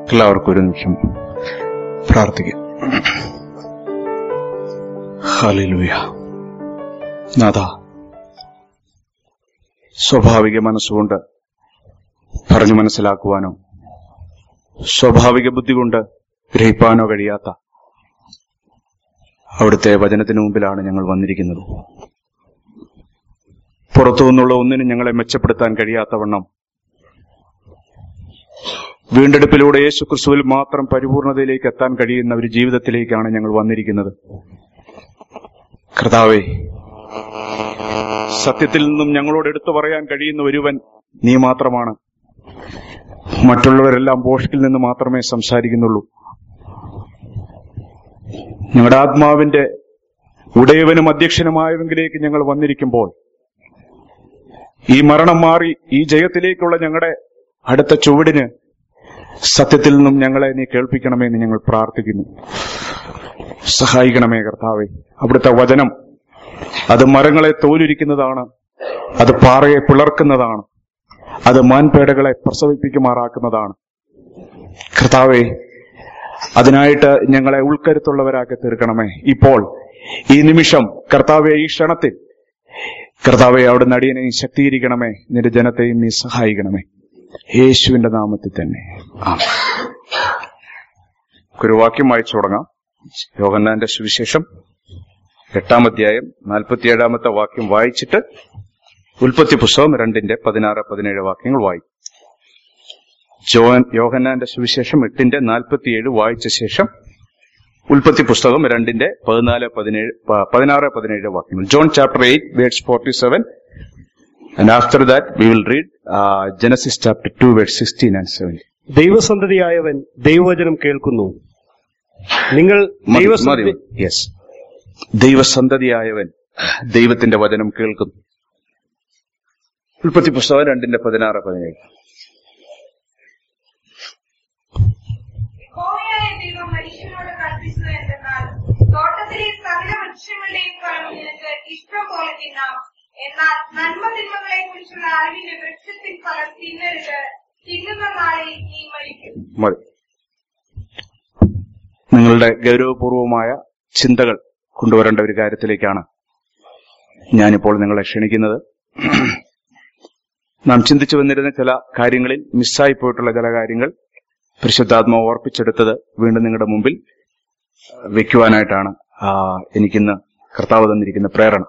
എല്ലാവർക്കും ഒരു നിമിഷം പ്രാർത്ഥിക്കാം ഹല്ലേലൂയ നാഥ സ്വാഭാവിക മനസ്സുകൊണ്ട് പറഞ്ഞു മനസ്സിലാക്കുവാനോ സ്വാഭാവിക ബുദ്ധി കൊണ്ട് ഗ്രഹിപ്പാനോ കഴിയാത്ത അവിടുത്തെ വചനത്തിന് മുമ്പിലാണ് ഞങ്ങൾ വന്നിരിക്കുന്നത് പുറത്തു നിന്നുള്ള ഒന്നിനും ഞങ്ങളെ മെച്ചപ്പെടുത്താൻ കഴിയാത്തവണ്ണം വീണ്ടെടുപ്പിലൂടെ യേശു ക്രിസ്തുവിൽ മാത്രം പരിപൂർണതയിലേക്ക് എത്താൻ കഴിയുന്ന ഒരു ജീവിതത്തിലേക്കാണ് ഞങ്ങൾ വന്നിരിക്കുന്നത് കർത്താവേ സത്യത്തിൽ നിന്നും ഞങ്ങളോട് എടുത്തു പറയാൻ കഴിയുന്ന ഒരുവൻ നീ മാത്രമാണ് മറ്റുള്ളവരെല്ലാം ബോഷ്കിൽ നിന്ന് മാത്രമേ സംസാരിക്കുന്നുള്ളൂ ഞങ്ങളുടെ ആത്മാവിന്റെ ഉടയവനും അധ്യക്ഷനുമായവെങ്കിലേക്ക് ഞങ്ങൾ വന്നിരിക്കുമ്പോൾ ഈ മരണം മാറി ഈ ജയത്തിലേക്കുള്ള ഞങ്ങളുടെ അടുത്ത ചുവടിന് സത്യത്തിൽ നിന്നും ഞങ്ങളെ നീ കേൾപ്പിക്കണമെന്ന് ഞങ്ങൾ പ്രാർത്ഥിക്കുന്നു സഹായിക്കണമേ കർത്താവെ അവിടുത്തെ വചനം അത് മരങ്ങളെ തോലുരിക്കുന്നതാണ് അത് പാറയെ പിളർക്കുന്നതാണ് അത് മാൻപേടകളെ പ്രസവിപ്പിക്കുമാറാക്കുന്നതാണ് കർത്താവെ അതിനായിട്ട് ഞങ്ങളെ ഉൾക്കരുത്തുള്ളവരാക്കി തീർക്കണമേ ഇപ്പോൾ ഈ നിമിഷം കർത്താവെ ഈ ക്ഷണത്തിൽ കർത്താവെ അവിടെ നടിയനെ നീ ശക്തീകരിക്കണമേ നിന്റെ ജനത്തെയും നീ സഹായിക്കണമേ യേശുവിന്റെ നാമത്തിൽ തന്നെ ആമേൻ. ഒരു വാക്യം വായിച്ചു തുടങ്ങാം യോഹന്നാന്റെ സുവിശേഷം എട്ടാം അധ്യായം നാൽപ്പത്തിയേഴാമത്തെ വാക്യം വായിച്ചിട്ട് ഉൽപ്പത്തി പുസ്തകം രണ്ടിന്റെ പതിനാറ് പതിനേഴ് വാക്യങ്ങൾ വായിക്കും ജോൻ യോഹന്നാന്റെ സുവിശേഷം എട്ടിന്റെ നാൽപ്പത്തിയേഴ് വായിച്ച ശേഷം ഉൽപ്പത്തി പുസ്തകം രണ്ടിന്റെ പതിനാല് പതിനേഴ് പ- പതിനാറ് പതിനേഴ് വാക്യങ്ങൾ John chapter eight words forty seven and after that we will read Genesis chapter two word sixteen and seventeen ദൈവസന്തതിയായവൻ ദൈവവചനം കേൾക്കുന്നു നിങ്ങൾ ദൈവസന്ധി യെസ് ദൈവസന്തതിയായവൻ ദൈവത്തിന്റെ വചനം കേൾക്കുന്നു ഉൽപ്പത്തി പുസ്തകം രണ്ടിന്റെ പതിനാറ് പതിനേഴ് യഹോവയായ ദൈവം മനുഷ്യനോട് കൽപ്പിച്ചത് എന്തെന്നാൽ തോട്ടത്തിലെ സകല വൃക്ഷങ്ങളുടെയും ഫലം നിനക്ക് ഇഷ്ടം പോലെ തിന്നാം എന്നാൽ നന്മ തിന്മകളെ കുറിച്ചുള്ള അറിവിന്റെ വൃക്ഷത്തിൻ ഫലം തിന്നരുത് തിന്നുന്ന നാളിൽ നീ മരിക്കും മതി നിങ്ങളുടെ ഗൗരവപൂർവമായ ചിന്തകൾ കൊണ്ടുവരേണ്ട ഒരു കാര്യത്തിലേക്കാണ് ഞാനിപ്പോൾ നിങ്ങളെ ക്ഷണിക്കുന്നത് നാം ചിന്തിച്ചു വന്നിരുന്ന ചില കാര്യങ്ങളിൽ മിസ്സായി പോയിട്ടുള്ള ചില കാര്യങ്ങൾ പരിശുദ്ധാത്മാവ് ഓർപ്പിച്ചെടുത്തത് വീണ്ടും നിങ്ങളുടെ മുമ്പിൽ വെക്കുവാനായിട്ടാണ് ആ, എനിക്കിന്ന് കർത്താവ് തന്നിരിക്കുന്ന പ്രേരണ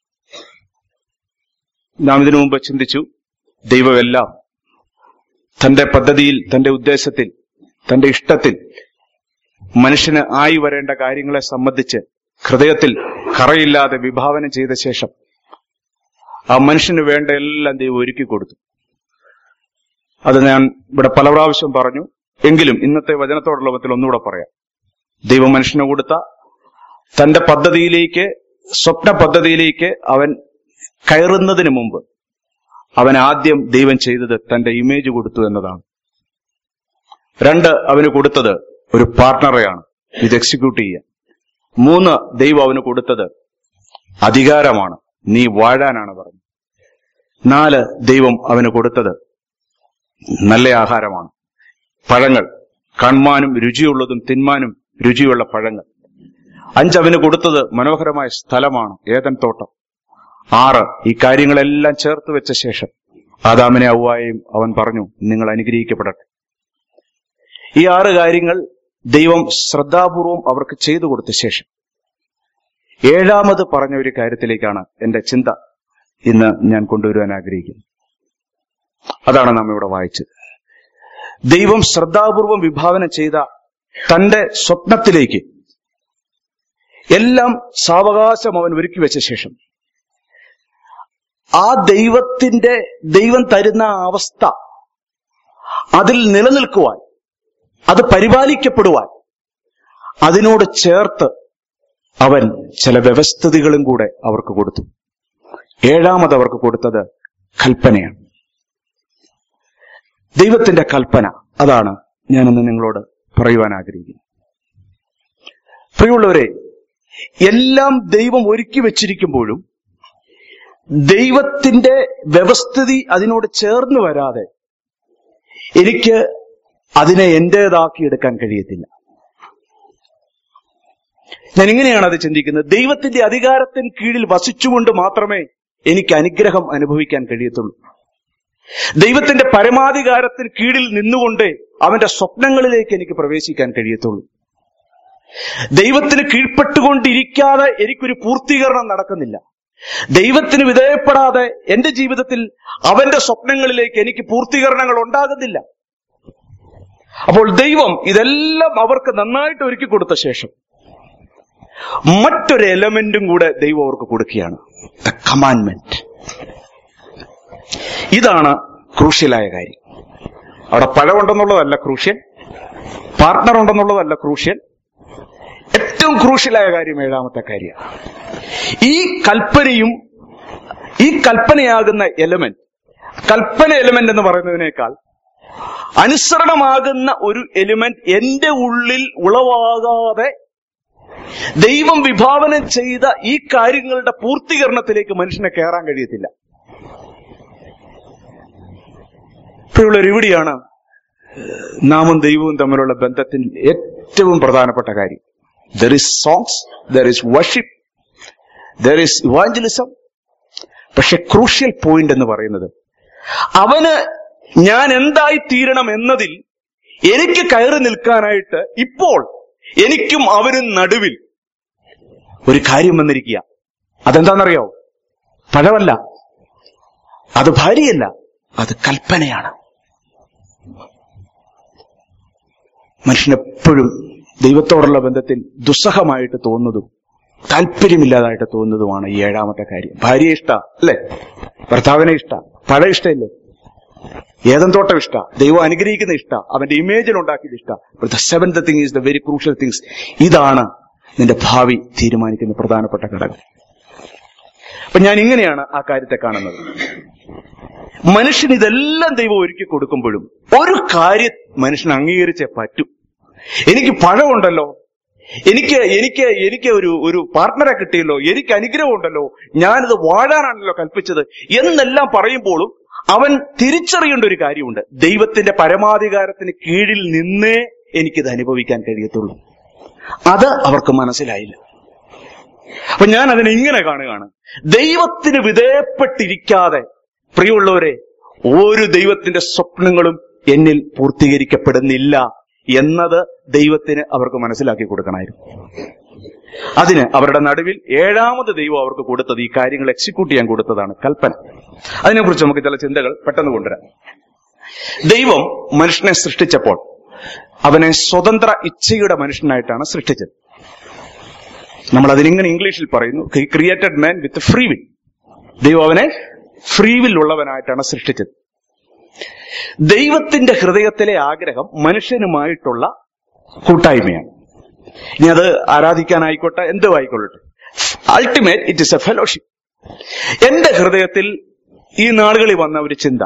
നാം ഇതിനു മുമ്പ് ചിന്തിച്ചു ദൈവമെല്ലാം തന്റെ പദ്ധതിയിൽ തന്റെ ഉദ്ദേശത്തിൽ തന്റെ ഇഷ്ടത്തിൽ മനുഷ്യന് ആയി വരേണ്ട കാര്യങ്ങളെ സംബന്ധിച്ച് ഹൃദയത്തിൽ കറയില്ലാതെ വിഭാവനം ചെയ്ത ശേഷം ആ മനുഷ്യന് വേണ്ട എല്ലാം ദൈവം ഒരുക്കി കൊടുത്തു അത് ഞാൻ ഇവിടെ പല പ്രാവശ്യം പറഞ്ഞു എങ്കിലും ഇന്നത്തെ വചനത്തോടുള്ള ബന്ധത്തിൽ ഒന്നുകൂടെ പറയാം ദൈവം മനുഷ്യന് കൊടുത്ത തന്റെ പദ്ധതിയിലേക്ക് സ്വപ്ന പദ്ധതിയിലേക്ക് അവൻ കയറുന്നതിന് മുമ്പ് അവൻ ആദ്യം ദൈവം ചെയ്തത് തന്റെ ഇമേജ് കൊടുത്തു എന്നതാണ് രണ്ട് അവന് കൊടുത്തത് ഒരു പാർട്ണറെയാണ് ഇത് എക്സിക്യൂട്ട് ചെയ്യാൻ മൂന്ന് ദൈവം അവന് കൊടുത്തത് അധികാരമാണ് നീ വാഴാനാണ് പറഞ്ഞത് നാല് ദൈവം അവന് കൊടുത്തത് നല്ല ആഹാരമാണ് പഴങ്ങൾ കൺമാനും രുചിയുള്ളതും തിന്മാനും രുചിയുള്ള പഴങ്ങൾ അഞ്ച് അവന് കൊടുത്തത് മനോഹരമായ സ്ഥലമാണ് ഏതൻ തോട്ടം ആറ് ഈ കാര്യങ്ങളെല്ലാം ചേർത്ത് വെച്ച ശേഷം ആദാമിനെ ഔവായും അവൻ പറഞ്ഞു നിങ്ങൾ അനുഗ്രഹിക്കപ്പെടട്ടെ ഈ ആറ് കാര്യങ്ങൾ ദൈവം ശ്രദ്ധാപൂർവം അവർക്ക് ചെയ്തു കൊടുത്ത ശേഷം ഏഴാമത് പറഞ്ഞ ഒരു കാര്യത്തിലേക്കാണ് എന്റെ ചിന്ത ഇന്ന് ഞാൻ കൊണ്ടുവരുവാൻ ആഗ്രഹിക്കുന്നത് അതാണ് നാം ഇവിടെ വായിച്ചത് ദൈവം ശ്രദ്ധാപൂർവം വിഭാവനം ചെയ്ത തന്റെ സ്വപ്നത്തിലേക്ക് എല്ലാം സാവകാശം അവൻ ഒരുക്കി വെച്ച ശേഷം ആ ദൈവത്തിന്റെ ദൈവം തരുന്ന ആ അവസ്ഥ അതിൽ നിലനിൽക്കുവാൻ അത് പരിപാലിക്കപ്പെടുവാൻ അതിനോട് ചേർത്ത് അവൻ ചില വ്യവസ്ഥിതികളും കൂടെ അവർക്ക് കൊടുത്തു ഏഴാമത് അവർക്ക് കൊടുത്തത് കൽപ്പനയാണ് ദൈവത്തിന്റെ കൽപ്പന അതാണ് ഞാനൊന്ന് നിങ്ങളോട് പറയുവാൻ ആഗ്രഹിക്കുന്നു പ്രിയമുള്ളവരെ എല്ലാം ദൈവം ഒരുക്കി വെച്ചിരിക്കുമ്പോഴും ദൈവത്തിന്റെ വ്യവസ്ഥിതി അതിനോട് ചേർന്ന് വരാതെ എനിക്ക് അതിനെ എന്റേതാക്കി എടുക്കാൻ കഴിയത്തില്ല ഞാൻ ഇങ്ങനെയാണ് അത് ചിന്തിക്കുന്നത് ദൈവത്തിന്റെ അധികാരത്തിന് കീഴിൽ വസിച്ചുകൊണ്ട് മാത്രമേ എനിക്ക് അനുഗ്രഹം അനുഭവിക്കാൻ കഴിയത്തുള്ളൂ ദൈവത്തിന്റെ പരമാധികാരത്തിന് കീഴിൽ നിന്നുകൊണ്ട് അവന്റെ സ്വപ്നങ്ങളിലേക്ക് എനിക്ക് പ്രവേശിക്കാൻ കഴിയത്തുള്ളൂ ദൈവത്തിന് കീഴ്പ്പെട്ടുകൊണ്ടിരിക്കാതെ എനിക്കൊരു പൂർത്തീകരണം നടക്കുന്നില്ല ദൈവത്തിന് വിധേയപ്പെടാതെ എന്റെ ജീവിതത്തിൽ അവന്റെ സ്വപ്നങ്ങളിലേക്ക് എനിക്ക് പൂർത്തീകരണങ്ങൾ ഉണ്ടാകുന്നില്ല അപ്പോൾ ദൈവം ഇതെല്ലാം അവർക്ക് നന്നായിട്ട് ഒരുക്കി കൊടുത്ത ശേഷം മറ്റൊരു എലമെന്റും കൂടെ ദൈവം അവർക്ക് കൊടുക്കുകയാണ് ദ കമാൻമെന്റ് ഇതാണ് ക്രൂഷ്യലായ കാര്യം അവിടെ പഴമുണ്ടെന്നുള്ളതല്ല ക്രൂഷ്യൽ പാർട്ട്ണർ ഉണ്ടെന്നുള്ളതല്ല ക്രൂഷ്യൽ ഏറ്റവും ക്രൂഷ്യലായ കാര്യം ഏഴാമത്തെ കാര്യമാണ് ഈ കൽപ്പനയും ഈ കൽപ്പനയാകുന്ന എലമെന്റ് കൽപ്പന എലമെന്റ് എന്ന് പറയുന്നതിനേക്കാൾ അനുസരണമാകുന്ന ഒരു എലിമെന്റ് എന്റെ ഉള്ളിൽ ഉളവാകാതെ ദൈവം വിഭാവനം ചെയ്ത ഈ കാര്യങ്ങളുടെ പൂർത്തീകരണത്തിലേക്ക് മനുഷ്യനെ കയറാൻ കഴിയത്തില്ല ഇപ്പോഴുള്ള ഇവിടെയാണ് നാമും ദൈവവും തമ്മിലുള്ള ബന്ധത്തിൽ ഏറ്റവും പ്രധാനപ്പെട്ട കാര്യം there is songs there is worship there is evangelism പക്ഷെ ക്രൂഷ്യൽ പോയിന്റ് എന്ന് പറയുന്നത് അവന് ഞാൻ എന്തായി തീരണം എന്നതിൽ എനിക്ക് കയറി നിൽക്കാനായിട്ട് ഇപ്പോൾ എനിക്കും അവനും നടുവിൽ ഒരു കാര്യം വന്നിരിക്കുക അതെന്താണെന്നറിയോ പഴമല്ല അത് ഭാര്യയല്ല അത് കൽപ്പനയാണ് മനുഷ്യനെപ്പോഴും ദൈവത്തോടുള്ള ബന്ധത്തിൽ ദുസ്സഹമായിട്ട് തോന്നുന്നതും താല്പര്യമില്ലാതായിട്ട് തോന്നുന്നതുമാണ് ഈ ഏഴാമത്തെ കാര്യം ഭാര്യയെ ഇഷ്ട അല്ലേ ഭർത്താവിനെ ഇഷ്ട പഴ ഇഷ്ടമില്ലേ ഏതം തോട്ടം ഇഷ്ട ദൈവം അനുഗ്രഹിക്കുന്ന ഇഷ്ട അവന്റെ ഇമേജിൽ ഉണ്ടാക്കിയത് ഇഷ്ട the seventh thing is the very crucial things ഇതാണ് നിന്റെ ഭാവി തീരുമാനിക്കുന്ന പ്രധാനപ്പെട്ട ഘടകം അപ്പൊ ഞാൻ ഇങ്ങനെയാണ് ആ കാര്യത്തെ കാണുന്നത് മനുഷ്യൻ ഇതെല്ലാം ദൈവം ഒരുക്കി കൊടുക്കുമ്പോഴും ഒരു കാര്യം മനുഷ്യൻ അംഗീകരിച്ചേ പറ്റൂ എനിക്ക് പഴമുണ്ടല്ലോ എനിക്ക് എനിക്ക് എനിക്ക് ഒരു ഒരു പാർട്ട്ണറെ കിട്ടിയല്ലോ എനിക്ക് അനുഗ്രഹം ഉണ്ടല്ലോ ഞാനിത് വാഴാനാണല്ലോ കൽപ്പിച്ചത് എന്നെല്ലാം പറയുമ്പോഴും അവൻ തിരിച്ചറിയേണ്ട ഒരു കാര്യമുണ്ട് ദൈവത്തിന്റെ പരമാധികാരത്തിന് കീഴിൽ നിന്നേ എനിക്കിത് അനുഭവിക്കാൻ കഴിയത്തുള്ളൂ അത് അവർക്ക് മനസ്സിലായില്ല അപ്പൊ ഞാൻ അതിനെ ഇങ്ങനെ കാണുകയാണ് ദൈവത്തിന് വിധേയപ്പെട്ടിരിക്കാതെ പ്രിയമുള്ളവരെ ഒരു ദൈവത്തിന്റെ സ്വപ്നങ്ങളും എന്നിൽ പൂർത്തീകരിക്കപ്പെടുന്നില്ല എന്നത് ദൈവത്തിന് അവർക്ക് മനസ്സിലാക്കി കൊടുക്കണമായിരുന്നു അതിന് അവരുടെ നടുവിൽ ഏഴാമത് ദൈവം അവർക്ക് കൊടുത്തത് ഈ കാര്യങ്ങൾ എക്സിക്യൂട്ട് ചെയ്യാൻ കൊടുത്തതാണ് കൽപ്പന അതിനെക്കുറിച്ച് നമുക്ക് ചില ചിന്തകൾ പെട്ടെന്ന് കൊണ്ടുവരാം ദൈവം മനുഷ്യനെ സൃഷ്ടിച്ചപ്പോൾ അവനെ സ്വതന്ത്ര ഇച്ഛയുടെ മനുഷ്യനായിട്ടാണ് സൃഷ്ടിച്ചത് നമ്മൾ അതിനിങ്ങനെ ഇംഗ്ലീഷിൽ പറയുന്നു created man with free will ദൈവം അവനെ ഫ്രീ വിൽ ഉള്ളവനായിട്ടാണ് സൃഷ്ടിച്ചത് ദൈവത്തിന്റെ ഹൃദയത്തിലെ ആഗ്രഹം മനുഷ്യനുമായിട്ടുള്ള കൂട്ടായ്മയാണ് ഇനി അത് ആരാധിക്കാനായിക്കോട്ടെ എന്തും ആയിക്കൊള്ളട്ടെ ultimate it is a fellowship എന്റെ ഹൃദയത്തിൽ ഈ നാളുകളിൽ വന്ന ഒരു ചിന്ത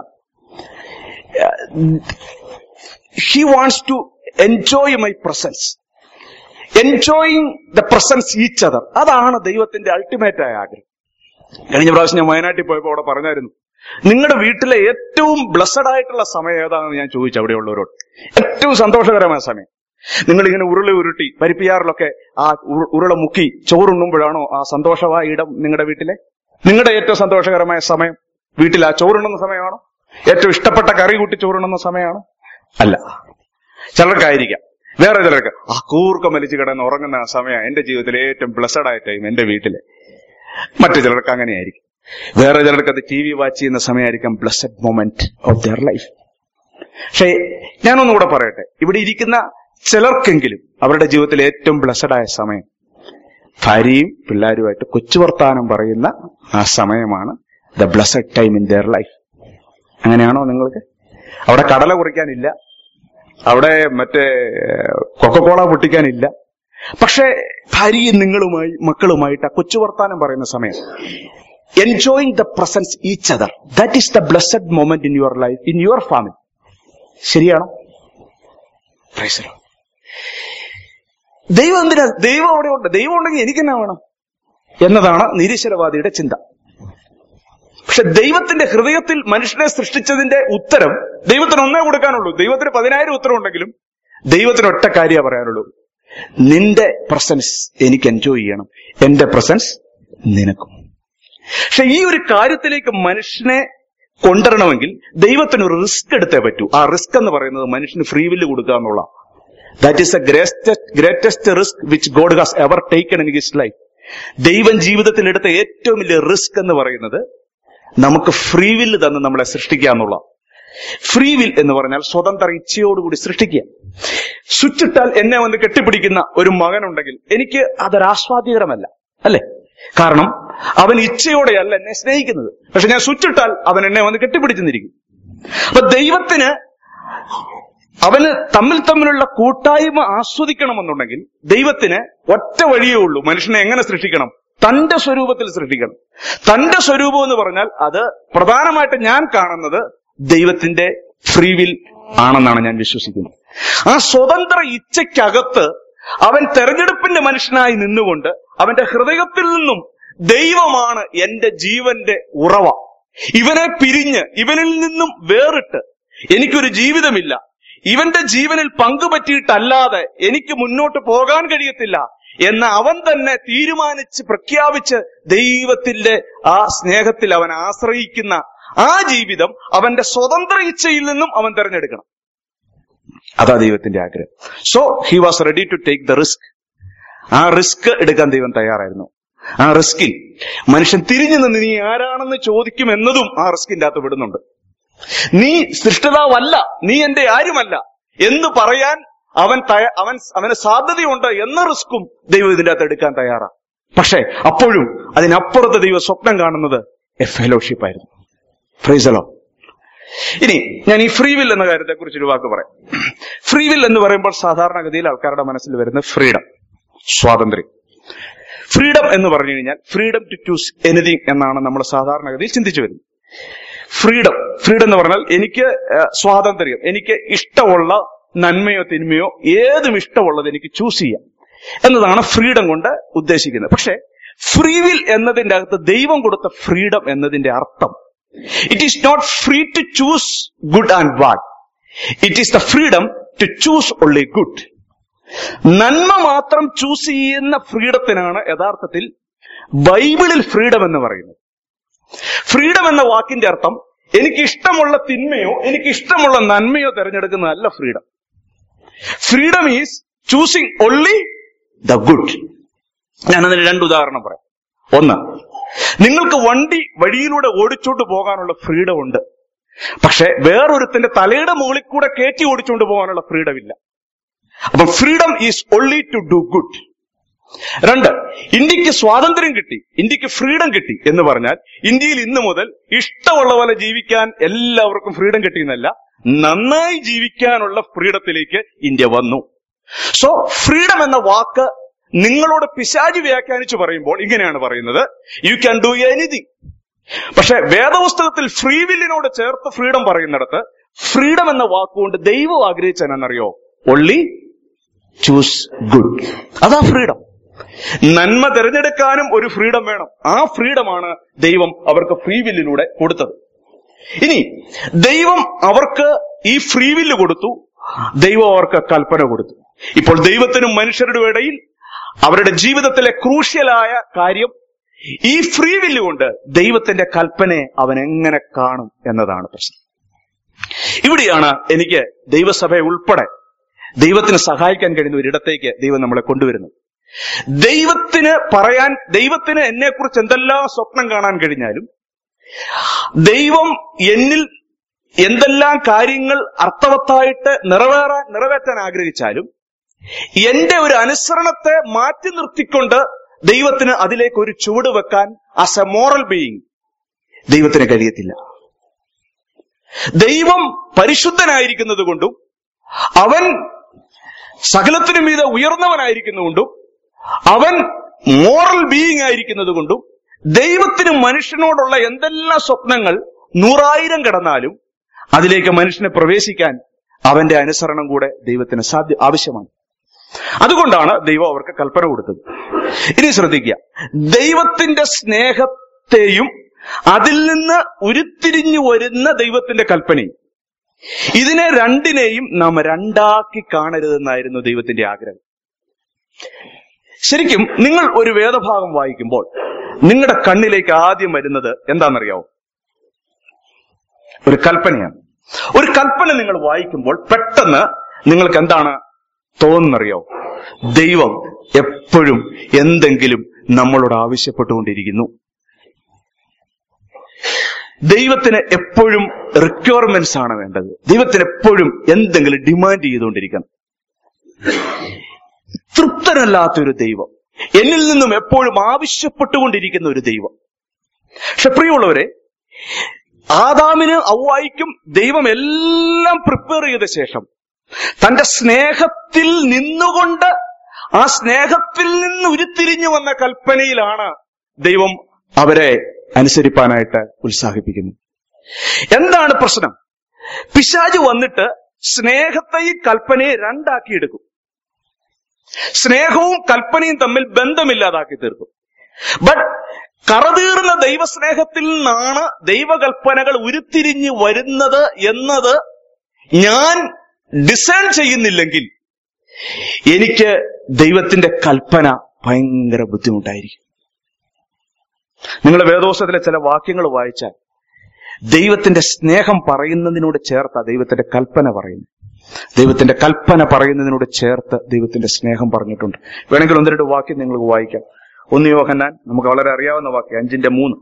he wants to enjoy my presence enjoying the presence each other അതാണ് ദൈവത്തിന്റെ അൾട്ടിമേറ്റ് ആയ ആഗ്രഹം കഴിഞ്ഞ പ്രാവശ്യം ഞാൻ വയനാട്ടിൽ പോയപ്പോൾ അവിടെ പറഞ്ഞായിരുന്നു നിങ്ങളുടെ വീട്ടിലെ ഏറ്റവും ബ്ലസ്സഡ് ആയിട്ടുള്ള സമയം ഏതാണെന്ന് ഞാൻ ചോദിച്ചു അവിടെയുള്ളവരോട് ഏറ്റവും സന്തോഷകരമായ സമയം നിങ്ങൾ ഇങ്ങനെ ഉരുളി ഉരുട്ടി പരിപ്പിയാറിലൊക്കെ ആ ഉരു- ഉരുള മുക്കി ചോറുണ്ണുമ്പോഴാണോ ആ സന്തോഷമായ ഇടം നിങ്ങളുടെ വീട്ടിലെ നിങ്ങളുടെ ഏറ്റവും സന്തോഷകരമായ സമയം വീട്ടിൽ ആ ചോറുണ്ണുന്ന സമയമാണോ ഏറ്റവും ഇഷ്ടപ്പെട്ട കറി കൂട്ടി ചോറുണ്ണുന്ന സമയമാണോ അല്ല ചിലർക്കായിരിക്കാം വേറെ ചിലർക്ക് ആ കൂർക്കം വലിച്ചു കിടന്ന് ഉറങ്ങുന്ന ആ സമയം എന്റെ ജീവിതത്തിലെ ഏറ്റവും ബ്ലസ്സഡ് ആയ ടൈം എന്റെ വീട്ടിലെ മറ്റു ചിലർക്ക് അങ്ങനെയായിരിക്കും വേറെ ചിലർക്ക് അത് ടി വി വാച്ച് ചെയ്യുന്ന സമയമായിരിക്കാം blessed moment of their life പക്ഷേ ഞാനൊന്നുകൂടെ പറയട്ടെ ഇവിടെ ഇരിക്കുന്ന ചിലർക്കെങ്കിലും അവരുടെ ജീവിതത്തിലെ ഏറ്റവും ബ്ലസ്സഡ് ആയ സമയം ഭാര്യയും പിള്ളേരുമായിട്ട് കൊച്ചു വർത്താനം പറയുന്ന ആ സമയമാണ് the blessed time in their life അങ്ങനെയാണോ നിങ്ങൾക്ക് അവിടെ കടല കുറിക്കാനില്ല അവിടെ മറ്റേ കൊക്കക്കോള പൊട്ടിക്കാനില്ല പക്ഷേ ഭാര്യയും നിങ്ങളുമായി മക്കളുമായിട്ട് ആ കൊച്ചു വർത്താനം പറയുന്ന സമയം enjoying the presence each other that is the blessed moment in your life in your family ശരിയാണോ Praise the Lord. ദൈവം എന്തിനാ ദൈവം അവിടെ ഉണ്ട് ദൈവം ഉണ്ടെങ്കിൽ എനിക്ക് എന്നാ വേണം എന്നതാണ് നിരീശ്വരവാദിയുടെ ചിന്ത പക്ഷെ ദൈവത്തിന്റെ ഹൃദയത്തിൽ മനുഷ്യനെ സൃഷ്ടിച്ചതിന്റെ ഉത്തരം ദൈവത്തിന് ഒന്നേ കൊടുക്കാനുള്ളൂ ദൈവത്തിന് പതിനായിരം ഉത്തരം ഉണ്ടെങ്കിലും ദൈവത്തിന് ഒറ്റ കാര്യമേ പറയാനുള്ളൂ നിന്റെ പ്രസൻസ് എനിക്ക് എൻജോയ് ചെയ്യണം എന്റെ പ്രസൻസ് നിനക്കും പക്ഷെ ഈ ഒരു കാര്യത്തിലേക്ക് മനുഷ്യനെ കൊണ്ടുവരണമെങ്കിൽ ദൈവത്തിന് ഒരു റിസ്ക് എടുത്തേ പറ്റൂ ആ റിസ്ക് എന്ന് പറയുന്നത് മനുഷ്യന് ഫ്രീ വില്ല് കൊടുക്കുക എന്നുള്ള that is the greatest greatest risk which God has ever taken in his life ദൈവം ജീവിതത്തിൽ എടുത്ത ഏറ്റവും വലിയ റിസ്ക് എന്ന് പറയുന്നത് നമുക്ക് ഫ്രീ വില്ല് തന്ന് നമ്മളെ സൃഷ്ടിക്കുക എന്നുള്ള ഫ്രീ വിൽ എന്ന് പറഞ്ഞാൽ സ്വതന്ത്ര ഇച്ഛയോടുകൂടി സൃഷ്ടിക്കുക സ്വിച്ച് ഇട്ടാൽ എന്നെ വന്ന് കെട്ടിപ്പിടിക്കുന്ന ഒരു മകനുണ്ടെങ്കിൽ എനിക്ക് അതൊരാസ്വാദ്യകരമല്ല അല്ലെ കാരണം അവൻ ഇച്ഛയോടെയല്ല എന്നെ സ്നേഹിക്കുന്നത് പക്ഷെ ഞാൻ സ്വിച്ച് ഇട്ടാൽ അവൻ എന്നെ വന്ന് കെട്ടിപ്പിടിച്ചെന്നിരിക്കും അപ്പൊ ദൈവത്തിന് അവന് തമ്മിൽ തമ്മിലുള്ള കൂട്ടായ്മ ആസ്വദിക്കണമെന്നുണ്ടെങ്കിൽ ദൈവത്തിന് ഒറ്റ വഴിയേ ഉള്ളൂ മനുഷ്യനെ എങ്ങനെ സൃഷ്ടിക്കണം തന്റെ സ്വരൂപത്തിൽ സൃഷ്ടിക്കണം തന്റെ സ്വരൂപം എന്ന് പറഞ്ഞാൽ അത് പ്രധാനമായിട്ട് ഞാൻ കാണുന്നത് ദൈവത്തിന്റെ ഫ്രീ വിൽ ആണെന്നാണ് ഞാൻ വിശ്വസിക്കുന്നത് ആ സ്വതന്ത്ര ഇച്ഛയ്ക്കകത്ത് അവൻ തെരഞ്ഞെടുപ്പിന്റെ മനുഷ്യനായി നിന്നുകൊണ്ട് അവന്റെ ഹൃദയത്തിൽ നിന്നും ദൈവമാണ് എന്റെ ജീവന്റെ ഉറവ ഇവനെ പിരിഞ്ഞ് ഇവനിൽ നിന്നും വേറിട്ട് എനിക്കൊരു ജീവിതമില്ല ഇവന്റെ ജീവനിൽ പങ്കുപറ്റിയിട്ടല്ലാതെ എനിക്ക് മുന്നോട്ട് പോകാൻ കഴിയത്തില്ല എന്ന് അവൻ തന്നെ തീരുമാനിച്ച് പ്രഖ്യാപിച്ച് ദൈവത്തിന്റെ ആ സ്നേഹത്തിൽ അവൻ ആശ്രയിക്കുന്ന ആ ജീവിതം അവന്റെ സ്വതന്ത്ര ഇച്ഛയിൽ നിന്നും അവൻ തെരഞ്ഞെടുക്കണം അതാ ദൈവത്തിന്റെ ആഗ്രഹം so he was ready to take the risk ആ റിസ്ക് എടുക്കാൻ ദൈവം തയ്യാറായിരുന്നു ആ റിസ്കിൽ മനുഷ്യൻ തിരിഞ്ഞു നിന്ന് നീ ആരാണെന്ന് ചോദിക്കും എന്നതും ആ റിസ്കിന്റെ അകത്ത് വിടുന്നുണ്ട് നീ സൃഷ്ടിതാവല്ല നീ എന്റെ ആരുമല്ല എന്ന് പറയാൻ അവൻ തയ- അവൻ അവന് സാധ്യതയുണ്ട് എന്ന റിസ്ക്കും ദൈവം ഇതിന്റെ അകത്ത് എടുക്കാൻ തയ്യാറാ പക്ഷേ അപ്പോഴും അതിനപ്പുറത്ത് ദൈവം സ്വപ്നം കാണുന്നത് എ ഫെലോഷിപ്പ് ആയിരുന്നു ഫ്രീസലോ ഇനി ഞാൻ ഈ ഫ്രീ വിൽ എന്ന കാര്യത്തെ കുറിച്ച് ഒരു വാക്ക് പറയാം ഫ്രീ വിൽ എന്ന് പറയുമ്പോൾ സാധാരണഗതിയിൽ ആൾക്കാരുടെ മനസ്സിൽ വരുന്ന ഫ്രീഡം സ്വാതന്ത്ര്യം ഫ്രീഡം എന്ന് പറഞ്ഞു കഴിഞ്ഞാൽ ഫ്രീഡം ടു ചൂസ് എനിതിങ് എന്നാണ് നമ്മൾ സാധാരണഗതിയിൽ ചിന്തിച്ചു വരുന്നത് ഫ്രീഡം ഫ്രീഡം എന്ന് പറഞ്ഞാൽ എനിക്ക് ഏഹ്, സ്വാതന്ത്ര്യം എനിക്ക് ഇഷ്ടമുള്ള നന്മയോ തിന്മയോ ഏതും ഇഷ്ടമുള്ളത് എനിക്ക് ചൂസ് ചെയ്യാം എന്നതാണ് ഫ്രീഡം കൊണ്ട് ഉദ്ദേശിക്കുന്നത് പക്ഷെ ഫ്രീ വിൽ എന്നതിന്റെ അകത്ത് ദൈവം കൊടുത്ത ഫ്രീഡം എന്നതിന്റെ അർത്ഥം it is not free to choose good and bad it is the freedom to choose only good നന്മ മാത്രം ചൂസ് ചെയ്യുന്ന ഫ്രീഡത്തിനാണ് യഥാർത്ഥത്തിൽ ബൈബിളിൽ ഫ്രീഡം എന്ന് പറയുന്നത് ഫ്രീഡം എന്ന വാക്കിന്റെ അർത്ഥം എനിക്ക് ഇഷ്ടമുള്ള തിന്മയോ എനിക്ക് ഇഷ്ടമുള്ള നന്മയോ തിരഞ്ഞെടുക്കുന്നതല്ല freedom freedom is choosing only the good ഞാൻ അതിന് രണ്ട് ഉദാഹരണം പറയാം ഒന്ന് നിങ്ങൾക്ക് വണ്ടി വഴിയിലൂടെ ഓടിച്ചോണ്ട് പോകാനുള്ള ഫ്രീഡം ഉണ്ട് പക്ഷെ വേറൊരുത്തിന്റെ തലയുടെ മുകളിൽ കൂടെ കയറ്റി ഓടിച്ചുകൊണ്ട് പോകാനുള്ള ഫ്രീഡം ഇല്ല അപ്പൊ freedom is only to do good രണ്ട് ഇന്ത്യക്ക് സ്വാതന്ത്ര്യം കിട്ടി ഇന്ത്യക്ക് ഫ്രീഡം കിട്ടി എന്ന് പറഞ്ഞാൽ ഇന്ത്യയിൽ ഇന്നു മുതൽ ഇഷ്ടമുള്ള പോലെ ജീവിക്കാൻ എല്ലാവർക്കും ഫ്രീഡം കിട്ടിയെന്നല്ല നന്നായി ജീവിക്കാനുള്ള ഫ്രീഡത്തിലേക്ക് ഇന്ത്യ വന്നു സോ ഫ്രീഡം എന്ന വാക്ക് നിങ്ങളോട് പിശാചി വ്യാഖ്യാനിച്ചു പറയുമ്പോൾ ഇങ്ങനെയാണ് പറയുന്നത് യു ക്യാൻ ഡു എനിതിങ് പക്ഷെ വേദപുസ്തകത്തിൽ ഫ്രീ വില്ലിനോട് ചേർത്ത് ഫ്രീഡം പറയുന്നിടത്ത് ഫ്രീഡം എന്ന വാക്കുകൊണ്ട് ദൈവം ആഗ്രഹിച്ചെന്നറിയോ ഒള്ളി ചൂസ് ഗുഡ് അതാ ഫ്രീഡം നന്മ തിരഞ്ഞെടുക്കാനും ഒരു ഫ്രീഡം വേണം ആ ഫ്രീഡമാണ് ദൈവം അവർക്ക് ഫ്രീ വില്ലിലൂടെ കൊടുത്തത് ഇനി ദൈവം അവർക്ക് ഈ ഫ്രീ വില്ല് കൊടുത്തു ദൈവം അവർക്ക് കൽപ്പന കൊടുത്തു ഇപ്പോൾ ദൈവത്തിനും മനുഷ്യരുടെ ഇടയിൽ അവരുടെ ജീവിതത്തിലെ ക്രൂഷ്യലായ കാര്യം ഈ ഫ്രീ വില്ല് കൊണ്ട് ദൈവത്തിന്റെ കൽപ്പനയെ അവൻ എങ്ങനെ കാണും എന്നതാണ് പ്രശ്നം ഇവിടെയാണ് എനിക്ക് ദൈവസഭയെ ഉൾപ്പെടെ ദൈവത്തിന് സഹായിക്കാൻ കഴിയുന്ന ഒരിടത്തേക്ക് ദൈവം നമ്മളെ കൊണ്ടുവരുന്നത് ദൈവത്തിന് പറയാൻ ദൈവത്തിന് എന്നെക്കുറിച്ച് എന്തെല്ലാം സ്വപ്നം കാണാൻ കഴിഞ്ഞാലും ദൈവം എന്നിൽ എന്തെല്ലാം കാര്യങ്ങൾ അർത്ഥവത്തായിട്ട് നിറവേറാൻ നിറവേറ്റാൻ ആഗ്രഹിച്ചാലും എന്റെ ഒരു അനുസരണത്തെ മാറ്റി നിർത്തിക്കൊണ്ട് ദൈവത്തിന് അതിലേക്ക് ഒരു ചുവട് വെക്കാൻ ആസ് എ മോറൽ ബീയിങ് ദൈവത്തിന് കഴിയത്തില്ല ദൈവം പരിശുദ്ധനായിരിക്കുന്നത് കൊണ്ടും അവൻ സകലത്തിനു മീതെ ഉയർന്നവനായിരിക്കുന്നതുകൊണ്ടും അവൻ മോറൽ ബീയിങ് ആയിരിക്കുന്നത് കൊണ്ടും ദൈവത്തിന് മനുഷ്യനോടുള്ള എന്തെല്ലാം സ്വപ്നങ്ങൾ നൂറായിരം കടന്നാലും അതിലേക്ക് മനുഷ്യനെ പ്രവേശിക്കാൻ അവന്റെ അനുസരണം കൂടെ ദൈവത്തിന് സാധ്യ ആവശ്യമാണ് അതുകൊണ്ടാണ് ദൈവം അവർക്ക് കൽപ്പന കൊടുത്തത് ഇനി ശ്രദ്ധിക്കുക ദൈവത്തിന്റെ സ്നേഹത്തെയും അതിൽ നിന്ന് ഉരുത്തിരിഞ്ഞു വരുന്ന ദൈവത്തിന്റെ കൽപ്പനയും ഇതിനെ രണ്ടിനെയും നാം രണ്ടാക്കി കാണരുതെന്നായിരുന്നു ദൈവത്തിന്റെ ആഗ്രഹം ശരിക്കും നിങ്ങൾ ഒരു വേദഭാഗം വായിക്കുമ്പോൾ നിങ്ങളുടെ കണ്ണിലേക്ക് ആദ്യം വരുന്നത് എന്താണെന്നറിയാവോ ഒരു കൽപ്പനയാണ് ഒരു കൽപ്പന നിങ്ങൾ വായിക്കുമ്പോൾ പെട്ടെന്ന് നിങ്ങൾക്ക് എന്താണ് തോന്നുന്നറിയോ ദൈവം എപ്പോഴും എന്തെങ്കിലും നമ്മളോട് ആവശ്യപ്പെട്ടുകൊണ്ടിരിക്കുന്നു ദൈവത്തിന് എപ്പോഴും റിക്വയർമെന്റ്സ് ആണ് വേണ്ടത് ദൈവത്തിന് എപ്പോഴും എന്തെങ്കിലും ഡിമാൻഡ് ചെയ്തുകൊണ്ടിരിക്കണം തൃപ്തനല്ലാത്ത ഒരു ദൈവം എന്നിൽ നിന്നും എപ്പോഴും ആവശ്യപ്പെട്ടുകൊണ്ടിരിക്കുന്ന ഒരു ദൈവം പക്ഷെ പ്രിയമുള്ളവരെ ആദാമിന് ഔവായിക്കും ദൈവം എല്ലാം പ്രിപ്പയർ ചെയ്ത ശേഷം തന്റെ സ്നേഹത്തിൽ നിന്നുകൊണ്ട് ആ സ്നേഹത്തിൽ നിന്ന് ഉരുത്തിരിഞ്ഞു വന്ന കൽപ്പനയിലാണ് ദൈവം അവരെ അനുസരിപ്പാനായിട്ട് ഉത്സാഹിപ്പിക്കുന്നത് എന്താണ് പ്രശ്നം പിശാജ് വന്നിട്ട് സ്നേഹത്തെ ഈ കൽപ്പനയെ രണ്ടാക്കിയെടുക്കും സ്നേഹവും കൽപ്പനയും തമ്മിൽ ബന്ധമില്ലാതാക്കി തീർക്കും ബട്ട് കറതീർന്ന ദൈവസ്നേഹത്തിൽ നിന്നാണ് ദൈവകൽപ്പനകൾ ഉരുത്തിരിഞ്ഞ് വരുന്നത് എന്നത് ഞാൻ ഡിസൈൻ ചെയ്യുന്നില്ലെങ്കിൽ എനിക്ക് ദൈവത്തിന്റെ കൽപ്പന ഭയങ്കര ബുദ്ധിമുട്ടായിരിക്കും നിങ്ങളുടെ വേദോസത്തിലെ ചില വാക്യങ്ങൾ വായിച്ചാൽ ദൈവത്തിന്റെ സ്നേഹം പറയുന്നതിനോട് ചേർത്ത ദൈവത്തിന്റെ കൽപ്പന പറയുന്നു ദൈവത്തിന്റെ കൽപ്പന പറയുന്നതിനോട് ചേർത്ത് ദൈവത്തിന്റെ സ്നേഹം പറഞ്ഞിട്ടുണ്ട് വേണമെങ്കിൽ ഒന്ന് രണ്ട് വാക്യം നിങ്ങൾക്ക് വായിക്കാം ഒന്ന് യോഹന്നാൻ നമുക്ക് വളരെ അറിയാവുന്ന വാക്യം അഞ്ചിന്റെ മൂന്ന്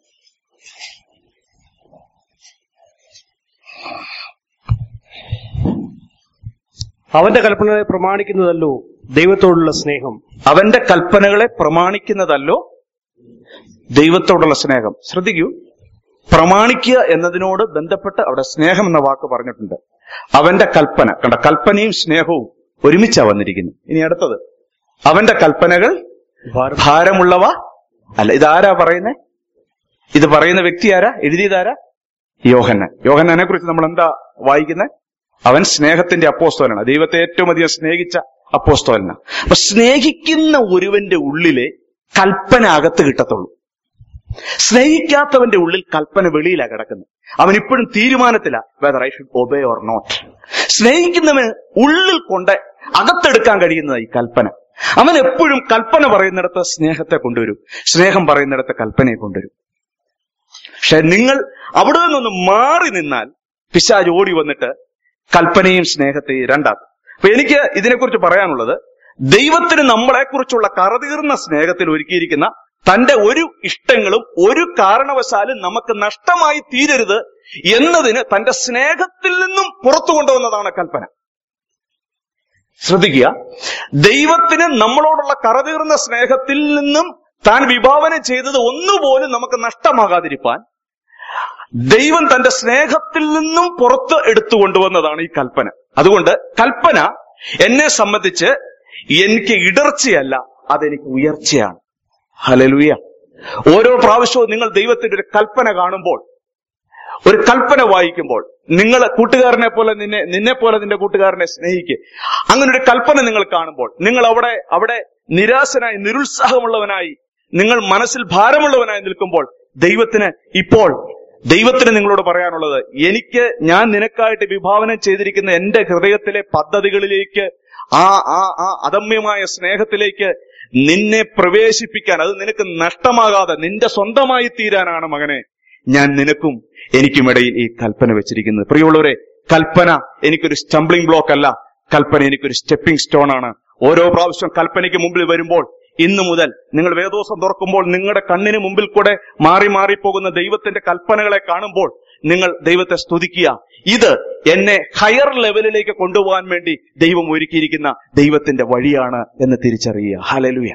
അവന്റെ കൽപ്പനകളെ പ്രമാണിക്കുന്നതല്ലോ ദൈവത്തോടുള്ള സ്നേഹം അവന്റെ കൽപ്പനകളെ പ്രമാണിക്കുന്നതല്ലോ ദൈവത്തോടുള്ള സ്നേഹം ശ്രദ്ധിക്കൂ പ്രമാണിക്കുക എന്നതിനോട് ബന്ധപ്പെട്ട് അവിടെ സ്നേഹം എന്ന വാക്ക് പറഞ്ഞിട്ടുണ്ട് അവന്റെ കൽപ്പന കണ്ട കൽപ്പനയും സ്നേഹവും ഒരുമിച്ചാ വന്നിരിക്കുന്നു ഇനി അടുത്തത് അവന്റെ കൽപ്പനകൾ ഭാരം ഭാരമുള്ളവ അല്ല ഇതാരാ പറയുന്നേ ഇത് പറയുന്ന വ്യക്തി ആരാ എഴുതിയതാരാ യോഹന്നാൻ യോഹന്നാനെ കുറിച്ച് നമ്മൾ എന്താ വായിക്കുന്നത് അവൻ സ്നേഹത്തിന്റെ അപ്പോസ്തോലാണ് ദൈവത്തെ ഏറ്റവും അധികം സ്നേഹിച്ച അപ്പോസ്തോലനാണ് അപ്പൊ സ്നേഹിക്കുന്ന ഒരുവന്റെ ഉള്ളിലെ കൽപ്പന അകത്ത് കിട്ടത്തുള്ളൂ സ്നേഹിക്കാത്തവന്റെ ഉള്ളിൽ കൽപ്പന വെളിയിലാ കിടക്കുന്നത് അവൻ ഇപ്പോഴും തീരുമാനത്തില whether I should obey or not സ്നേഹിക്കുന്നവന് ഉള്ളിൽ കൊണ്ട് അകത്തെടുക്കാൻ കഴിയുന്നത് ഈ കൽപ്പന അവൻ എപ്പോഴും കൽപ്പന പറയുന്നിടത്ത് സ്നേഹത്തെ കൊണ്ടുവരും സ്നേഹം പറയുന്നിടത്ത് കൽപ്പനയെ കൊണ്ടുവരും പക്ഷെ നിങ്ങൾ അവിടെ നിന്നൊന്ന് മാറി നിന്നാൽ പിശാജ് ഓടി വന്നിട്ട് കൽപ്പനയും സ്നേഹത്തെയും രണ്ടാക്കും അപ്പൊ എനിക്ക് ഇതിനെക്കുറിച്ച് പറയാനുള്ളത് ദൈവത്തിന് നമ്മളെക്കുറിച്ചുള്ള കറതീർന്ന സ്നേഹത്തിൽ ഒരുക്കിയിരിക്കുന്ന തന്റെ ഒരു ഇഷ്ടങ്ങളും ഒരു കാരണവശാലും നമുക്ക് നഷ്ടമായി തീരരുത് എന്നതിന് തന്റെ സ്നേഹത്തിൽ നിന്നും പുറത്തു കൊണ്ടുവന്നതാണ് കൽപ്പന ശ്രദ്ധിക്കുക ദൈവത്തിന് നമ്മളോടുള്ള കറതീർന്ന സ്നേഹത്തിൽ നിന്നും താൻ വിഭാവനം ചെയ്തത് ഒന്നുപോലും നമുക്ക് നഷ്ടമാകാതിരിക്കാൻ ദൈവം തന്റെ സ്നേഹത്തിൽ നിന്നും പുറത്ത് എടുത്തു കൊണ്ടുവന്നതാണ് ഈ കൽപ്പന അതുകൊണ്ട് കൽപ്പന എന്നെ സംബന്ധിച്ച് എനിക്ക് ഇടർച്ചയല്ല അതെനിക്ക് ഉയർച്ചയാണ് ഹലലുയ ഓരോ പ്രാവശ്യവും നിങ്ങൾ ദൈവത്തിന്റെ ഒരു കൽപ്പന കാണുമ്പോൾ ഒരു കൽപ്പന വായിക്കുമ്പോൾ നിങ്ങൾ കൂട്ടുകാരനെ പോലെ നിന്നെ നിന്നെ പോലെ നിന്റെ കൂട്ടുകാരനെ സ്നേഹിക്കുക അങ്ങനെ ഒരു കൽപ്പന നിങ്ങൾ കാണുമ്പോൾ നിങ്ങൾ അവിടെ അവിടെ നിരാശനായി നിരുത്സാഹമുള്ളവനായി നിങ്ങൾ മനസ്സിൽ ഭാരമുള്ളവനായി നിൽക്കുമ്പോൾ ദൈവത്തിന് ഇപ്പോൾ ദൈവത്തിന് നിങ്ങളോട് പറയാനുള്ളത് എനിക്ക് ഞാൻ നിനക്കായിട്ട് വിഭാവനം ചെയ്തിരിക്കുന്ന എന്റെ ഹൃദയത്തിലെ പദ്ധതികളിലേക്ക് ആ ആ ആ അദമ്യമായ സ്നേഹത്തിലേക്ക് നിന്നെ പ്രവേശിപ്പിക്കാൻ അത് നിനക്ക് നഷ്ടമാകാതെ നിന്റെ സ്വന്തമായി തീരാനാണ് മകനെ ഞാൻ നിനക്കും എനിക്കുമിടയിൽ ഈ കൽപ്പന വെച്ചിരിക്കുന്നത് പ്രിയമുള്ളവരെ കൽപ്പന എനിക്കൊരു സ്റ്റംബ്ലിംഗ് ബ്ലോക്ക് അല്ല കൽപ്പന എനിക്കൊരു സ്റ്റെപ്പിംഗ് സ്റ്റോൺ ആണ് ഓരോ പ്രാവശ്യം കൽപ്പനയ്ക്ക് മുമ്പിൽ വരുമ്പോൾ ഇന്നു മുതൽ നിങ്ങൾ വേദോസം തുറക്കുമ്പോൾ നിങ്ങളുടെ കണ്ണിന് മുമ്പിൽ കൂടെ മാറി മാറി പോകുന്ന ദൈവത്തിന്റെ കൽപ്പനകളെ കാണുമ്പോൾ നിങ്ങൾ ദൈവത്തെ സ്തുതിക്കുക ഇത് എന്നെ ഹയർ ലെവലിലേക്ക് കൊണ്ടുപോകാൻ വേണ്ടി ദൈവം ഒരുക്കിയിരിക്കുന്ന ദൈവത്തിന്റെ വഴിയാണ് എന്ന് തിരിച്ചറിയുക ഹലലുയ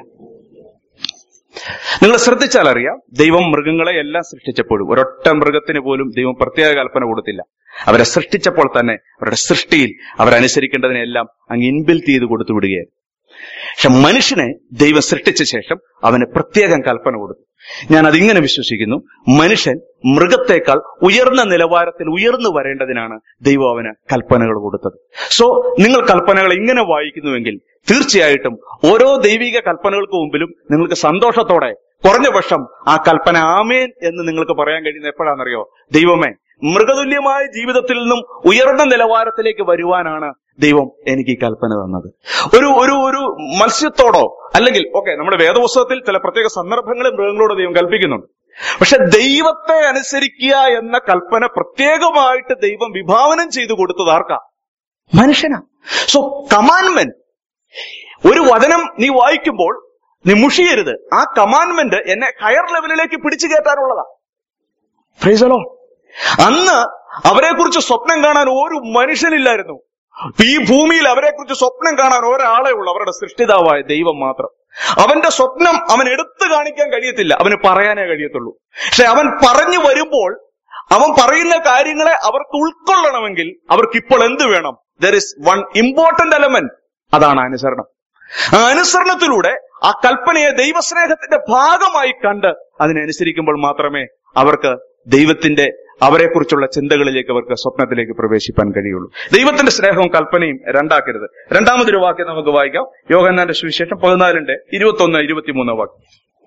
നിങ്ങൾ ശ്രദ്ധിച്ചാൽ അറിയാം ദൈവം മൃഗങ്ങളെ എല്ലാം സൃഷ്ടിച്ചപ്പോഴും ഒരൊറ്റ മൃഗത്തിന് പോലും ദൈവം പ്രത്യേക കൽപ്പന കൊടുത്തില്ല അവരെ സൃഷ്ടിച്ചപ്പോൾ തന്നെ അവരുടെ സൃഷ്ടിയിൽ അവരനുസരിക്കേണ്ടതിനെല്ലാം അങ്ങ് ഇൻബിൽറ്റ് ചെയ്ത് കൊടുത്തു വിടുകയായിരുന്നു പക്ഷെ മനുഷ്യനെ ദൈവം സൃഷ്ടിച്ച ശേഷം അവന് പ്രത്യേകം കൽപ്പന കൊടുത്തു ഞാൻ അതിങ്ങനെ വിശ്വസിക്കുന്നു മനുഷ്യൻ മൃഗത്തെക്കാൾ ഉയർന്ന നിലവാരത്തിൽ ഉയർന്നു വരേണ്ടതിനാണ് ദൈവം അവന് കൽപ്പനകൾ കൊടുത്തത് സോ നിങ്ങൾ കൽപ്പനകൾ ഇങ്ങനെ വായിക്കുന്നുവെങ്കിൽ തീർച്ചയായിട്ടും ഓരോ ദൈവിക കൽപ്പനകൾക്ക് മുമ്പിലും നിങ്ങൾക്ക് സന്തോഷത്തോടെ കുറഞ്ഞ പക്ഷം ആ കൽപ്പന ആമേൻ എന്ന് നിങ്ങൾക്ക് പറയാൻ കഴിയുന്ന എപ്പോഴാണെന്നറിയോ ദൈവമേ മൃഗതുല്യമായ ജീവിതത്തിൽ നിന്നും ഉയർന്ന നിലവാരത്തിലേക്ക് വരുവാനാണ് ദൈവം എനിക്ക് ഈ കൽപ്പന തന്നത് ഒരു ഒരു ഒരു മത്സ്യത്തോടോ അല്ലെങ്കിൽ ഓക്കെ നമ്മുടെ വേദപുസ്തകത്തിൽ ചില പ്രത്യേക സന്ദർഭങ്ങളിൽ മൃഗങ്ങളോട് ദൈവം കൽപ്പിക്കുന്നുണ്ട് പക്ഷെ ദൈവത്തെ അനുസരിക്കുക എന്ന കൽപ്പന പ്രത്യേകമായിട്ട് ദൈവം വിഭാവനം ചെയ്തു കൊടുത്തത് ആർക്കാ മനുഷ്യനാ സോ കമാൻമെന്റ് ഒരു വചനം നീ വായിക്കുമ്പോൾ നീ മുഷിയരുത് ആ കമാൻമെന്റ് എന്നെ ഹയർ ലെവലിലേക്ക് പിടിച്ചു കയറ്റാനുള്ളതാ ഫ്രൈസലോ അന്ന് അവരെക്കുറിച്ച് സ്വപ്നം കാണാൻ ഒരു മനുഷ്യനില്ലായിരുന്നു ഈ ഭൂമിയിൽ അവരെക്കുറിച്ച് സ്വപ്നം കാണാൻ ഒരാളെ ഉള്ളൂ അവരുടെ സൃഷ്ടിതാവായ ദൈവം മാത്രം അവന്റെ സ്വപ്നം അവൻ എടുത്തു കാണിക്കാൻ കഴിയത്തില്ല അവന് പറയാനേ കഴിയത്തുള്ളൂ പക്ഷെ അവൻ പറഞ്ഞു വരുമ്പോൾ അവൻ പറയുന്ന കാര്യങ്ങളെ അവർക്ക് ഉൾക്കൊള്ളണമെങ്കിൽ അവർക്ക് ഇപ്പോൾ എന്ത് വേണം there is one important element അതാണ് അനുസരണം ആ അനുസരണത്തിലൂടെ ആ കൽപ്പനയെ ദൈവസ്നേഹത്തിന്റെ ഭാഗമായി കണ്ട് അതിനനുസരിക്കുമ്പോൾ മാത്രമേ അവർക്ക് ദൈവത്തിന്റെ അവരെക്കുറിച്ചുള്ള ചിന്തകളിലേക്ക് അവർക്ക് സ്വപ്നത്തിലേക്ക് പ്രവേശിപ്പാൻ കഴിയുള്ളൂ ദൈവത്തിന്റെ സ്നേഹവും കൽപ്പനയും രണ്ടാക്കരുത് രണ്ടാമതൊരു വാക്യം നമുക്ക് വായിക്കാം യോഗന്നാന്റെ സുവിശേഷം പതിനാലിന്റെ ഇരുപത്തൊന്ന് ഇരുപത്തിമൂന്ന് വാക്യം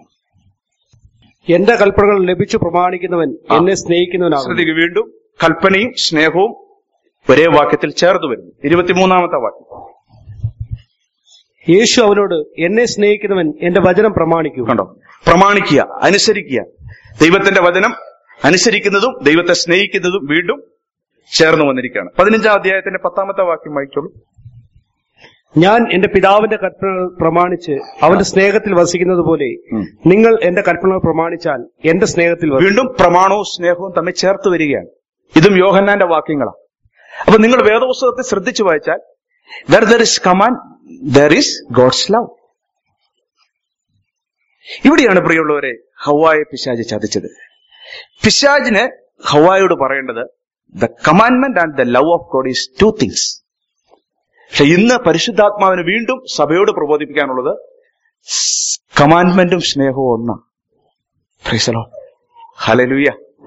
എന്റെ കൽപ്പനകൾ ലഭിച്ചു പ്രമാണിക്കുന്നവൻ ആ. എന്നെ സ്നേഹിക്കുന്നവനാകും ശ്രദ്ധിക്കുക വീണ്ടും കൽപ്പനയും സ്നേഹവും ഒരേ വാക്യത്തിൽ ചേർത്ത് വരുന്നു ഇരുപത്തിമൂന്നാമത്തെ വാക്യം യേശു അവനോട് എന്നെ സ്നേഹിക്കുന്നവൻ എന്റെ വചനം പ്രമാണിക്കും കണ്ടോ പ്രമാണിക്കുക അനുസരിക്കുക ദൈവത്തിന്റെ വചനം അനുസരിക്കുന്നതും ദൈവത്തെ സ്നേഹിക്കുന്നതും വീണ്ടും ചേർന്ന് വന്നിരിക്കുകയാണ് പതിനഞ്ചാം അധ്യായത്തിന്റെ പത്താമത്തെ വാക്യം വായിച്ചോളൂ ഞാൻ എന്റെ പിതാവിന്റെ കൽപ്പനകൾ പ്രമാണിച്ച് അവന്റെ സ്നേഹത്തിൽ വസിക്കുന്നത് പോലെ ഉം. നിങ്ങൾ എന്റെ കൽപ്പനകൾ പ്രമാണിച്ചാൽ എന്റെ സ്നേഹത്തിൽ വസിക്കും. വീണ്ടും പ്രമാണവും സ്നേഹവും തമ്മിൽ ചേർത്ത് വരികയാണ് ഇതും യോഹന്നാന്റെ വാക്യങ്ങളാണ് അപ്പൊ നിങ്ങൾ വേദപുസ്തകത്തെ ശ്രദ്ധിച്ചു വായിച്ചാൽ where there is command there is God's love ഇവിടെയാണ് പ്രിയമുള്ളവരെ ഹവായെ പിശാജ് ചതിച്ചത് പിശാജിന് ഹവായോട് പറയേണ്ടത് the commandment and the love of God is two things പക്ഷെ ഇന്ന് പരിശുദ്ധാത്മാവിന് വീണ്ടും സഭയോട് പ്രബോധിപ്പിക്കാനുള്ളത് കമാൻഡ്മെന്റും സ്നേഹവും ഒന്നാണ് ഫ്രീസലോ ഹലലുയ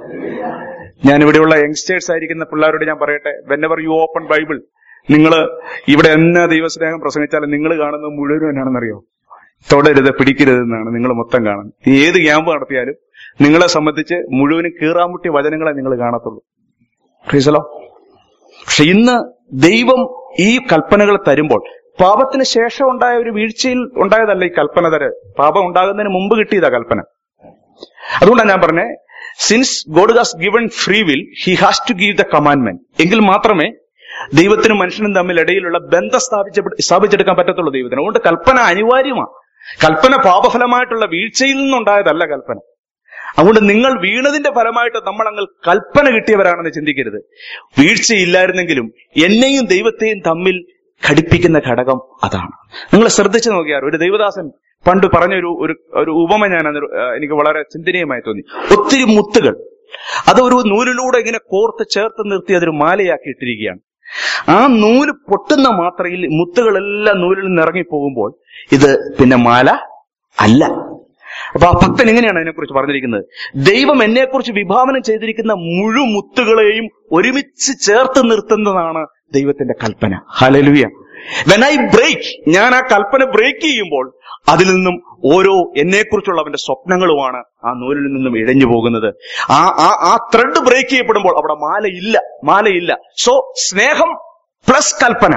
ഞാൻ ഇവിടെയുള്ള യങ്സ്റ്റേഴ്സ് ആയിരിക്കുന്ന പിള്ളേരോട് ഞാൻ പറയട്ടെ വെന്നെവർ യു ഓപ്പൺ ബൈബിൾ നിങ്ങൾ ഇവിടെ എന്നാ ദൈവസ്നേഹം പ്രസംഗിച്ചാലും നിങ്ങൾ കാണുന്നത് മുഴുവൻ എന്നാണെന്നറിയോ തൊടരുത് പിടിക്കരുത് എന്നാണ് നിങ്ങൾ മൊത്തം കാണുന്നത് നീ ഏത് ക്യാമ്പ് നടത്തിയാലും നിങ്ങളെ സംബന്ധിച്ച് മുഴുവനും കീറാമുട്ടിയ വചനങ്ങളെ നിങ്ങൾ കാണത്തുള്ളൂ ഫ്രീസലോ പക്ഷെ ഇന്ന് ദൈവം ഈ കൽപ്പനകൾ തരുമ്പോൾ പാപത്തിന് ശേഷം ഉണ്ടായ ഒരു വീഴ്ചയിൽ ഉണ്ടായതല്ല ഈ കൽപ്പന തര പാപം ഉണ്ടാകുന്നതിന് മുമ്പ് കിട്ടിയതാ കൽപ്പന അതുകൊണ്ടാണ് ഞാൻ പറഞ്ഞേ since God has given free will he has to give the commandment എങ്കിൽ മാത്രമേ ദൈവത്തിനും മനുഷ്യനും തമ്മിൽ ഇടയിലുള്ള ബന്ധം സ്ഥാപിച്ച സ്ഥാപിച്ചെടുക്കാൻ പറ്റത്തുള്ളൂ ദൈവത്തിന് അതുകൊണ്ട് കൽപ്പന അനിവാര്യമാണ് കൽപ്പന പാപഫലമായിട്ടുള്ള വീഴ്ചയിൽ നിന്നുണ്ടായതല്ല കൽപ്പന അതുകൊണ്ട് നിങ്ങൾ വീണതിന്റെ ഫലമായിട്ട് നമ്മൾ അങ്ങ് കൽപ്പന കിട്ടിയവരാണെന്ന് ചിന്തിക്കരുത് വീഴ്ചയില്ലായിരുന്നെങ്കിലും എന്നെയും ദൈവത്തെയും തമ്മിൽ ഘടിപ്പിക്കുന്ന ഘടകം അതാണ് നിങ്ങൾ ശ്രദ്ധിച്ചു നോക്കിയാൽ ഒരു ദൈവദാസൻ പണ്ട് പറഞ്ഞൊരു ഒരു ഒരു ഉപമ ഞാൻ അന്ന് ഒരു, ആ, എനിക്ക് വളരെ ചിന്തനീയമായി തോന്നി ഒത്തിരി മുത്തുകൾ അത് ഒരു നൂലിലൂടെ ഇങ്ങനെ കോർത്ത് ചേർത്ത് നിർത്തി അതൊരു മാലയാക്കി ഇട്ടിരിക്കുകയാണ് ആ നൂല് പൊട്ടുന്ന മാത്രയിൽ മുത്തുകളെല്ലാം നൂലിൽ നിന്ന് ഇറങ്ങിപ്പോകുമ്പോൾ ഇത് പിന്നെ മാല അല്ല അപ്പൊ ആ ഭക്തൻ എങ്ങനെയാണ് അതിനെക്കുറിച്ച് പറഞ്ഞിരിക്കുന്നത് ദൈവം എന്നെക്കുറിച്ച് വിഭാവനം ചെയ്തിരിക്കുന്ന മുഴു മുത്തുകളെയും ഒരുമിച്ച് ചേർത്ത് നിർത്തുന്നതാണ് ദൈവത്തിന്റെ കൽപ്പന ഹലലുയ വെൻ ഐ ബ്രേക്ക് ഞാൻ ആ കൽപ്പന ബ്രേക്ക് ചെയ്യുമ്പോൾ അതിൽ നിന്നും ഓരോ എന്നെക്കുറിച്ചുള്ള അവന്റെ സ്വപ്നങ്ങളുമാണ് ആ നൂലിൽ നിന്നും ഇഴഞ്ഞു പോകുന്നത് ആ ആ ആ ത്രെഡ് ബ്രേക്ക് ചെയ്യപ്പെടുമ്പോൾ അവിടെ മാലയില്ല മാലയില്ല സോ സ്നേഹം പ്ലസ് കൽപ്പന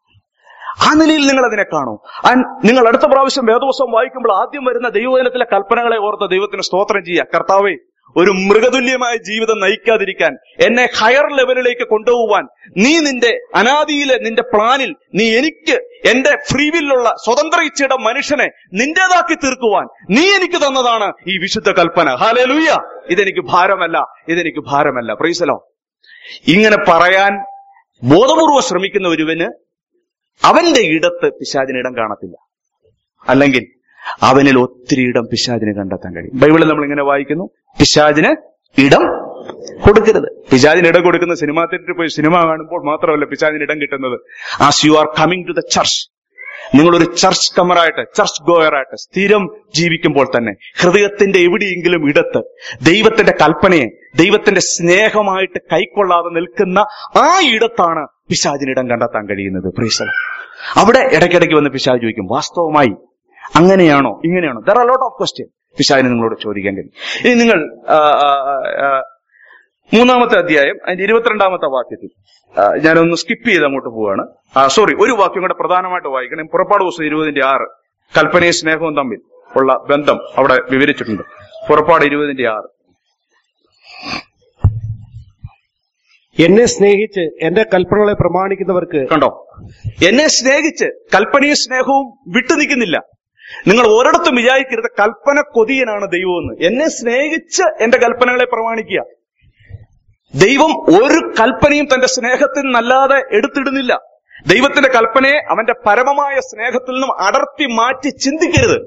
ആ നിലയിൽ നിങ്ങൾ അതിനെ കാണൂ And നിങ്ങൾ അടുത്ത പ്രാവശ്യം വേദവസം വായിക്കുമ്പോൾ ആദ്യം വരുന്ന ദൈവദിനത്തിലെ കൽപ്പനകളെ ഓർത്ത് ദൈവത്തിന് സ്തോത്രം ചെയ്യുക കർത്താവേ ഒരു മൃഗതുല്യമായ ജീവിതം നയിക്കാതിരിക്കാൻ എന്നെ ഹയർ ലെവലിലേക്ക് കൊണ്ടുപോവാൻ നീ നിന്റെ അനാദിയിലെ നിന്റെ പ്ലാനിൽ നീ എനിക്ക് എന്റെ ഫ്രീവിലുള്ള സ്വതന്ത്ര ഇച്ഛയുടെ മനുഷ്യനെ നിന്റേതാക്കി തീർക്കുവാൻ നീ എനിക്ക് തന്നതാണ് ഈ വിശുദ്ധ കൽപ്പന ഹാലലൂയ ഇതെനിക്ക് ഭാരമല്ല ഇതെനിക്ക് ഭാരമല്ല പ്രീസലോ ഇങ്ങനെ പറയാൻ ബോധപൂർവ്വം ശ്രമിക്കുന്ന ഒരുവന് അവന്റെ ഇടത്ത് പിശാചിന് ഇടം കാണത്തില്ല അല്ലെങ്കിൽ അവനിൽ ഒത്തിരി ഇടം പിശാചിന് കണ്ടെത്താൻ കഴിയും ബൈബിളിൽ നമ്മൾ ഇങ്ങനെ വായിക്കുന്നു പിശാചിന് ഇടം കൊടുക്കരുത് പിശാചിന് ഇടം കൊടുക്കുന്ന സിനിമാ തിയേറ്ററിൽ പോയി സിനിമ കാണുമ്പോൾ മാത്രമല്ല പിശാചിന് ഇടം കിട്ടുന്നത് as you are coming to the church നിങ്ങളൊരു ചർച്ച് കമറായിട്ട് ചർച്ച് ഗോയറായിട്ട് സ്ഥിരം ജീവിക്കുമ്പോൾ തന്നെ ഹൃദയത്തിന്റെ എവിടെയെങ്കിലും ഇടത്ത് ദൈവത്തിന്റെ കൽപ്പനയെ ദൈവത്തിന്റെ സ്നേഹമായിട്ട് കൈക്കൊള്ളാതെ നിൽക്കുന്ന ആ ഇടത്താണ് പിശാചിനിടം കണ്ടെത്താൻ കഴിയുന്നത് പ്രീസൽ അവിടെ ഇടയ്ക്കിടയ്ക്ക് വന്ന് പിശാജ് ചോദിക്കും വാസ്തവമായി അങ്ങനെയാണോ ഇങ്ങനെയാണോ there are lot of question പിശാചിന് നിങ്ങളോട് ചോദിക്കാൻ കഴിയും ഇനി നിങ്ങൾ ആ, ആ, ആ, മൂന്നാമത്തെ അധ്യായം അതിന്റെ ഇരുപത്തിരണ്ടാമത്തെ വാക്യത്തിൽ ആ, ഞാനൊന്ന് സ്കിപ്പ് ചെയ്ത് അങ്ങോട്ട് പോവാണ് സോറി ഒരു വാക്യം കൂടെ പ്രധാനമായിട്ട് വായിക്കണം പുറപ്പാട് ദിവസം ഇരുപതിന്റെ ആറ് കൽപ്പനയും സ്നേഹവും തമ്മിൽ ഉള്ള ബന്ധം അവിടെ വിവരിച്ചിട്ടുണ്ട് പുറപ്പാട് ഇരുപതിന്റെ ആറ് എന്നെ സ്നേഹിച്ച് എന്റെ കൽപ്പനകളെ പ്രമാണിക്കുന്നവർക്ക് കണ്ടോ എന്നെ സ്നേഹിച്ച് കൽപ്പനയും സ്നേഹവും വിട്ടു നിൽക്കുന്നില്ല നിങ്ങൾ ഒരിടത്തും വിചാരിക്കരുത് കൽപ്പന കൊതിയനാണ് ദൈവമെന്ന് എന്നെ സ്നേഹിച്ച് എന്റെ കൽപ്പനകളെ പ്രമാണിക്കുക ദൈവം ഒരു കൽപ്പനയും തന്റെ സ്നേഹത്തിൽ നിന്നല്ലാതെ എടുത്തിടുന്നില്ല ദൈവത്തിന്റെ കൽപ്പനയെ അവന്റെ പരമമായ സ്നേഹത്തിൽ നിന്നും അടർത്തി മാറ്റി ചിന്തിക്കരുത്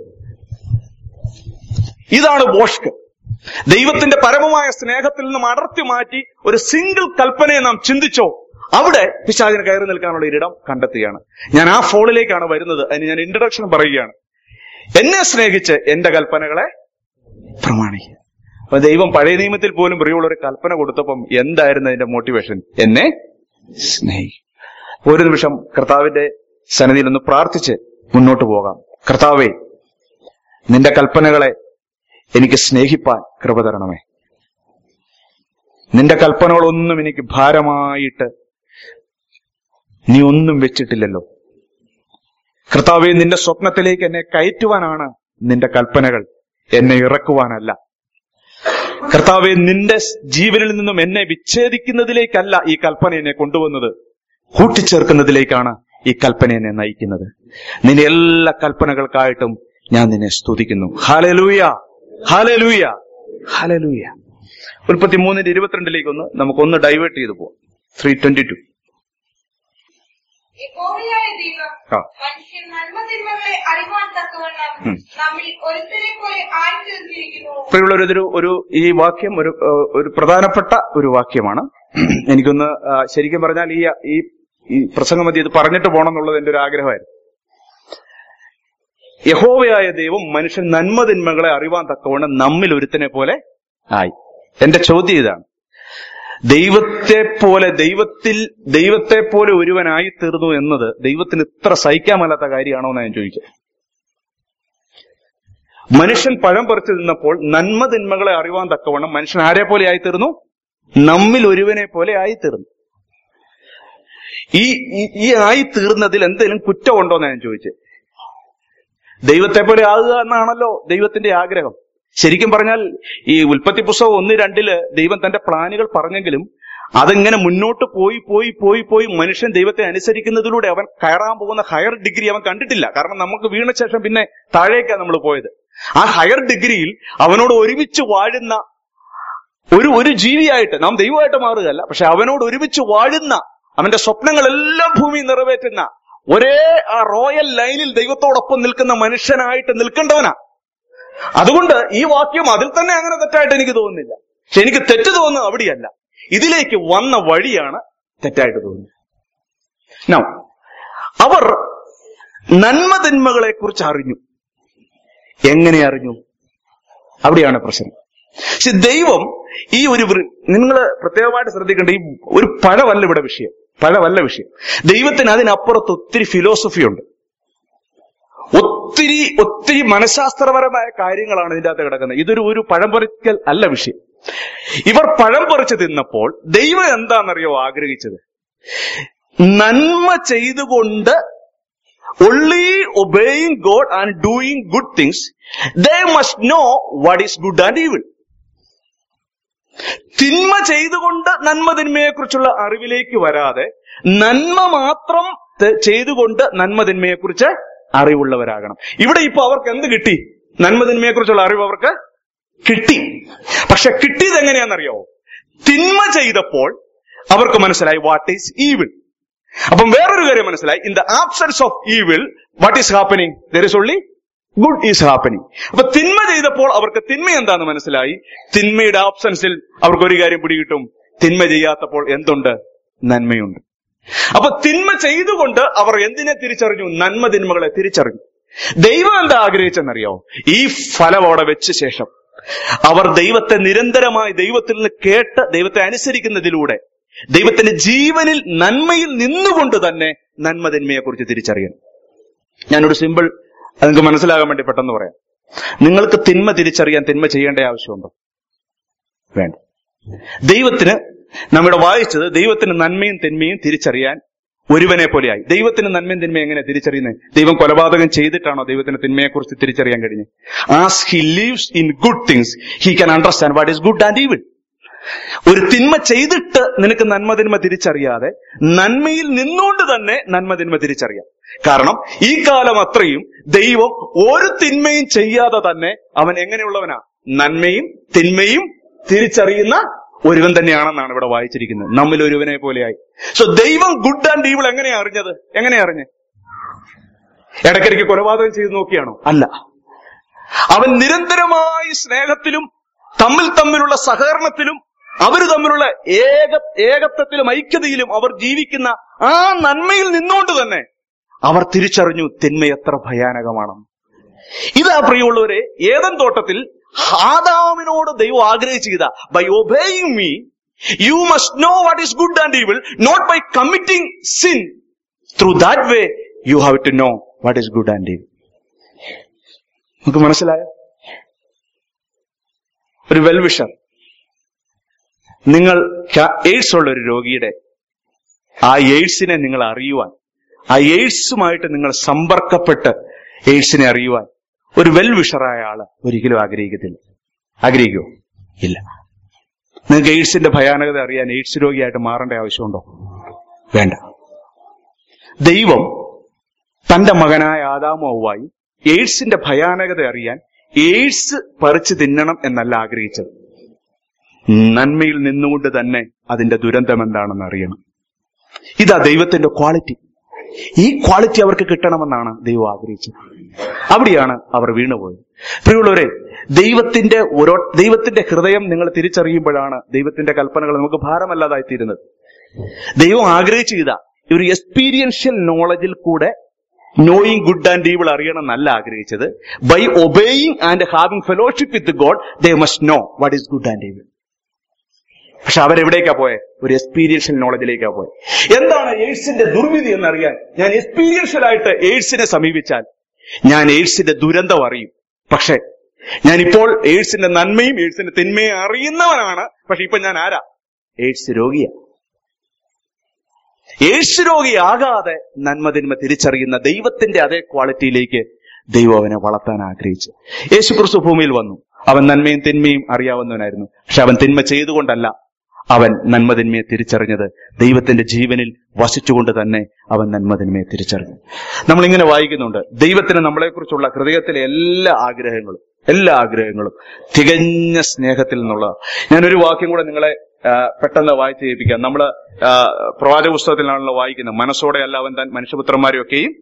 ഇതാണ് ബോഷ്ക്ക് ദൈവത്തിന്റെ പരമമായ സ്നേഹത്തിൽ നിന്നും അടർത്തി മാറ്റി ഒരു സിംഗിൾ കൽപ്പനയെ നാം ചിന്തിച്ചോ അവിടെ പിശാചിന് കയറി നിൽക്കാനുള്ള ഒരിടം കണ്ടെത്തുകയാണ് ഞാൻ ആ ഫോളിലേക്കാണ് വരുന്നത് അതിന് ഞാൻ ഇൻട്രഡക്ഷൻ പറയുകയാണ് എന്നെ സ്നേഹിച്ച് എന്റെ കൽപ്പനകളെ പ്രമാണിക്കുക അപ്പൊ ദൈവം പഴയ നിയമത്തിൽ പോലും പ്രിയമുള്ള ഒരു കൽപ്പന കൊടുത്തപ്പം എന്തായിരുന്നു അതിന്റെ മോട്ടിവേഷൻ എന്നെ സ്നേഹിക്കും ഒരു നിമിഷം കർത്താവിന്റെ സന്നിധിയിൽ ഒന്ന് പ്രാർത്ഥിച്ച് മുന്നോട്ട് പോകാം കർത്താവേ നിന്റെ കൽപ്പനകളെ എനിക്ക് സ്നേഹിപ്പാൻ കൃപ തരണമേ നിന്റെ കൽപ്പനകളൊന്നും എനിക്ക് ഭാരമായിട്ട് നീ ഒന്നും വെച്ചിട്ടില്ലല്ലോ കർത്താവെ നിന്റെ സ്വപ്നത്തിലേക്ക് എന്നെ കയറ്റുവാനാണ് നിന്റെ കൽപ്പനകൾ എന്നെ ഇറക്കുവാനല്ല കർത്താവെ നിന്റെ ജീവനിൽ നിന്നും എന്നെ വിച്ഛേദിക്കുന്നതിലേക്കല്ല ഈ കൽപ്പന എന്നെ കൊണ്ടുവന്നത് കൂട്ടിച്ചേർക്കുന്നതിലേക്കാണ് ഈ കൽപ്പന എന്നെ നയിക്കുന്നത് നിന്റെ എല്ലാ കൽപ്പനകൾക്കായിട്ടും ഞാൻ നിന്നെ സ്തുതിക്കുന്നു ഹാലലൂയ ഹാലലൂയ ഹാലലൂയ ഉൽപ്പത്തി മൂന്നിന്റെ ഇരുപത്തിരണ്ടിലേക്ക് ഒന്ന് നമുക്കൊന്ന് ഡൈവേർട്ട് ചെയ്തു പോവാം ത്രീ ട്വന്റി ടു യഹോവയായ ദൈവം ആ. മനുഷ്യൻ നന്മതിന്മകളെ അറിവാൻ തക്കവണ്ണം ഉം. നമ്മിൽ ഒരുത്തരെ പോലെ ആയിത്തീർന്നിരിക്കുന്നു പ്രിയമുള്ളവർ ഇതൊരു ഒരു ഈ വാക്യം ഒരു ഏഹ്, ഒരു പ്രധാനപ്പെട്ട ഒരു വാക്യമാണ് എനിക്കൊന്ന് ആ, ശരിക്കും പറഞ്ഞാൽ ഈ ഈ ഈ പ്രസംഗം മതി ഇത് പറഞ്ഞിട്ട് പോകണം എന്നുള്ളത് എന്റെ ഒരു ആഗ്രഹമായിരുന്നു യഹോവയായ ദൈവം മനുഷ്യൻ നന്മതിന്മകളെ അറിവാൻ തക്കവണ്ണം നമ്മിൽ ഒരുത്തനെ പോലെ ആയി എന്റെ ചോദ്യം ഇതാണ് ദൈവത്തെ പോലെ ദൈവത്തിൽ ദൈവത്തെ പോലെ ഒരുവനായി തീർന്നു എന്നത് ദൈവത്തിന് ഇത്ര സഹിക്കാൻ മേലാത്ത കാര്യമാണോ എന്ന് ഞാൻ ചോദിക്കാം മനുഷ്യൻ പഴം പറിച്ചു നിന്നപ്പോൾ നന്മ തിന്മകളെ അറിവാൻ തക്കവണ്ണം മനുഷ്യൻ ആരെ പോലെ ആയിത്തീർന്നു നമ്മിൽ ഒരുവനെ പോലെ ആയിത്തീർന്നു ഈ ഈ- ഈ ആയിത്തീർന്നതിൽ എന്തെങ്കിലും കുറ്റമുണ്ടോ എന്ന് ഞാൻ ചോദിച്ചത് ദൈവത്തെ പോലെ ആകുക എന്നാണല്ലോ ദൈവത്തിന്റെ ആഗ്രഹം ശരിക്കും പറഞ്ഞാൽ ഈ ഉൽപ്പത്തി പുസ്തകം ഒന്ന് രണ്ടില് ദൈവം തന്റെ പ്ലാനുകൾ പറഞ്ഞെങ്കിലും അതെങ്ങനെ മുന്നോട്ട് പോയി പോയി പോയി പോയി മനുഷ്യൻ ദൈവത്തെ അനുസരിക്കുന്നതിലൂടെ അവൻ കയറാൻ പോകുന്ന ഹയർ ഡിഗ്രി അവൻ കണ്ടിട്ടില്ല കാരണം നമുക്ക് വീണ ശേഷം പിന്നെ താഴേക്കാണ് നമ്മൾ പോയത് ആ ഹയർ ഡിഗ്രിയിൽ അവനോട് ഒരുമിച്ച് വാഴുന്ന ഒരു ഒരു ജീവിയായിട്ട് നാം ദൈവമായിട്ട് മാറുകയല്ല പക്ഷെ അവനോട് ഒരുമിച്ച് വാഴുന്ന അവന്റെ സ്വപ്നങ്ങളെല്ലാം ഭൂമി നിറവേറ്റുന്ന ഒരേ ആ റോയൽ ലൈനിൽ ദൈവത്തോടൊപ്പം നിൽക്കുന്ന മനുഷ്യനായിട്ട് നിൽക്കേണ്ടവനാ അതുകൊണ്ട് ഈ വാക്യം അതിൽ തന്നെ അങ്ങനെ തെറ്റായിട്ട് എനിക്ക് തോന്നുന്നില്ല പക്ഷെ എനിക്ക് തെറ്റ് തോന്നുന്നത് അവിടെയല്ല ഇതിലേക്ക് വന്ന വഴിയാണ് തെറ്റായിട്ട് തോന്നുന്നത് Now, അവർ നന്മതിന്മകളെ കുറിച്ച് അറിഞ്ഞു എങ്ങനെ അറിഞ്ഞു അവിടെയാണ് പ്രശ്നം പക്ഷെ ദൈവം ഈ ഒരു നിങ്ങൾ പ്രത്യേകമായിട്ട് ശ്രദ്ധിക്കേണ്ട ഈ ഒരു പഴവല്ല ഇവിടെ വിഷയം പഴവല്ല വിഷയം ദൈവത്തിന് അതിനപ്പുറത്ത് ഒത്തിരി ഫിലോസഫി ഉണ്ട് ഒത്തിരി ഒത്തിരി മനഃശാസ്ത്രപരമായ കാര്യങ്ങളാണ് ഇതിന്റെ അകത്ത് കിടക്കുന്നത് ഇതൊരു ഒരു പഴം പറിക്കൽ അല്ല വിഷയം ഇവർ പഴം പറിച്ച് തിന്നപ്പോൾ ദൈവം എന്താണെന്നറിയോ ആഗ്രഹിച്ചത് നന്മ ചെയ്തുകൊണ്ട് only obeying God and doing good things, they must know what is good and evil. തിന്മ ചെയ്തുകൊണ്ട് നന്മ തിന്മയെക്കുറിച്ചുള്ള അറിവിലേക്ക് വരാതെ നന്മ മാത്രം ത- ചെയ്തുകൊണ്ട് നന്മ തിന്മയെക്കുറിച്ച് അറിവുള്ളവരാകണം ഇവിടെ ഇപ്പൊ അവർക്ക് എന്ത് കിട്ടി നന്മ തിന്മയെക്കുറിച്ചുള്ള അറിവ് അവർക്ക് കിട്ടി പക്ഷെ കിട്ടിയത് എങ്ങനെയാണെന്നറിയോ തിന്മ ചെയ്തപ്പോൾ അവർക്ക് മനസ്സിലായി വാട്ട് ഈസ് ഈവിൾ അപ്പം വേറൊരു കാര്യം മനസ്സിലായി in the absence of evil what is happening there is only good is happening അപ്പൊ തിന്മ ചെയ്തപ്പോൾ അവർക്ക് തിന്മ എന്താന്ന് മനസ്സിലായി തിന്മയുടെ ആബ്സെൻസിൽ അവർക്ക് ഒരു കാര്യം പിടികിട്ടും തിന്മ ചെയ്യാത്തപ്പോൾ എന്തുണ്ട് നന്മയുണ്ട് അപ്പൊ തിന്മ ചെയ്തുകൊണ്ട് അവർ എന്തിനെ തിരിച്ചറിഞ്ഞു നന്മ തിന്മകളെ തിരിച്ചറിഞ്ഞു ദൈവം എന്താ ആഗ്രഹിച്ചെന്നറിയോ ഈ ഫലം അവിടെ വെച്ച ശേഷം അവർ ദൈവത്തെ നിരന്തരമായി ദൈവത്തിൽ നിന്ന് കേട്ട് ദൈവത്തെ അനുസരിക്കുന്നതിലൂടെ ദൈവത്തിന്റെ ജീവനിൽ നന്മയിൽ നിന്നുകൊണ്ട് തന്നെ നന്മ തിന്മയെ കുറിച്ച് തിരിച്ചറിയണം ഞാനൊരു സിമ്പിൾ അത് നിങ്ങൾക്ക് മനസ്സിലാകാൻ വേണ്ടി പെട്ടെന്ന് പറയാം നിങ്ങൾക്ക് തിന്മ തിരിച്ചറിയാൻ തിന്മ ചെയ്യേണ്ട ആവശ്യമുണ്ടോ വേണ്ട ദൈവത്തിന് നമ്മുടെ വായിച്ചത് ദൈവത്തിന് നന്മയും തിന്മയും തിരിച്ചറിയാൻ ഒരുവനെ പോലെയായി ദൈവത്തിന് നന്മയും തിന്മയും എങ്ങനെ തിരിച്ചറിയുന്നത് ദൈവം കൊലപാതകം ചെയ്തിട്ടാണോ ദൈവത്തിന് തിന്മയെക്കുറിച്ച് തിരിച്ചറിയാൻ കഴിഞ്ഞത് as he lives in good things he can understand what is good and evil ഒരു തിന്മ ചെയ്തിട്ട് നിനക്ക് നന്മ തിന്മ തിരിച്ചറിയാതെ നന്മയിൽ നിന്നുകൊണ്ട് തന്നെ നന്മ തിന്മ തിരിച്ചറിയാം കാരണം ഈ കാലം അത്രയും ദൈവം ഒരു തിന്മയും ചെയ്യാതെ തന്നെ അവൻ എങ്ങനെയുള്ളവനാ നന്മയും തിന്മയും തിരിച്ചറിയുന്ന ഒരുവൻ തന്നെയാണെന്നാണ് ഇവിടെ വായിച്ചിരിക്കുന്നത് നമ്മിൽ ഒരുവനെ പോലെയായി സോ ദൈവം ഗുഡ് ആൻഡ് ഈവിൾ എങ്ങനെയാ അറിഞ്ഞത് എങ്ങനെയാ അറിഞ്ഞത് ഇടയ്ക്കിടയ്ക്ക് കൊലപാതകം ചെയ്ത് നോക്കിയാണോ അല്ല അവൻ നിരന്തരമായി സ്നേഹത്തിലും തമ്മിൽ തമ്മിലുള്ള സഹകരണത്തിലും അവർ തമ്മിലുള്ള ഏക ഏകത്വത്തിലും ഐക്യതയിലും അവർ ജീവിക്കുന്ന ആ നന്മയിൽ നിന്നുകൊണ്ട് തന്നെ അവർ തിരിച്ചറിഞ്ഞു തിന്മ എത്ര ഭയാനകമാണെന്ന് ഇതാ പ്രിയമുള്ളവരെ ഏതൻ തോട്ടത്തിൽ ആദാമിനോട് ദൈവം ആഗ്രഹിച്ചത് by obeying me you must know what is good and evil not by committing sin through that way you have to know what is good and evil നമുക്ക് മനസ്സിലായോ ഒരു വെൽവിഷർ നിങ്ങൾ എയ്ഡ്സ് ഉള്ള ഒരു രോഗിയുടെ ആ എയ്ഡ്സിനെ നിങ്ങൾ അറിയുവാൻ ആ എയ്ഡ്സുമായിട്ട് നിങ്ങൾ സമ്പർക്കപ്പെട്ട് എയ്ഡ്സിനെ അറിയുവാൻ ഒരു വെൽവിഷറായ ആള് ഒരിക്കലും ആഗ്രഹിക്കത്തില്ല ആഗ്രഹിക്കുമോ ഇല്ല നിങ്ങൾക്ക് എയ്ഡ്സിന്റെ ഭയാനകത അറിയാൻ എയ്ഡ്സ് രോഗിയായിട്ട് മാറേണ്ട ആവശ്യമുണ്ടോ വേണ്ട ദൈവം തന്റെ മകനായ ആദാമവുമായി എയ്ഡ്സിന്റെ ഭയാനകത അറിയാൻ എയ്ഡ്സ് പറിച്ചു തിന്നണം എന്നല്ല ആഗ്രഹിച്ചത് നന്മയിൽ നിന്നുകൊണ്ട് തന്നെ അതിന്റെ ദുരന്തം എന്താണെന്ന് അറിയണം ഇതാ ദൈവത്തിന്റെ ക്വാളിറ്റി ഈ ക്വാളിറ്റി അവർക്ക് കിട്ടണമെന്നാണ് ദൈവം ആഗ്രഹിച്ചത് അവിടെയാണ് അവർ വീണുപോയത് പ്രിയമുള്ളവരെ ദൈവത്തിന്റെ ഓരോ ദൈവത്തിന്റെ ഹൃദയം നിങ്ങൾ തിരിച്ചറിയുമ്പോഴാണ് ദൈവത്തിന്റെ കൽപ്പനകൾ നമുക്ക് ഭാരമല്ലാതായി തീരുന്നത് ദൈവം ആഗ്രഹിച്ചു ഇതാ ഒരു എക്സ്പീരിയൻഷ്യൽ നോളജിൽ കൂടെ നോയിങ് ഗുഡ് ആൻഡ് ഈവിൾ അറിയണം എന്നല്ല ആഗ്രഹിച്ചത് by obeying and having fellowship with God they must know what is good and evil പക്ഷെ അവരെവിടേക്കാ പോയെ ഒരു എക്സ്പീരിയൻഷ്യൽ നോളജിലേക്കാ പോയെ എന്താണ് എയ്ഡ്സിന്റെ ദുർവിധി എന്നറിയാൻ ഞാൻ എക്സ്പീരിയൻഷ്യൽ ആയിട്ട് എയ്ഡ്സിനെ സമീപിച്ചാൽ ഞാൻ എയ്ഡ്സിന്റെ ദുരന്തം അറിയും പക്ഷെ ഞാൻ ഇപ്പോൾ എയ്ഡ്സിന്റെ നന്മയും എയ്ഡ്സിന്റെ തിന്മയും അറിയുന്നവനാണ് പക്ഷെ ഇപ്പൊ ഞാൻ ആരാ എയ്ഡ്സ് രോഗിയാ എയ്ഡ്സ് രോഗിയാകാതെ നന്മ തിന്മ തിരിച്ചറിയുന്ന ദൈവത്തിന്റെ അതേ ക്വാളിറ്റിയിലേക്ക് ദൈവം അവനെ വളർത്താൻ ആഗ്രഹിച്ചു യേശു ക്രിസ്തു ഭൂമിയിൽ വന്നു അവൻ നന്മയും തിന്മയും അറിയാവുന്നവനായിരുന്നു പക്ഷെ അവൻ തിന്മ ചെയ്തുകൊണ്ടല്ല അവൻ നന്മ തിന്മയെ തിരിച്ചറിഞ്ഞത് ദൈവത്തിന്റെ ജീവനിൽ വസിച്ചുകൊണ്ട് തന്നെ അവൻ നന്മ തിന്മയെ തിരിച്ചറിഞ്ഞു നമ്മൾ ഇങ്ങനെ വായിക്കുന്നുണ്ട് ദൈവത്തിന് നമ്മളെക്കുറിച്ചുള്ള ഹൃദയത്തിലെ എല്ലാ ആഗ്രഹങ്ങളും എല്ലാ ആഗ്രഹങ്ങളും തികഞ്ഞ സ്നേഹത്തിൽ നിന്നുള്ളതാണ് ഞാനൊരു വാക്യം കൂടെ നിങ്ങളെ ആ, പെട്ടെന്ന് വായിച്ച് കേൾപ്പിക്കാം നമ്മള് ആ, പ്രവാചക പുസ്തകത്തിലാണല്ലോ വായിക്കുന്നത് മനസ്സോടെ അല്ല അവൻ താൻ മനുഷ്യപുത്രന്മാരെയൊക്കെയും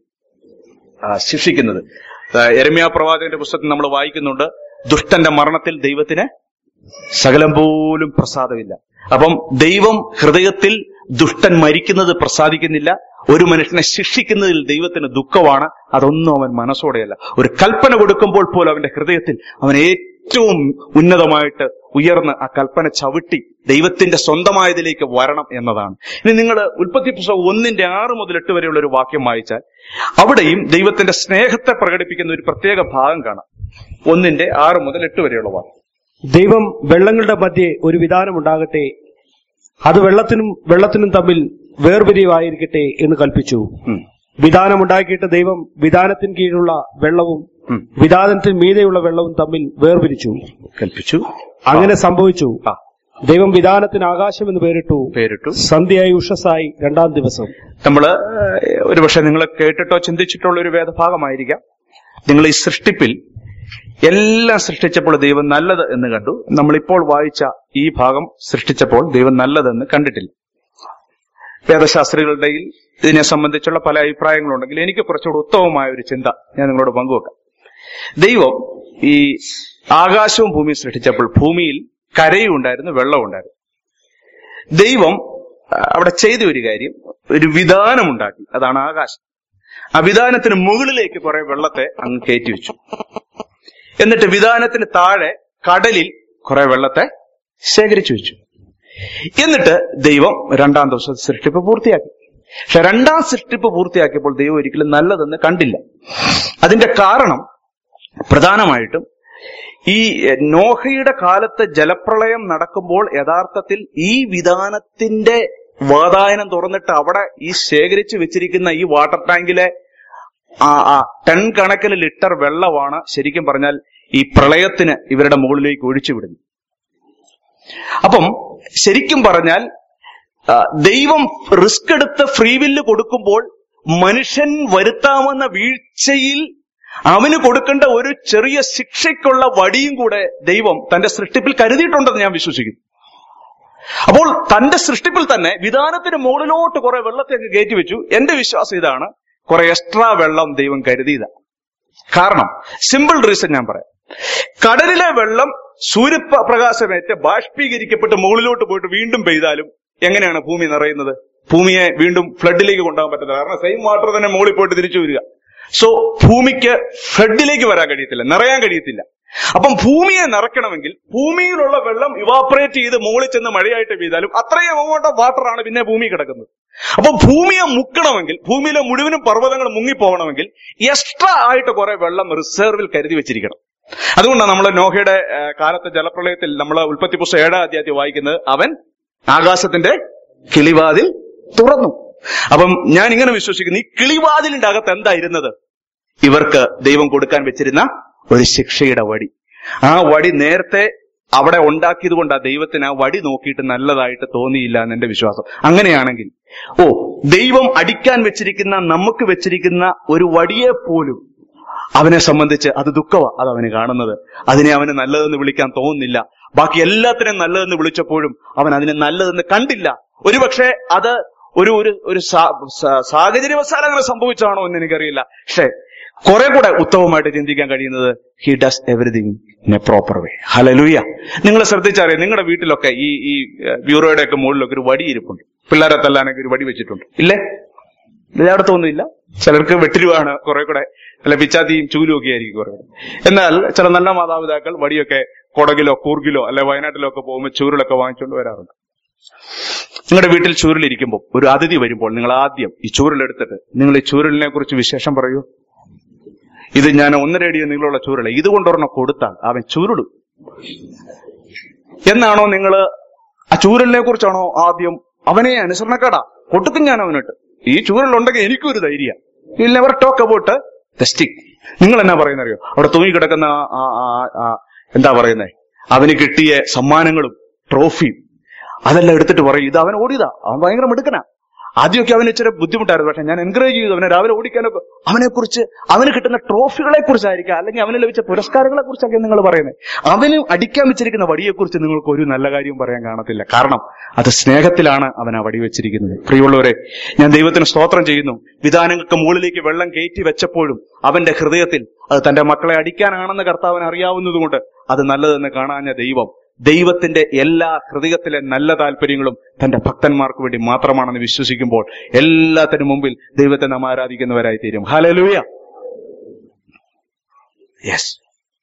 ആ, ശിക്ഷിക്കുന്നത് എരമ്യാ പ്രവാചകന്റെ പുസ്തകത്തിൽ നമ്മൾ വായിക്കുന്നുണ്ട് ദുഷ്ടന്റെ മരണത്തിൽ ദൈവത്തിന് ശകലം പോലും പ്രസാദമില്ല അപ്പം ദൈവം ഹൃദയത്തിൽ ദുഷ്ടൻ മരിക്കുന്നത് പ്രസാദിക്കുന്നില്ല ഒരു മനുഷ്യനെ ശിക്ഷിക്കുന്നതിൽ ദൈവത്തിന് ദുഃഖമാണ് അതൊന്നും അവൻ മനസ്സോടെയല്ല ഒരു കൽപ്പന കൊടുക്കുമ്പോൾ പോലും അവന്റെ ഹൃദയത്തിൽ അവൻ ഏറ്റവും ഉന്നതമായിട്ട് ഉയർന്ന് ആ കൽപ്പന ചവിട്ടി ദൈവത്തിന്റെ സ്വന്തമായതിലേക്ക് വരണം എന്നതാണ് ഇനി നിങ്ങൾ ഉൽപ്പത്തി പുസ്തകം ഒന്നിന്റെ ആറ് മുതൽ എട്ട് വരെയുള്ള ഒരു വാക്യം വായിച്ചാൽ അവിടെയും ദൈവത്തിന്റെ സ്നേഹത്തെ പ്രകടിപ്പിക്കുന്ന ഒരു പ്രത്യേക ഭാഗം കാണാം ഒന്നിന്റെ ആറ് മുതൽ എട്ട് വരെയുള്ള വാക്യം ദൈവം വെള്ളങ്ങളുടെ മധ്യേ ഒരു വിധാനം ഉണ്ടാകട്ടെ അത് വെള്ളത്തിനും വെള്ളത്തിനും തമ്മിൽ വേർപിരിവായിരിക്കട്ടെ എന്ന് കൽപ്പിച്ചു ഉം. വിധാനമുണ്ടാക്കിയിട്ട് ദൈവം വിധാനത്തിന് കീഴിലുള്ള വെള്ളവും ഉം. വിധാനത്തിന് മീതെയുള്ള വെള്ളവും തമ്മിൽ വേർപിരിച്ചു കൽപ്പിച്ചു അങ്ങനെ സംഭവിച്ചു ആ ദൈവം വിധാനത്തിന് ആകാശം എന്ന് പേരിട്ടു പേരിട്ടു സന്ധ്യയായി ഉഷസായി രണ്ടാം ദിവസം നമ്മള് ഏഹ്, ഒരുപക്ഷെ നിങ്ങൾ കേട്ടിട്ടോ ചിന്തിച്ചിട്ടുള്ള ഒരു വേദഭാഗമായിരിക്കാം നിങ്ങൾ ഈ സൃഷ്ടിപ്പിൽ എല്ലാം സൃഷ്ടിച്ചപ്പോൾ ദൈവം നല്ലത് എന്ന് കണ്ടു നമ്മളിപ്പോൾ വായിച്ച ഈ ഭാഗം സൃഷ്ടിച്ചപ്പോൾ ദൈവം നല്ലതെന്ന് കണ്ടിട്ടില്ല വേദശാസ്ത്രികളുടെ ഇതിനെ സംബന്ധിച്ചുള്ള പല അഭിപ്രായങ്ങളുണ്ടെങ്കിൽ എനിക്ക് കുറച്ചുകൂടി ഉത്തമമായ ഒരു ചിന്ത ഞാൻ നിങ്ങളോട് പങ്കുവെക്കാം ദൈവം ഈ ആകാശവും ഭൂമിയും സൃഷ്ടിച്ചപ്പോൾ ഭൂമിയിൽ കരയും ഉണ്ടായിരുന്നു വെള്ളവും ഉണ്ടായിരുന്നു ദൈവം ആ, അവിടെ ചെയ്ത ഒരു കാര്യം ഒരു വിധാനം ഉണ്ടാക്കി അതാണ് ആകാശം ആ വിധാനത്തിന് മുകളിലേക്ക് കുറെ വെള്ളത്തെ അങ്ങ് കയറ്റി വെച്ചു എന്നിട്ട് വിധാനത്തിന് താഴെ കടലിൽ കുറെ വെള്ളത്തെ ശേഖരിച്ചു വെച്ചു എന്നിട്ട് ദൈവം രണ്ടാം ദിവസം സൃഷ്ടിപ്പ് പൂർത്തിയാക്കി പക്ഷെ രണ്ടാം സൃഷ്ടിപ്പ് പൂർത്തിയാക്കിയപ്പോൾ ദൈവം ഒരിക്കലും നല്ലതെന്ന് കണ്ടില്ല അതിന്റെ കാരണം പ്രധാനമായിട്ടും ഈ എഹ്, നോഹയുടെ കാലത്ത് ജലപ്രളയം നടക്കുമ്പോൾ യഥാർത്ഥത്തിൽ ഈ വിധാനത്തിന്റെ വാതായനം തുറന്നിട്ട് അവിടെ ഈ ശേഖരിച്ചു വെച്ചിരിക്കുന്ന ഈ വാട്ടർ ടാങ്കിലെ ആ ആ ടൺ കണക്കിന് ലിറ്റർ വെള്ളമാണ് ശരിക്കും പറഞ്ഞാൽ ഈ പ്രളയത്തിന് ഇവരുടെ മുകളിലേക്ക് ഒഴിച്ചു വിടുന്നത് അപ്പം ശരിക്കും പറഞ്ഞാൽ ആ, ദൈവം റിസ്ക് എടുത്ത് ഫ്രീ വില്ല് കൊടുക്കുമ്പോൾ മനുഷ്യൻ വരുത്താമെന്ന വീഴ്ചയിൽ അവന് കൊടുക്കേണ്ട ഒരു ചെറിയ ശിക്ഷയ്ക്കുള്ള വടിയും കൂടെ ദൈവം തന്റെ സൃഷ്ടിപ്പിൽ കരുതിയിട്ടുണ്ടെന്ന് ഞാൻ വിശ്വസിക്കുന്നു അപ്പോൾ തന്റെ സൃഷ്ടിപ്പിൽ തന്നെ വിധാനത്തിന് മുകളിലോട്ട് കുറെ വെള്ളത്തേക്ക് കയറ്റി വെച്ചു എന്റെ വിശ്വാസം ഇതാണ് കുറെ എക്സ്ട്രാ വെള്ളം ദൈവം കരുതിയതാ കാരണം സിമ്പിൾ റീസൺ ഞാൻ പറയാം കടലിലെ വെള്ളം സൂര്യപ്രകാശമേറ്റ് ബാഷ്പീകരിക്കപ്പെട്ട് മുകളിലോട്ട് പോയിട്ട് വീണ്ടും പെയ്താലും എങ്ങനെയാണ് ഭൂമി നിറയുന്നത് ഭൂമിയെ വീണ്ടും ഫ്ലഡിലേക്ക് കൊണ്ടുപോകാൻ പറ്റത്തില്ല കാരണം സെയിം വാട്ടർ തന്നെ മുകളിൽ പോയിട്ട് തിരിച്ചു വരിക സോ ഭൂമിക്ക് ഫ്ലഡിലേക്ക് വരാൻ കഴിയത്തില്ല നിറയാൻ കഴിയത്തില്ല അപ്പം ഭൂമിയെ നിറയ്ക്കണമെങ്കിൽ ഭൂമിയിലുള്ള വെള്ളം ഇവാപ്പറേറ്റ് ചെയ്ത് മുകളിൽ ചെന്ന് മഴയായിട്ട് പെയ്താലും അത്രയും amount ഓഫ് വാട്ടറാണ് പിന്നെ ഭൂമി കിടക്കുന്നത് അപ്പൊ ഭൂമിയെ മുക്കണമെങ്കിൽ ഭൂമിയിലെ മുഴുവനും പർവ്വതങ്ങൾ മുങ്ങിപ്പോകണമെങ്കിൽ എക്സ്ട്രാ ആയിട്ട് കുറെ വെള്ളം റിസർവിൽ കരുതി വെച്ചിരിക്കണം അതുകൊണ്ടാണ് നമ്മൾ നോഹയുടെ ആ, കാലത്തെ ജലപ്രളയത്തിൽ നമ്മൾ ഉൽപ്പത്തി പുസ്തകം ഏഴാം അധ്യായത്തിൽ വായിക്കുന്നത് അവൻ ആകാശത്തിന്റെ കിളിവാതിൽ തുറന്നു അപ്പം ഞാൻ ഇങ്ങനെ വിശ്വസിക്കുന്നു ഈ കിളിവാതിലിന്റെ അകത്ത് എന്തായിരുന്നത് ഇവർക്ക് ദൈവം കൊടുക്കാൻ വെച്ചിരുന്ന ഒരു ശിക്ഷയുടെ വടി ആ വടി നേരത്തെ അവിടെ ഉണ്ടാക്കിയത് കൊണ്ട് ആ ദൈവത്തിന് ആ വടി നോക്കിയിട്ട് നല്ലതായിട്ട് തോന്നിയില്ല എന്ന് എന്റെ വിശ്വാസം അങ്ങനെയാണെങ്കിൽ ഓ ദൈവം അടിക്കാൻ വെച്ചിരിക്കുന്ന നമുക്ക് വെച്ചിരിക്കുന്ന ഒരു വടിയെ പോലും അവനെ സംബന്ധിച്ച് അത് ദുഃഖമാ അത് അവന് കാണുന്നത് അതിനെ അവന് നല്ലതെന്ന് വിളിക്കാൻ തോന്നുന്നില്ല ബാക്കി എല്ലാത്തിനും നല്ലതെന്ന് വിളിച്ചപ്പോഴും അവൻ അതിനെ നല്ലതെന്ന് കണ്ടില്ല ഒരുപക്ഷെ അത് ഒരു ഒരു ഒരു സാ- സാ- സാഹചര്യവശാൽ അങ്ങനെ സംഭവിച്ചാണോ എന്ന് എനിക്കറിയില്ല പക്ഷേ കുറെ കൂടെ ഉത്തമമായിട്ട് ചിന്തിക്കാൻ കഴിയുന്നത് he does everything in a proper way hallelujah നിങ്ങൾ ശ്രദ്ധിച്ചറിയാം നിങ്ങളുടെ വീട്ടിലൊക്കെ ഈ ഈ ഏഹ്, ബ്യൂറോയുടെ ഒക്കെ മുകളിലൊക്കെ ഒരു വടി ഇരിപ്പുണ്ട് പിള്ളേരെ തല്ലാനൊക്കെ ഒരു വടി വെച്ചിട്ടുണ്ട് ഇല്ലേ എല്ലായിടത്തൊന്നുമില്ല ചിലർക്ക് വെട്ടിരുവാണ് കുറെ കൂടെ അല്ല പിച്ചാത്തിയും ചൂലും ഒക്കെ ആയിരിക്കും കുറെ കൂടെ എന്നാൽ ചില നല്ല മാതാപിതാക്കൾ വടിയൊക്കെ കൊടകിലോ കൂർഗിലോ അല്ലെ വയനാട്ടിലോ ഒക്കെ പോകുമ്പോൾ ചൂരിലൊക്കെ വാങ്ങിച്ചുകൊണ്ട് വരാറുണ്ട് നിങ്ങളുടെ വീട്ടിൽ ചൂരിലിരിക്കുമ്പോൾ ഒരു അതിഥി വരുമ്പോൾ നിങ്ങൾ ആദ്യം ഈ ചൂരിലെടുത്തിട്ട് നിങ്ങൾ ഈ ചൂരലിനെ കുറിച്ച് വിശേഷം പറയൂ ഇത് ഞാൻ ഒന്നര അടി നീളമുള്ള ചൂരല ഇത് കൊണ്ടൊരെണ്ണം കൊടുത്താൽ അവൻ ചുരുടും എന്നാണോ നിങ്ങൾ ആ ചൂരലിനെ കുറിച്ചാണോ ആദ്യം അവനെ അനുസരണക്കേടാ കൊടുക്കും ഞാൻ അവനിട്ട് ഈ ചൂരലുണ്ടെങ്കിൽ എനിക്കൊരു ധൈര്യ will never talk about the stick നിങ്ങൾ എന്നാ പറയുന്നറിയോ അവിടെ തൂങ്ങി കിടക്കുന്ന ആ- ആ- ആ- ആ- എന്താ പറയുന്നേ അവന് കിട്ടിയ സമ്മാനങ്ങളും ട്രോഫിയും അതെല്ലാം എടുത്തിട്ട് പറയും ഇത് അവൻ ഓടിയതാ അവൻ ഭയങ്കര മിടുക്കനാ ആദ്യമൊക്കെ അവന് ഇച്ചിരി ബുദ്ധിമുട്ടായിരുന്നു പക്ഷെ ഞാൻ എൻകറേജ് ചെയ്തു അവനെ രാവിലെ ഓടിക്കാനൊക്കെ അവനെ കുറിച്ച് അവന് കിട്ടുന്ന ട്രോഫികളെ കുറിച്ചായിരിക്കാം അല്ലെങ്കിൽ അവന് ലഭിച്ച പുരസ്കാരങ്ങളെ കുറിച്ചൊക്കെ നിങ്ങൾ പറയുന്നത് അവന് അടിക്കാൻ വെച്ചിരിക്കുന്ന വടിയെ കുറിച്ച് നിങ്ങൾക്ക് ഒരു നല്ല കാര്യവും പറയാൻ കാണത്തില്ല കാരണം അത് സ്നേഹത്തിലാണ് അവൻ ആ വടി വെച്ചിരിക്കുന്നത് പ്രിയമുള്ളവരെ ഞാൻ ദൈവത്തിന് സ്തോത്രം ചെയ്യുന്നു വിധാനങ്ങൾക്ക് മുകളിലേക്ക് വെള്ളം കയറ്റി വെച്ചപ്പോഴും അവന്റെ ഹൃദയത്തിൽ അത് തന്റെ മക്കളെ അടിക്കാനാണെന്ന് കർത്താവിന് അറിയാവുന്നതുകൊണ്ട് അത് നല്ലതെന്ന് കാണാഞ്ഞ ദൈവം ദൈവത്തിന്റെ എല്ലാ ഹൃദയത്തിലെ നല്ല താല്പര്യങ്ങളും തന്റെ ഭക്തന്മാർക്ക് വേണ്ടി മാത്രമാണെന്ന് വിശ്വസിക്കുമ്പോൾ എല്ലാത്തിനും മുമ്പിൽ ദൈവത്തെ നാം ആരാധിക്കുന്നവരായി തീരും ഹലലൂയ യെസ്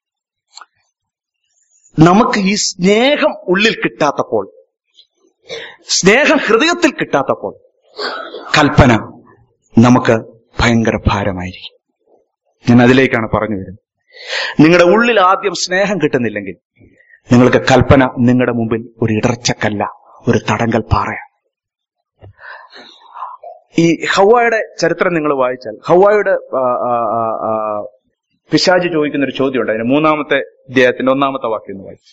നമുക്ക് ഈ സ്നേഹം ഉള്ളിൽ കിട്ടാത്തപ്പോൾ സ്നേഹം ഹൃദയത്തിൽ കിട്ടാത്തപ്പോൾ കൽപ്പന നമുക്ക് ഭയങ്കര ഭാരമായിരിക്കും ഞാൻ അതിലേക്കാണ് പറഞ്ഞു വരുന്നത് നിങ്ങളുടെ ഉള്ളിൽ ആദ്യം സ്നേഹം കിട്ടുന്നില്ലെങ്കിൽ നിങ്ങൾക്ക് കൽപ്പന നിങ്ങളുടെ മുമ്പിൽ ഒരു ഇടർച്ചക്കല്ല ഒരു തടങ്കൽ പാറയാണ് ഈ ഹവായുടെ ചരിത്രം നിങ്ങൾ വായിച്ചാൽ ഹവായുടെ ആ, ആ, ആ, ആ, പിശാജ് ചോദിക്കുന്ന ഒരു ചോദ്യമുണ്ട് അതിന് മൂന്നാമത്തെ അധ്യായത്തിന്റെ ഒന്നാമത്തെ വാക്യം ഒന്ന് വായിച്ചു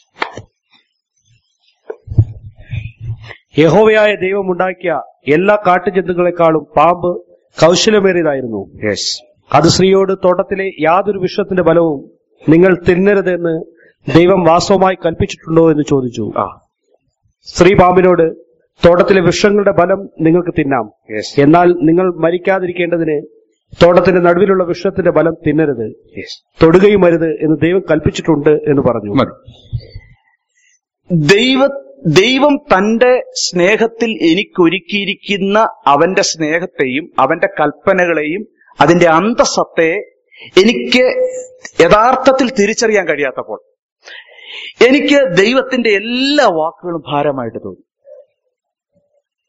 യഹോവയായ ദൈവം ഉണ്ടാക്കിയ എല്ലാ കാട്ടുജന്തുക്കളെക്കാളും പാമ്പ് കൗശലമേറിയതായിരുന്നു യെസ് അത് സ്ത്രീയോട് തോട്ടത്തിലെ യാതൊരു വിഷത്തിന്റെ ബലവും നിങ്ങൾ തിന്നരുതെന്ന് ദൈവം വാസ്തവമായി കൽപ്പിച്ചിട്ടുണ്ടോ എന്ന് ചോദിച്ചു ആ സ്ത്രീ പാമ്പിനോട് തോട്ടത്തിലെ വൃക്ഷങ്ങളുടെ ബലം നിങ്ങൾക്ക് തിന്നാം യെസ് എന്നാൽ നിങ്ങൾ മരിക്കാതിരിക്കേണ്ടതിന് തോട്ടത്തിന്റെ നടുവിലുള്ള വൃക്ഷത്തിന്റെ ബലം തിന്നരുത് യെസ് തൊടുകയും അരുത് എന്ന് ദൈവം കൽപ്പിച്ചിട്ടുണ്ട് എന്ന് പറഞ്ഞു മതി ദൈവ ദൈവം തന്റെ സ്നേഹത്തിൽ എനിക്കൊരുക്കിയിരിക്കുന്ന അവന്റെ സ്നേഹത്തെയും അവന്റെ കൽപ്പനകളെയും അതിന്റെ അന്തസത്തയെ എനിക്ക് യഥാർത്ഥത്തിൽ തിരിച്ചറിയാൻ കഴിയാത്തപ്പോൾ എനിക്ക് ദൈവത്തിന്റെ എല്ലാ വാക്കുകളും ഭാരമായിട്ട് തോന്നി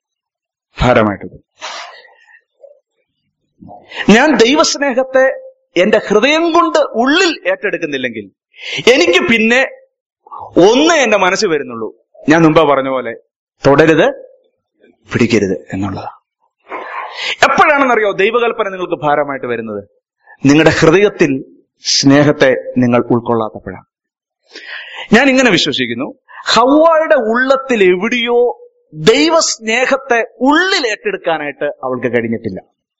ഭാരമായിട്ട് തോന്നി ഞാൻ ദൈവസ്നേഹത്തെ എന്റെ ഹൃദയം കൊണ്ട് ഉള്ളിൽ ഏറ്റെടുക്കുന്നില്ലെങ്കിൽ എനിക്ക് പിന്നെ ഒന്ന് എന്റെ മനസ്സ് വരുന്നുള്ളൂ ഞാൻ മുമ്പ് പറഞ്ഞ പോലെ തുടരുത് പിടിക്കരുത് എന്നുള്ളതാണ് എപ്പോഴാണെന്നറിയോ ദൈവകൽപ്പന നിങ്ങൾക്ക് ഭാരമായിട്ട് വരുന്നത് നിങ്ങളുടെ ഹൃദയത്തിൽ സ്നേഹത്തെ നിങ്ങൾ ഉൾക്കൊള്ളാത്തപ്പോഴാണ് ഞാൻ ഇങ്ങനെ വിശ്വസിക്കുന്നു ഹവായുടെ ഉള്ളത്തിൽ എവിടെയോ ദൈവസ്നേഹത്തെ ഉള്ളിൽ ഏറ്റെടുക്കാനായിട്ട് അവൾക്ക് കഴിഞ്ഞിട്ടില്ല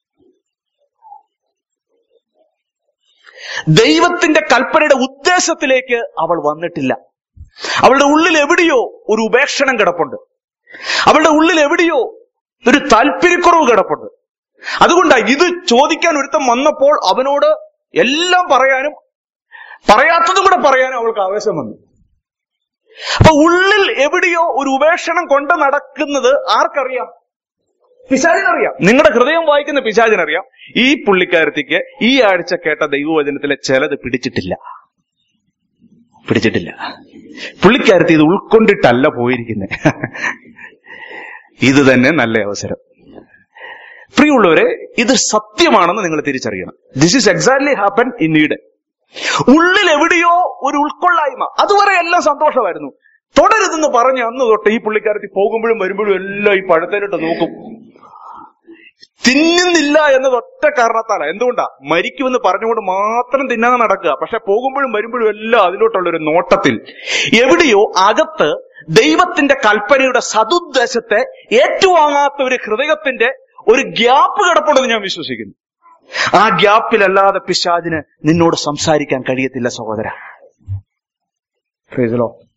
ദൈവത്തിന്റെ കൽപ്പനയുടെ ഉദ്ദേശത്തിലേക്ക് അവൾ വന്നിട്ടില്ല അവളുടെ ഉള്ളിൽ എവിടെയോ ഒരു ഉപേക്ഷണം കിടപ്പുണ്ട് അവളുടെ ഉള്ളിൽ എവിടെയോ ഒരു താല്പര്യക്കുറവ് കിടപ്പുണ്ട് അതുകൊണ്ടാ ഇത് ചോദിക്കാൻ ഒരുത്തം വന്നപ്പോൾ അവനോട് എല്ലാം പറയാനും പറയാത്തതും കൂടെ പറയാനും അവൾക്ക് ആവേശം വന്നു അപ്പൊ ഉള്ളിൽ എവിടെയോ ഒരു ഉപേക്ഷണം കൊണ്ട് നടക്കുന്നത് ആർക്കറിയാം പിശാചിനറിയാം നിങ്ങളുടെ ഹൃദയം വായിക്കുന്ന പിശാചിനറിയാം ഈ പുള്ളിക്കാരത്തിക്ക് ഈ ആഴ്ച കേട്ട ദൈവവചനത്തിലെ ചിലത് പിടിച്ചിട്ടില്ല പിടിച്ചിട്ടില്ല പുള്ളിക്കാരത്തി ഇത് ഉൾക്കൊണ്ടിട്ടല്ല പോയിരിക്കുന്നത് ഇത് തന്നെ നല്ല അവസരം പ്രിയമുള്ളവരെ ഇത് സത്യമാണെന്ന് നിങ്ങൾ തിരിച്ചറിയണം this is exactly happen in Eden ഉള്ളിൽ എവിടെയോ ഒരു ഉൾക്കൊള്ളായ്മ അതുവരെ എല്ലാം സന്തോഷമായിരുന്നു തുടരുതെന്ന് പറഞ്ഞ് അന്ന് തൊട്ട് ഈ പുള്ളിക്കാരത്തി പോകുമ്പോഴും വരുമ്പോഴും എല്ലാം ഈ പഴത്തേലിട്ട് നോക്കും തിന്നുന്നില്ല എന്നത് ഒറ്റ കാരണത്താല എന്തുകൊണ്ടാ മരിക്കുമെന്ന് പറഞ്ഞുകൊണ്ട് മാത്രം തിന്നാതെ നടക്കുക പക്ഷെ പോകുമ്പോഴും വരുമ്പോഴും എല്ലാം അതിലോട്ടുള്ള ഒരു നോട്ടത്തിൽ എവിടെയോ അകത്ത് ദൈവത്തിന്റെ കൽപ്പനയുടെ സതുദ്ദേശത്തെ ഏറ്റുവാങ്ങാത്ത ഒരു ഹൃദയത്തിന്റെ ഒരു ഗ്യാപ്പ് കിടപ്പുണ്ടെന്ന് ഞാൻ വിശ്വസിക്കുന്നു ആ ഗ്യാപ്പിലല്ലാതെ പിശാചിന് നിന്നോട് സംസാരിക്കാൻ കഴിയത്തില്ല സഹോദര Praise the Lord.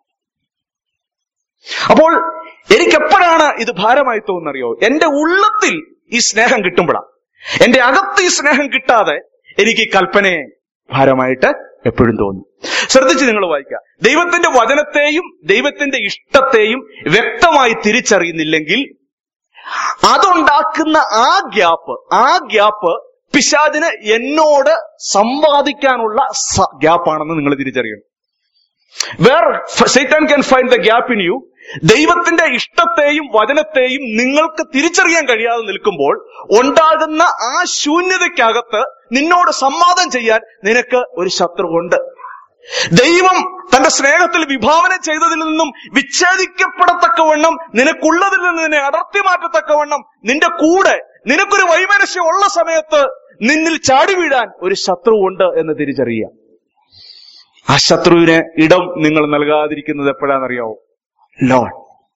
അപ്പോൾ എനിക്ക് എപ്പോഴാണ് ഇത് ഭാരമായി തോന്നുന്നറിയോ എന്റെ ഉള്ളത്തിൽ ഈ സ്നേഹം കിട്ടുമ്പോഴാണ് എന്റെ അകത്ത് ഈ സ്നേഹം കിട്ടാതെ എനിക്ക് ഈ കൽപ്പനയെ ഭാരമായിട്ട് എപ്പോഴും തോന്നും ശ്രദ്ധിച്ച് നിങ്ങൾ വായിക്കുക ദൈവത്തിന്റെ വചനത്തെയും ദൈവത്തിന്റെ ഇഷ്ടത്തെയും വ്യക്തമായി തിരിച്ചറിയുന്നില്ലെങ്കിൽ അതുണ്ടാക്കുന്ന ആ ഗ്യാപ്പ് ആ ഗ്യാപ്പ് പിശാദിന് എന്നോട് സമ്പാദിക്കാനുള്ള സ- ഗ്യാപ്പാണെന്ന് നിങ്ങൾ തിരിച്ചറിയണം where Satan can find the gap in you ദൈവത്തിന്റെ ഇഷ്ടത്തെയും വചനത്തെയും നിങ്ങൾക്ക് തിരിച്ചറിയാൻ കഴിയാതെ നിൽക്കുമ്പോൾ ഉണ്ടാകുന്ന ആ ശൂന്യതയ്ക്കകത്ത് നിന്നോട് സംവാദം ചെയ്യാൻ നിനക്ക് ഒരു ശത്രുവുണ്ട് ദൈവം തന്റെ സ്നേഹത്തിൽ വിഭാവനം ചെയ്തതിൽ നിന്നും വിച്ഛേദിക്കപ്പെടത്തക്കവണ്ണം നിനക്കുള്ളതിൽ നിന്ന് നിന്നെ അടർത്തി മാറ്റത്തക്കവണ്ണം നിന്റെ കൂടെ നിനക്കൊരു വൈമനസ്യം ഉള്ള സമയത്ത് നിന്നിൽ ചാടി വീഴാൻ ഒരു ശത്രുവുണ്ട് എന്ന് തിരിച്ചറിയുക ആ ശത്രുവിന് ഇടം നിങ്ങൾ നൽകാതിരിക്കുന്നത് എപ്പോഴാണെന്നറിയാവോ ലോൺ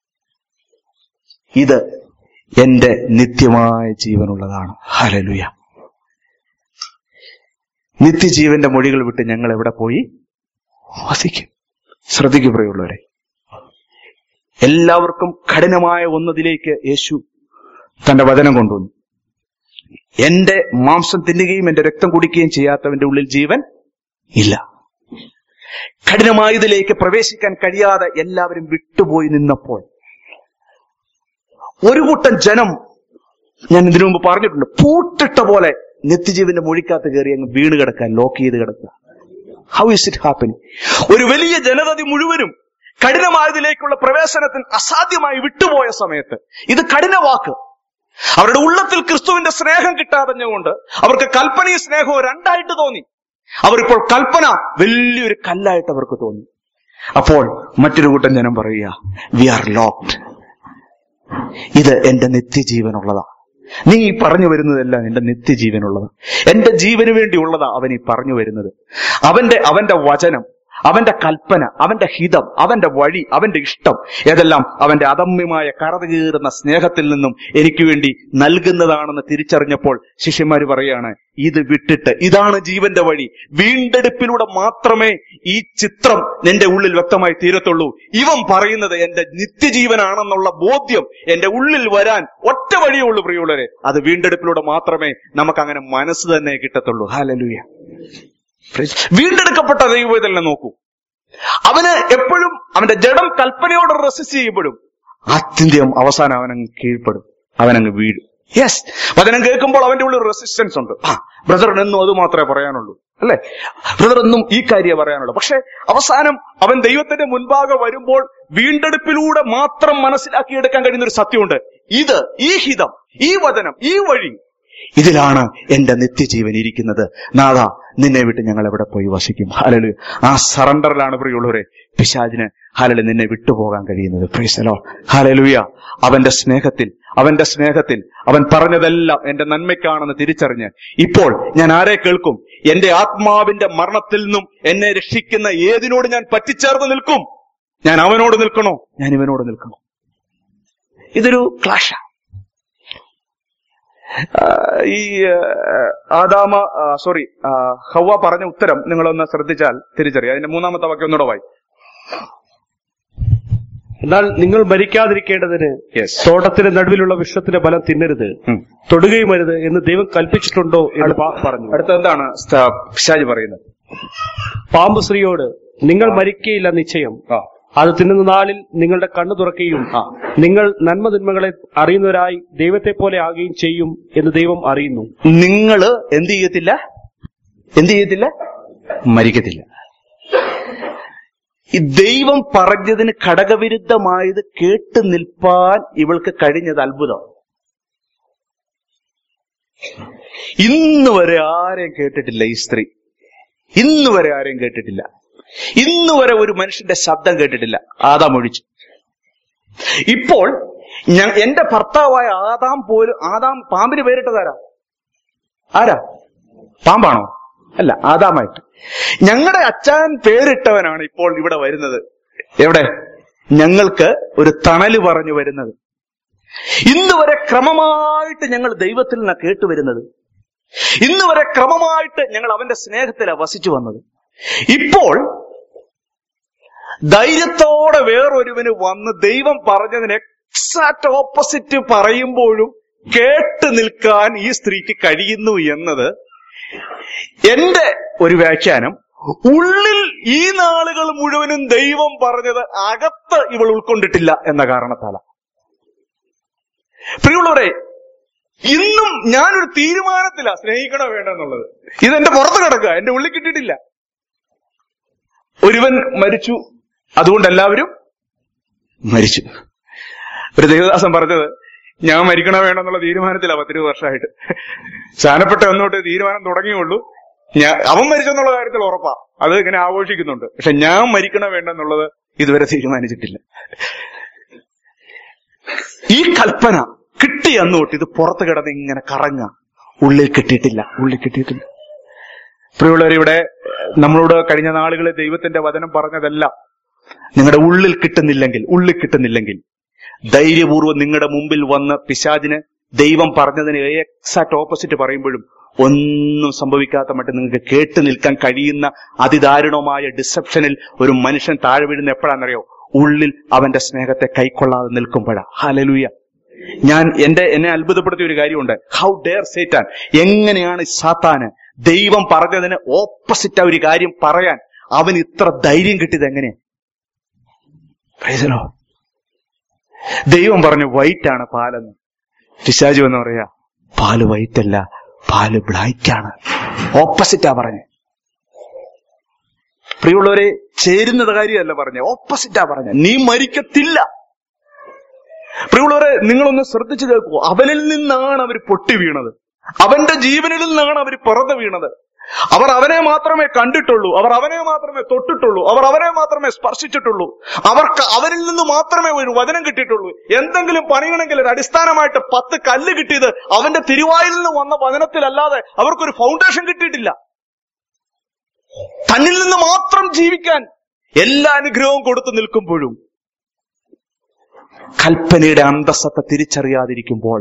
ഇത് എന്റെ നിത്യമായ ജീവനുള്ളതാണ് ഹലലുയ നിത്യജീവന്റെ മൊഴികൾ വിട്ട് ഞങ്ങൾ എവിടെ പോയി വസിക്കും ശ്രദ്ധിക്കു പ്രിയമുള്ളവരെ എല്ലാവർക്കും കഠിനമായ ഒന്നതിലേക്ക് യേശു തന്റെ വചനം കൊണ്ടുവന്നു എന്റെ മാംസം തിന്നുകയും എന്റെ രക്തം കുടിക്കുകയും ചെയ്യാത്തവന്റെ ഉള്ളിൽ ജീവൻ ഇല്ല കഠിനമായതിലേക്ക് പ്രവേശിക്കാൻ കഴിയാതെ എല്ലാവരും വിട്ടുപോയി നിന്നപ്പോൾ ഒരു കൂട്ടം ജനം ഞാൻ ഇതിനു മുമ്പ് പറഞ്ഞിട്ടുണ്ട് പൂട്ടിട്ട പോലെ നിത്യജീവന്റെ മൊഴിക്കകത്ത് കയറി അങ്ങ് വീണ് കിടക്കാൻ ലോക്ക് ചെയ്ത് കിടക്കുക ഹൗ ഇസ് ഇറ്റ് ഹാപ്പനിങ് ഒരു വലിയ ജനതതി മുഴുവനും കഠിനമായതിലേക്കുള്ള പ്രവേശനത്തിന് അസാധ്യമായി വിട്ടുപോയ സമയത്ത് ഇത് കഠിന വാക്ക് അവരുടെ ഉള്ളത്തിൽ ക്രിസ്തുവിന്റെ സ്നേഹം കിട്ടാതഞ്ഞുകൊണ്ട് അവർക്ക് കൽപ്പനയും സ്നേഹവും രണ്ടായിട്ട് തോന്നി അവരിപ്പോൾ കൽപ്പന വലിയൊരു കല്ലായിട്ട് അവർക്ക് തോന്നി അപ്പോൾ മറ്റൊരു കൂട്ടം ജനം പറയുക വി ആർ ലോക്ഡ് ഇത് എന്റെ നിത്യജീവനുള്ളതാ നീ ഈ പറഞ്ഞു വരുന്നതെല്ലാം എന്റെ നിത്യജീവനുള്ളത് എന്റെ ജീവന് വേണ്ടിയുള്ളതാ അവൻ ഈ പറഞ്ഞു വരുന്നത് അവന്റെ അവന്റെ വചനം അവന്റെ കൽപ്പന അവന്റെ ഹിതം അവന്റെ വഴി അവന്റെ ഇഷ്ടം ഏതെല്ലാം അവന്റെ അദമ്യമായ കറതുകീറുന്ന സ്നേഹത്തിൽ നിന്നും എനിക്ക് വേണ്ടി നൽകുന്നതാണെന്ന് തിരിച്ചറിഞ്ഞപ്പോൾ ശിഷ്യന്മാര് പറയാണ് ഇത് വിട്ടിട്ട് ഇതാണ് ജീവന്റെ വഴി വീണ്ടെടുപ്പിലൂടെ മാത്രമേ ഈ ചിത്രം നിന്റെ ഉള്ളിൽ വ്യക്തമായി തീരത്തുള്ളൂ ഇവൻ പറയുന്നത് എന്റെ നിത്യജീവനാണെന്നുള്ള ബോധ്യം എന്റെ ഉള്ളിൽ വരാൻ ഒറ്റ വഴിയേ ഉള്ളൂ പ്രിയുള്ളവരെ അത് വീണ്ടെടുപ്പിലൂടെ മാത്രമേ നമുക്ക് അങ്ങനെ മനസ്സ് തന്നെ കിട്ടത്തുള്ളൂ ഹാലലുയ വീണ്ടെടുക്കപ്പെട്ട ദൈവത്തിനെ നോക്കൂ അവന് എപ്പോഴും അവന്റെ ജഡം കൽപ്പനയോട് റെസിസ്റ്റ് ചെയ്യുമ്പോഴും ആത്യന്ത്യം അവസാനം അവനങ്ങ് കീഴ്പ്പെടും അവനങ്ങ് വീഴും യെസ് വചനം കേൾക്കുമ്പോൾ അവന്റെ ഉള്ളിൽ റെസിസ്റ്റൻസ് ഉണ്ട് ആ ബ്രദറിന് എന്നും അത് മാത്രമേ പറയാനുള്ളൂ അല്ലെ ബ്രദർ എന്നും ഈ കാര്യം പറയാനുള്ളൂ പക്ഷെ അവസാനം അവൻ ദൈവത്തിന്റെ മുൻപാകെ വരുമ്പോൾ വീണ്ടെടുപ്പിലൂടെ മാത്രം മനസ്സിലാക്കിയെടുക്കാൻ കഴിയുന്ന ഒരു സത്യമുണ്ട് ഇത് ഈ ഹിതം ഈ വചനം ഈ വഴി ഇതിലാണ് എന്റെ നിത്യജീവൻ ഇരിക്കുന്നത് നാഥ നിന്നെ വിട്ട് ഞങ്ങൾ എവിടെ പോയി വസിക്കും ഹലലു ആ സറണ്ടറിലാണ് പ്രിയുള്ളവരെ പിശാജിന് ഹലല് നിന്നെ വിട്ടുപോകാൻ കഴിയുന്നത് പ്രീസലോ ഹലലുയ അവന്റെ സ്നേഹത്തിൽ അവന്റെ സ്നേഹത്തിൽ അവൻ പറഞ്ഞതെല്ലാം എന്റെ നന്മയ്ക്കാണെന്ന് തിരിച്ചറിഞ്ഞ് ഇപ്പോൾ ഞാൻ ആരെ കേൾക്കും എന്റെ ആത്മാവിന്റെ മരണത്തിൽ നിന്നും എന്നെ രക്ഷിക്കുന്ന ഏതിനോട് ഞാൻ പറ്റിച്ചേർന്ന് നിൽക്കും ഞാൻ അവനോട് നിൽക്കണോ ഞാൻ ഇവനോട് നിൽക്കണോ ഇതൊരു ക്ലാഷ ഈ ആ, ആദാമ സോറി ഹവ പറഞ്ഞ ഉത്തരം നിങ്ങളൊന്ന് ശ്രദ്ധിച്ചാൽ തിരിച്ചറിയാം അതിന്റെ മൂന്നാമത്തെ വാക്യം ഒന്നുകൂടെ വായി എന്നാൽ നിങ്ങൾ മരിക്കാതിരിക്കേണ്ടതിന് യെസ് തോട്ടത്തിന്റെ നടുവിലുള്ള വിഷത്തിന്റെ ബലം തിന്നരുത് തൊടുകയും അരുത് എന്ന് ദൈവം കൽപ്പിച്ചിട്ടുണ്ടോ എന്ന് പാ- പറഞ്ഞു അടുത്ത എന്താണ് സ്ഥ- പിശാച് പറയുന്നത് പാമ്പ് സ്ത്രീയോട് നിങ്ങൾ മരിക്കയില്ല നിശ്ചയം ആ അത് തിന്നുന്ന നാളിൽ നിങ്ങളുടെ കണ്ണു തുറക്കുകയും ആ. നിങ്ങൾ നന്മ തിന്മകളെ അറിയുന്നവരായി ദൈവത്തെ പോലെ ആകുകയും ചെയ്യും എന്ന് ദൈവം അറിയുന്നു നിങ്ങള് എന്ത് ചെയ്യത്തില്ല എന്ത് ചെയ്യത്തില്ല മരിക്കത്തില്ല ഈ ദൈവം പറഞ്ഞതിന് ഘടകവിരുദ്ധമായത് കേട്ട് നിൽപ്പാൻ ഇവൾക്ക് കഴിഞ്ഞത് അത്ഭുതം ഇന്ന് വരെ ആരെയും കേട്ടിട്ടില്ല ഈ സ്ത്രീ ഇന്ന് വരെ ആരെയും കേട്ടിട്ടില്ല ഇന്ന് വരെ ഒരു മനുഷ്യന്റെ ശബ്ദം കേട്ടിട്ടില്ല ആദാം ഒഴിച്ചു ഇപ്പോൾ ഞാൻ എന്റെ ഭർത്താവായ ആദാം പോലും ആദാം പാമ്പിന് പേരിട്ടതാരാ ആരാ പാമ്പാണോ അല്ല ആദാമായിട്ട് ഞങ്ങളുടെ അച്ചാൻ പേരിട്ടവനാണ് ഇപ്പോൾ ഇവിടെ വരുന്നത് എവിടെ ഞങ്ങൾക്ക് ഒരു തണല് പറഞ്ഞു വരുന്നത് ഇന്ന് വരെ ക്രമമായിട്ട് ഞങ്ങൾ ദൈവത്തിൽ നിന്നാണ് കേട്ടുവരുന്നത് ഇന്ന് വരെ ക്രമമായിട്ട് ഞങ്ങൾ അവന്റെ സ്നേഹത്തിലാണ് വസിച്ചു വന്നത് ഇപ്പോൾ ധൈര്യത്തോടെ വേറൊരുവന് വന്ന് ദൈവം പറഞ്ഞതിന് എക്സാക്ട് ഓപ്പോസിറ്റ് പറയുമ്പോഴും കേട്ട് നിൽക്കാൻ ഈ സ്ത്രീക്ക് കഴിയുന്നു എന്നത് എന്റെ ഒരു വ്യാഖ്യാനം ഉള്ളിൽ ഈ നാളുകൾ മുഴുവനും ദൈവം പറഞ്ഞത് അകത്ത് ഇവൾ ഉൾക്കൊണ്ടിട്ടില്ല എന്ന കാരണത്താല പ്രിയമുള്ളവരെ ഇന്നും ഞാനൊരു തീരുമാനത്തില സ്നേഹിക്കണോ വേണ്ടെന്നുള്ളത് ഇതെന്റെ പുറത്ത് കിടക്കുക എന്റെ ഉള്ളിൽ കിട്ടിയിട്ടില്ല ഒരുവൻ മരിച്ചു അതുകൊണ്ട് എല്ലാവരും മരിച്ചു ഒരു ദേവദാസൻ പറഞ്ഞത് ഞാൻ മരിക്കണോ വേണമെന്നുള്ള തീരുമാനത്തിലാണ് പത്തിരുപത് വർഷമായിട്ട് സ്ഥാനപ്പെട്ട ഒന്നോട്ട് തീരുമാനം തുടങ്ങിയുള്ളൂ ഞാൻ അവൻ മരിച്ചെന്നുള്ള കാര്യത്തിൽ ഉറപ്പാ അത് ഇങ്ങനെ ആഘോഷിക്കുന്നുണ്ട് പക്ഷെ ഞാൻ മരിക്കണോ വേണ്ടെന്നുള്ളത് ഇതുവരെ തീരുമാനിച്ചിട്ടില്ല ഈ കൽപ്പന കിട്ടി അന്നോട്ട് ഇത് പുറത്ത് കിടന്ന് ഇങ്ങനെ കറങ്ങ ഉള്ളിൽ കിട്ടിയിട്ടില്ല ഉള്ളിൽ കിട്ടിയിട്ടില്ല പ്രിയമുള്ളവർ ഇവിടെ നമ്മളോട് കഴിഞ്ഞ നാളുകളിൽ ദൈവത്തിന്റെ വചനം പറഞ്ഞതെല്ലാം നിങ്ങളുടെ ഉള്ളിൽ കിട്ടുന്നില്ലെങ്കിൽ ഉള്ളിൽ കിട്ടുന്നില്ലെങ്കിൽ ധൈര്യപൂർവ്വം നിങ്ങളുടെ മുമ്പിൽ വന്ന് പിശാചിന് ദൈവം പറഞ്ഞതിന് എക്സാക്ട് ഓപ്പോസിറ്റ് പറയുമ്പോഴും ഒന്നും സംഭവിക്കാത്ത മട്ടിൽ നിങ്ങൾക്ക് കേട്ട് നിൽക്കാൻ കഴിയുന്ന അതിദാരുണമായ ഡിസപ്ഷനിൽ ഒരു മനുഷ്യൻ താഴെ വീഴുന്ന എപ്പോഴാണെന്നറിയോ ഉള്ളിൽ അവന്റെ സ്നേഹത്തെ കൈക്കൊള്ളാതെ നിൽക്കുമ്പോഴാ ഹലലുയ ഞാൻ എന്റെ എന്നെ അത്ഭുതപ്പെടുത്തിയ ഒരു കാര്യമുണ്ട് ഹൗ ഡെയർ സേറ്റാൻ എങ്ങനെയാണ് ഈ സാത്താന് ദൈവം പറഞ്ഞതിന് ഓപ്പോസിറ്റ് ആ ഒരു കാര്യം പറയാൻ അവൻ ഇത്ര ധൈര്യം കിട്ടിയത് എങ്ങനെയാ Praise the Lord. ദൈവം പറഞ്ഞു വൈറ്റ് ആണ് പാലെന്ന് പിശാജു എന്ന് പറയാ പാല് വൈറ്റ് അല്ല പാല് ബ്ലാക്ക് ആണ് ഓപ്പോസിറ്റാ പറഞ്ഞേ പ്രിയമുള്ളവരെ ചേരുന്നത് കാര്യമല്ല പറഞ്ഞ ഓപ്പോസിറ്റാ പറഞ്ഞ നീ മരിക്കത്തില്ല പ്രിയമുള്ളവരെ നിങ്ങളൊന്ന് ശ്രദ്ധിച്ചു കേൾക്കൂ അവനിൽ നിന്നാണ് അവർ പൊട്ടി വീണത് അവന്റെ ജീവനിൽ നിന്നാണ് അവർ പിറന്നു വീണത് അവർ അവനെ മാത്രമേ കണ്ടിട്ടുള്ളൂ അവർ അവനെ മാത്രമേ തൊട്ടിട്ടുള്ളൂ അവർ അവനെ മാത്രമേ സ്പർശിച്ചിട്ടുള്ളൂ അവർക്ക് അവരിൽ നിന്ന് മാത്രമേ ഒരു വചനം കിട്ടിയിട്ടുള്ളൂ എന്തെങ്കിലും പണിയണമെങ്കിൽ ഒരു അടിസ്ഥാനമായിട്ട് പത്ത് കല്ല് കിട്ടിയത് അവന്റെ തിരുവായിൽ നിന്ന് വന്ന വചനത്തിലല്ലാതെ അവർക്കൊരു ഫൗണ്ടേഷൻ കിട്ടിയിട്ടില്ല തന്നിൽ നിന്ന് മാത്രം ജീവിക്കാൻ എല്ലാ അനുഗ്രഹവും കൊടുത്തു നിൽക്കുമ്പോഴും കൽപ്പനയുടെ അന്തസ്സത്തെ തിരിച്ചറിയാതിരിക്കുമ്പോൾ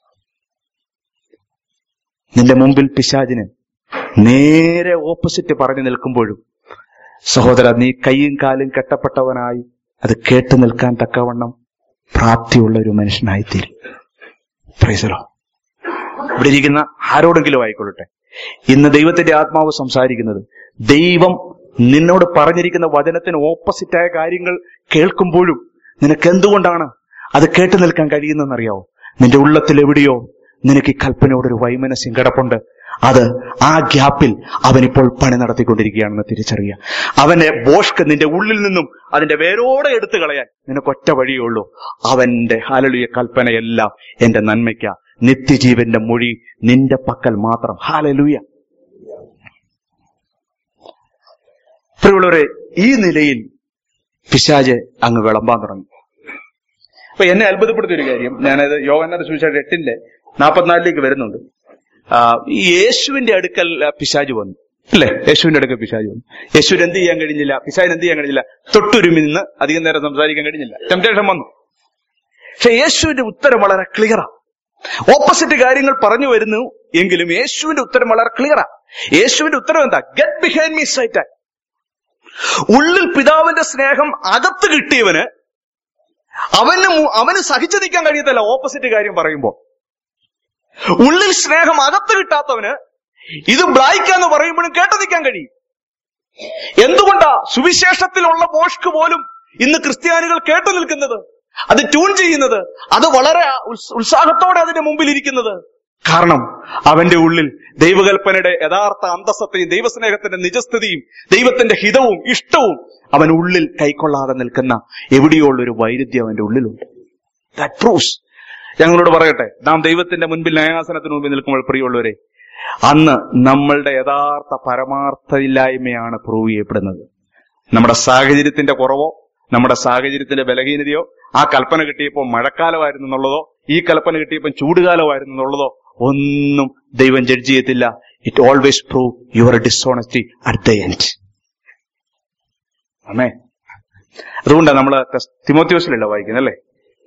നിന്റെ മുമ്പിൽ പിശാചിന് നേരെ ഓപ്പോസിറ്റ് പറഞ്ഞു നിൽക്കുമ്പോഴും സഹോദര നീ കൈയും കാലും കെട്ടപ്പെട്ടവനായി അത് കേട്ടു നിൽക്കാൻ തക്കവണ്ണം പ്രാപ്തിയുള്ള ഒരു മനുഷ്യനായിത്തീരും പ്രൈസലോ ഇവിടെ ഇരിക്കുന്ന ആരോടെങ്കിലും ആയിക്കൊള്ളട്ടെ ഇന്ന് ദൈവത്തിന്റെ ആത്മാവ് സംസാരിക്കുന്നത് ദൈവം നിന്നോട് പറഞ്ഞിരിക്കുന്ന വചനത്തിന് ഓപ്പോസിറ്റായ കാര്യങ്ങൾ കേൾക്കുമ്പോഴും നിനക്ക് എന്തുകൊണ്ടാണ് അത് കേട്ടു നിൽക്കാൻ കഴിയുന്നതെന്നറിയാവോ നിന്റെ ഉള്ളത്തിൽ എവിടെയോ നിനക്ക് ഈ കൽപ്പനയോടൊരു വൈമനസ്യം കിടപ്പുണ്ട് അത് ആ ഗ്യാപ്പിൽ അവനിപ്പോൾ പണി നടത്തിക്കൊണ്ടിരിക്കുകയാണെന്ന് തിരിച്ചറിയുക അവന്റെ ബോഷ്ക്ക് നിന്റെ ഉള്ളിൽ നിന്നും അതിന്റെ വേരോടെ എടുത്തു കളയാൻ നിനക്ക് ഒറ്റ വഴിയേ ഉള്ളൂ അവന്റെ ഹാലളിയ കൽപ്പനയെല്ലാം എന്റെ നന്മയ്ക്ക നിത്യജീവന്റെ മൊഴി നിന്റെ പക്കൽ മാത്രം ഹാലലൂയ പ്രിയമുള്ളവരെ ഈ നിലയിൽ പിശാജ് അങ്ങ് വിളമ്പാൻ തുടങ്ങി അപ്പൊ എന്നെ അത്ഭുതപ്പെടുത്തിയ ഒരു കാര്യം ഞാനത് യോഗനാഥ സുവിശേഷം എട്ടിന്റെ നാൽപ്പത്തിനാലിലേക്ക് വരുന്നുണ്ട് ആ, ഈ യേശുവിന്റെ അടുക്കൽ ആ, പിശാജ് വന്നു അല്ലേ യേശുവിന്റെ അടുക്കൽ പിശാജ് വന്നു യേശുവിന് എന്ത് ചെയ്യാൻ കഴിഞ്ഞില്ല പിശാജിന് എന്ത് ചെയ്യാൻ കഴിഞ്ഞില്ല തൊട്ടുരുമി നിന്ന് അധികം നേരം സംസാരിക്കാൻ കഴിഞ്ഞില്ല ടെംപ്റ്റേഷൻ വന്നു പക്ഷെ യേശുവിന്റെ ഉത്തരം വളരെ ക്ലിയറാ ഓപ്പോസിറ്റ് കാര്യങ്ങൾ പറഞ്ഞു വരുന്നു എങ്കിലും യേശുവിന്റെ ഉത്തരം വളരെ ക്ലിയറാ യേശുവിന്റെ ഉത്തരം എന്താ ഗെറ്റ് ബിഹൈൻഡ് മീ സൈറ്റ് ഉള്ളിൽ പിതാവിന്റെ സ്നേഹം അകത്ത് കിട്ടിയവന് അവന് മു- അവന് സഹിച്ചു നിൽക്കാൻ കഴിയത്തില്ല ഓപ്പോസിറ്റ് കാര്യം പറയുമ്പോ ഉള്ളിൽ സ്നേഹം അകത്ത് കിട്ടാത്തവന് ഇത് ബ്ലായിക്കാന്ന് പറയുമ്പോഴും കേട്ടു നിൽക്കാൻ കഴിയും എന്തുകൊണ്ടാ സുവിശേഷത്തിലുള്ള മോഷ്ക്ക് പോലും ഇന്ന് ക്രിസ്ത്യാനികൾ കേട്ടു നിൽക്കുന്നത് അത് ട്യൂൺ ചെയ്യുന്നത് അത് വളരെ ഉത്സ- ഉത്സാഹത്തോടെ അതിന്റെ മുമ്പിൽ ഇരിക്കുന്നത് കാരണം അവന്റെ ഉള്ളിൽ ദൈവകൽപ്പനയുടെ യഥാർത്ഥ അന്തസ്സത്തെയും ദൈവസ്നേഹത്തിന്റെ നിജസ്ഥിതിയും ദൈവത്തിന്റെ ഹിതവും ഇഷ്ടവും അവൻ ഉള്ളിൽ കൈക്കൊള്ളാതെ നിൽക്കുന്ന എവിടെയോ ഉള്ള ഒരു വൈരുദ്ധ്യം അവന്റെ ഉള്ളിലുണ്ട് ദാറ്റ് പ്രൂവ്സ് ഞങ്ങളോട് പറയട്ടെ നാം ദൈവത്തിന്റെ മുൻപിൽ ന്യായാസനത്തിന് മുമ്പിൽ നിൽക്കുമ്പോൾ പ്രിയമുള്ളവരെ അന്ന് നമ്മളുടെ യഥാർത്ഥ പരമാർത്ഥമില്ലായ്മയാണ് പ്രൂവ് ചെയ്യപ്പെടുന്നത് നമ്മുടെ സാഹചര്യത്തിന്റെ കുറവോ നമ്മുടെ സാഹചര്യത്തിന്റെ ബലഹീനതയോ ആ കൽപ്പന കിട്ടിയപ്പോൾ മഴക്കാലമായിരുന്നു എന്നുള്ളതോ ഈ കൽപ്പന കിട്ടിയപ്പോൾ ചൂടുകാലമായിരുന്നു എന്നുള്ളതോ ഒന്നും ദൈവം ജഡ്ജ് ചെയ്യത്തില്ല it always prove your dishonesty at the end അമ്മേ അതുകൊണ്ടാണ് നമ്മള് തിമോത്യോസിലല്ല വായിക്കുന്നത് അല്ലേ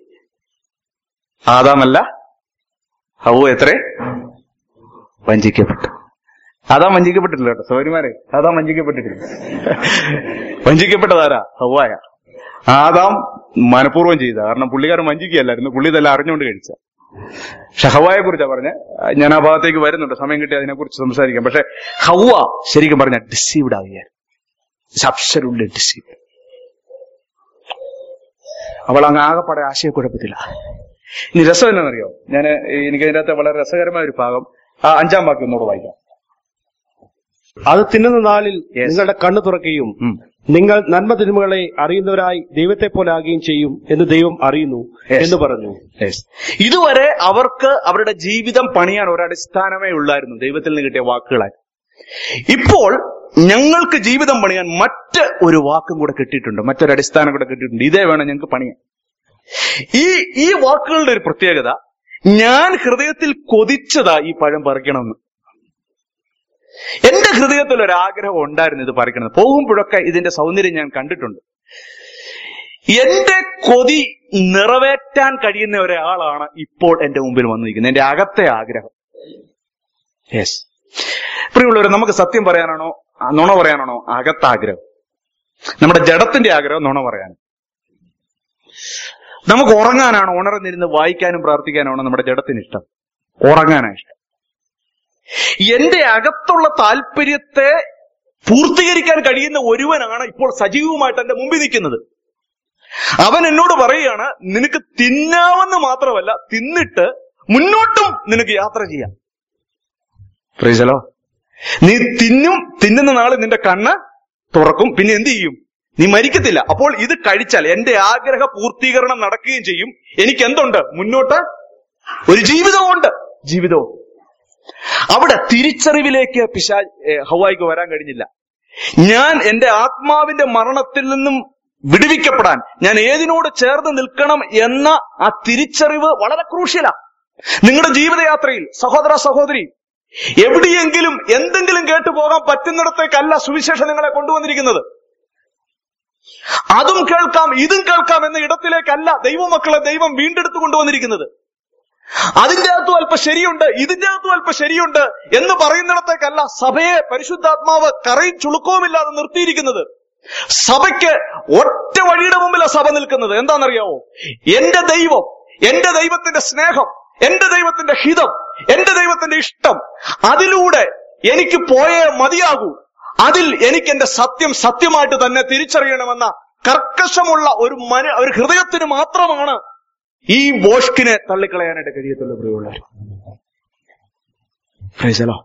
ആദാമല്ല ഹൗ എത്ര വഞ്ചിക്കപ്പെട്ടു ആദാം വഞ്ചിക്കപ്പെട്ടിട്ടില്ല കേട്ടോ സൗരിമാരെ ആദാം വഞ്ചിക്കപ്പെട്ടിട്ടില്ല വഞ്ചിക്കപ്പെട്ടതാരാ ഹവായ ആദാം മനഃപൂർവ്വം ചെയ്ത കാരണം പുള്ളിക്കാരൻ വഞ്ചിക്കുകയല്ലായിരുന്നു പുള്ളി ഇതെല്ലാം അറിഞ്ഞുകൊണ്ട് കഴിച്ച പക്ഷെ ഹവായെ കുറിച്ചാ പറഞ്ഞ ഞാൻ ആ ഭാഗത്തേക്ക് വരുന്നുണ്ട് സമയം കിട്ടി അതിനെക്കുറിച്ച് സംസാരിക്കാം പക്ഷെ ഹവ ശരിക്കും പറഞ്ഞ ഡിസീവ്ഡ് ആവുകയായിരുന്നു അബ്സലുള്ളി ഡിസീവ്ഡ് അവൾ അങ്ങ് ആകെപ്പാടെ ആശയക്കുഴപ്പത്തില്ല ഇനി രസം എന്നാണെന്നറിയോ ഞാൻ എനിക്ക് അതിന്റെ അകത്ത് വളരെ രസകരമായ ഒരു ഭാഗം ആ അഞ്ചാം വാക്യം ഒന്നുകൂടെ വായിക്കാം അത് തിന്നുന്ന നാളിൽ Yes. നിങ്ങളുടെ കണ്ണു തുറക്കുകയും ഉം. നിങ്ങൾ നന്മ തിന്മകളെ അറിയുന്നവരായി ദൈവത്തെ പോലെ ആകുകയും ചെയ്യും എന്ന് ദൈവം അറിയുന്നു Yes. എന്ന് പറഞ്ഞു Yes. ഇതുവരെ അവർക്ക് അവരുടെ ജീവിതം പണിയാൻ ഒരടിസ്ഥാനമേ ഉള്ളായിരുന്നു ദൈവത്തിൽ നിന്ന് കിട്ടിയ വാക്കുകളായി ഇപ്പോൾ ഞങ്ങൾക്ക് ജീവിതം പണിയാൻ മറ്റ് ഒരു വാക്കും കൂടെ കിട്ടിയിട്ടുണ്ട് മറ്റൊരു അടിസ്ഥാനം കൂടെ കിട്ടിയിട്ടുണ്ട് ഇതേ വേണം ഞങ്ങൾക്ക് പണിയാൻ ഈ ഈ വാക്കുകളുടെ ഒരു പ്രത്യേകത ഞാൻ ഹൃദയത്തിൽ കൊതിച്ചതാ ഈ പഴം പറിക്കണമെന്ന് എന്റെ ഹൃദയത്തിൽ ഒരു ആഗ്രഹം ഉണ്ടായിരുന്നു ഇത് പറിക്കണമെന്ന് പോകുമ്പോഴൊക്കെ ഇതിന്റെ സൗന്ദര്യം ഞാൻ കണ്ടിട്ടുണ്ട് എന്റെ കൊതി നിറവേറ്റാൻ കഴിയുന്ന ഒരാളാണ് ഇപ്പോൾ എന്റെ മുമ്പിൽ വന്നിരിക്കുന്നത് എന്റെ അകത്തെ ആഗ്രഹം യെസ് പ്രിയമുള്ളവർ നമുക്ക് സത്യം പറയാനാണോ ആ, നുണ പറയാനാണോ അകത്താഗ്രഹം നമ്മുടെ ജഡത്തിന്റെ ആഗ്രഹം നുണ പറയാൻ നമുക്ക് ഉറങ്ങാനാണോ ഉണർന്നിരുന്ന് വായിക്കാനും പ്രാർത്ഥിക്കാനാണോ നമ്മുടെ ജഡത്തിന് ഇഷ്ടം ഉറങ്ങാനാണ് ഇഷ്ടം എന്റെ അകത്തുള്ള താല്പര്യത്തെ പൂർത്തീകരിക്കാൻ കഴിയുന്ന ഒരുവനാണ് ഇപ്പോൾ സജീവമായിട്ട് എന്റെ മുമ്പിൽ നിൽക്കുന്നത് അവൻ എന്നോട് പറയുകയാണ് നിനക്ക് തിന്നാവെന്ന് മാത്രമല്ല തിന്നിട്ട് മുന്നോട്ടും നിനക്ക് യാത്ര ചെയ്യാം ഫ്രീസലോ നീ തിന്നും തിന്നുന്ന നാള് നിന്റെ കണ്ണ് തുറക്കും പിന്നെ എന്ത് ചെയ്യും നീ മരിക്കത്തില്ല അപ്പോൾ ഇത് കഴിച്ചാൽ എന്റെ ആഗ്രഹ പൂർത്തീകരണം നടക്കുകയും ചെയ്യും എനിക്ക് എന്തുണ്ട് മുന്നോട്ട് ഒരു ജീവിതമുണ്ട് ജീവിതവും അവിടെ തിരിച്ചറിവിലേക്ക് പിശാ ഏ, ഹൗവായിക്ക് വരാൻ കഴിഞ്ഞില്ല ഞാൻ എന്റെ ആത്മാവിന്റെ മരണത്തിൽ നിന്നും വിടുവിക്കപ്പെടാൻ ഞാൻ ഏതിനോട് ചേർന്ന് നിൽക്കണം എന്ന ആ തിരിച്ചറിവ് വളരെ ക്രൂഷ്യലാ നിങ്ങളുടെ ജീവിതയാത്രയിൽ സഹോദര സഹോദരി എവിടെയെങ്കിലും എന്തെങ്കിലും കേട്ടു പോകാൻ പറ്റുന്നിടത്തേക്കല്ല സുവിശേഷം നിങ്ങളെ കൊണ്ടുവന്നിരിക്കുന്നത് അതും കേൾക്കാം ഇതും കേൾക്കാം എന്ന ഇടത്തിലേക്കല്ല ദൈവമക്കളെ ദൈവം വീണ്ടെടുത്തു കൊണ്ടുവന്നിരിക്കുന്നത് അതിന്റെ അകത്തും അല്പം ശരിയുണ്ട് ഇതിന്റെ അകത്തും അല്പം ശരിയുണ്ട് എന്ന് പറയുന്നിടത്തേക്കല്ല സഭയെ പരിശുദ്ധാത്മാവ് കറയും ചുളുക്കവുമില്ലാതെ നിർത്തിയിരിക്കുന്നത് സഭയ്ക്ക് ഒറ്റ വഴിയുടെ മുമ്പിലാണ് സഭ നിൽക്കുന്നത് എന്താണെന്നറിയാവോ എന്റെ ദൈവം എന്റെ ദൈവത്തിന്റെ സ്നേഹം എന്റെ ദൈവത്തിന്റെ ഹിതം എന്റെ ദൈവത്തിന്റെ ഇഷ്ടം അതിലൂടെ എനിക്ക് പോയേ മതിയാകൂ അതിൽ എനിക്ക് എന്റെ സത്യം സത്യമായിട്ട് തന്നെ തിരിച്ചറിയണമെന്ന കർക്കശമുള്ള ഒരു മന ഒരു ഹൃദയത്തിന് മാത്രമാണ് ഈ ബോഷ്കിനെ തള്ളിക്കളയാനായിട്ട് കഴിയത്തുള്ളൂ പ്രിയമുള്ളവർ ഫ്രൈസലോ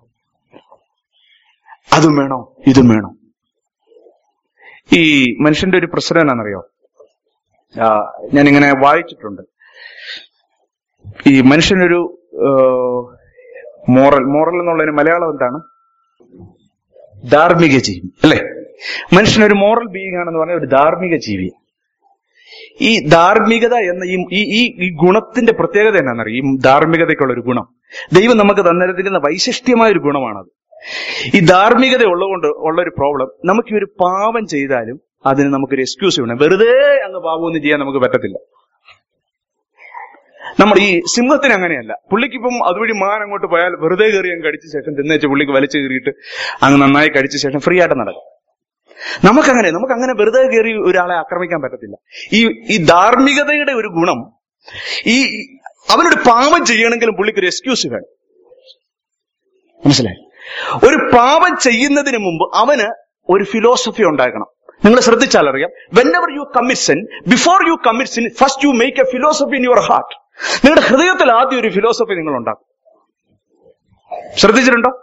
അതും വേണോ ഇതും വേണോ ഈ മനുഷ്യന്റെ ഒരു പ്രശ്നം എന്നാണെന്നറിയോ ആ, ഞാനിങ്ങനെ വായിച്ചിട്ടുണ്ട് ഈ മനുഷ്യനൊരു മോറൽ മോറൽ എന്നുള്ളതിന് മലയാളം എന്താണ് ധാർമ്മിക ജീവി അല്ലെ മനുഷ്യനൊരു മോറൽ ബീയിങ് ആണെന്ന് പറഞ്ഞ ഒരു ധാർമ്മിക ജീവി ഈ ധാർമ്മികത എന്ന ഈ ഈ- ഈ ഈ ഗുണത്തിന്റെ പ്രത്യേകത എന്നാണെന്നറിയാം ഈ ധാർമ്മികതയ്ക്കുള്ള ഒരു ഗുണം ദൈവം നമുക്ക് തന്നിരുന്ന വൈശിഷ്ട്യമായ ഒരു ഗുണമാണത് ഈ ധാർമ്മികത ഉള്ളതുകൊണ്ട് ഉള്ള ഒരു പ്രോബ്ലം നമുക്ക് ഈ ഒരു പാപം ചെയ്താലും അതിന് നമുക്കൊരു എക്സ്ക്യൂസ് വേണം വെറുതെ അങ്ങ് പാപമൊന്നും ചെയ്യാൻ നമുക്ക് പറ്റത്തില്ല നമ്മൾ ഈ സിംഹത്തിന് അങ്ങനെയല്ല പുള്ളിക്കിപ്പം അതുവഴി മാൻ അങ്ങോട്ട് പോയാൽ വെറുതെ കയറി അങ്ങ് കടിച്ച ശേഷം തിന്നേച്ച് പുള്ളിക്ക് വലിച്ചു കയറിയിട്ട് അങ്ങ് നന്നായി കടിച്ച ശേഷം ഫ്രീ ആയിട്ട് നടക്കും നമുക്കങ്ങനെ നമുക്ക് അങ്ങനെ വെറുതെ കയറി ഒരാളെ ആക്രമിക്കാൻ പറ്റത്തില്ല ഈ ഈ ധാർമ്മികതയുടെ ഒരു ഗുണം ഈ ഈ- അവനൊരു പാപം ചെയ്യണമെങ്കിലും പുള്ളിക്ക് ഒരു എക്സ്ക്യൂസ് വേണം മനസ്സിലായി ഒരു പാപം ചെയ്യുന്നതിന് മുമ്പ് അവന് ഒരു ഫിലോസഫി ഉണ്ടാക്കണം നിങ്ങൾ ശ്രദ്ധിച്ചാൽ അറിയാം whenever you commit sin before you commit sin first you make a philosophy in your heart നിങ്ങളുടെ ഹൃദയത്തിൽ ആദ്യം ഒരു ഫിലോസഫി നിങ്ങൾ ഉണ്ടാക്കും ശ്രദ്ധിച്ചിട്ടുണ്ടോ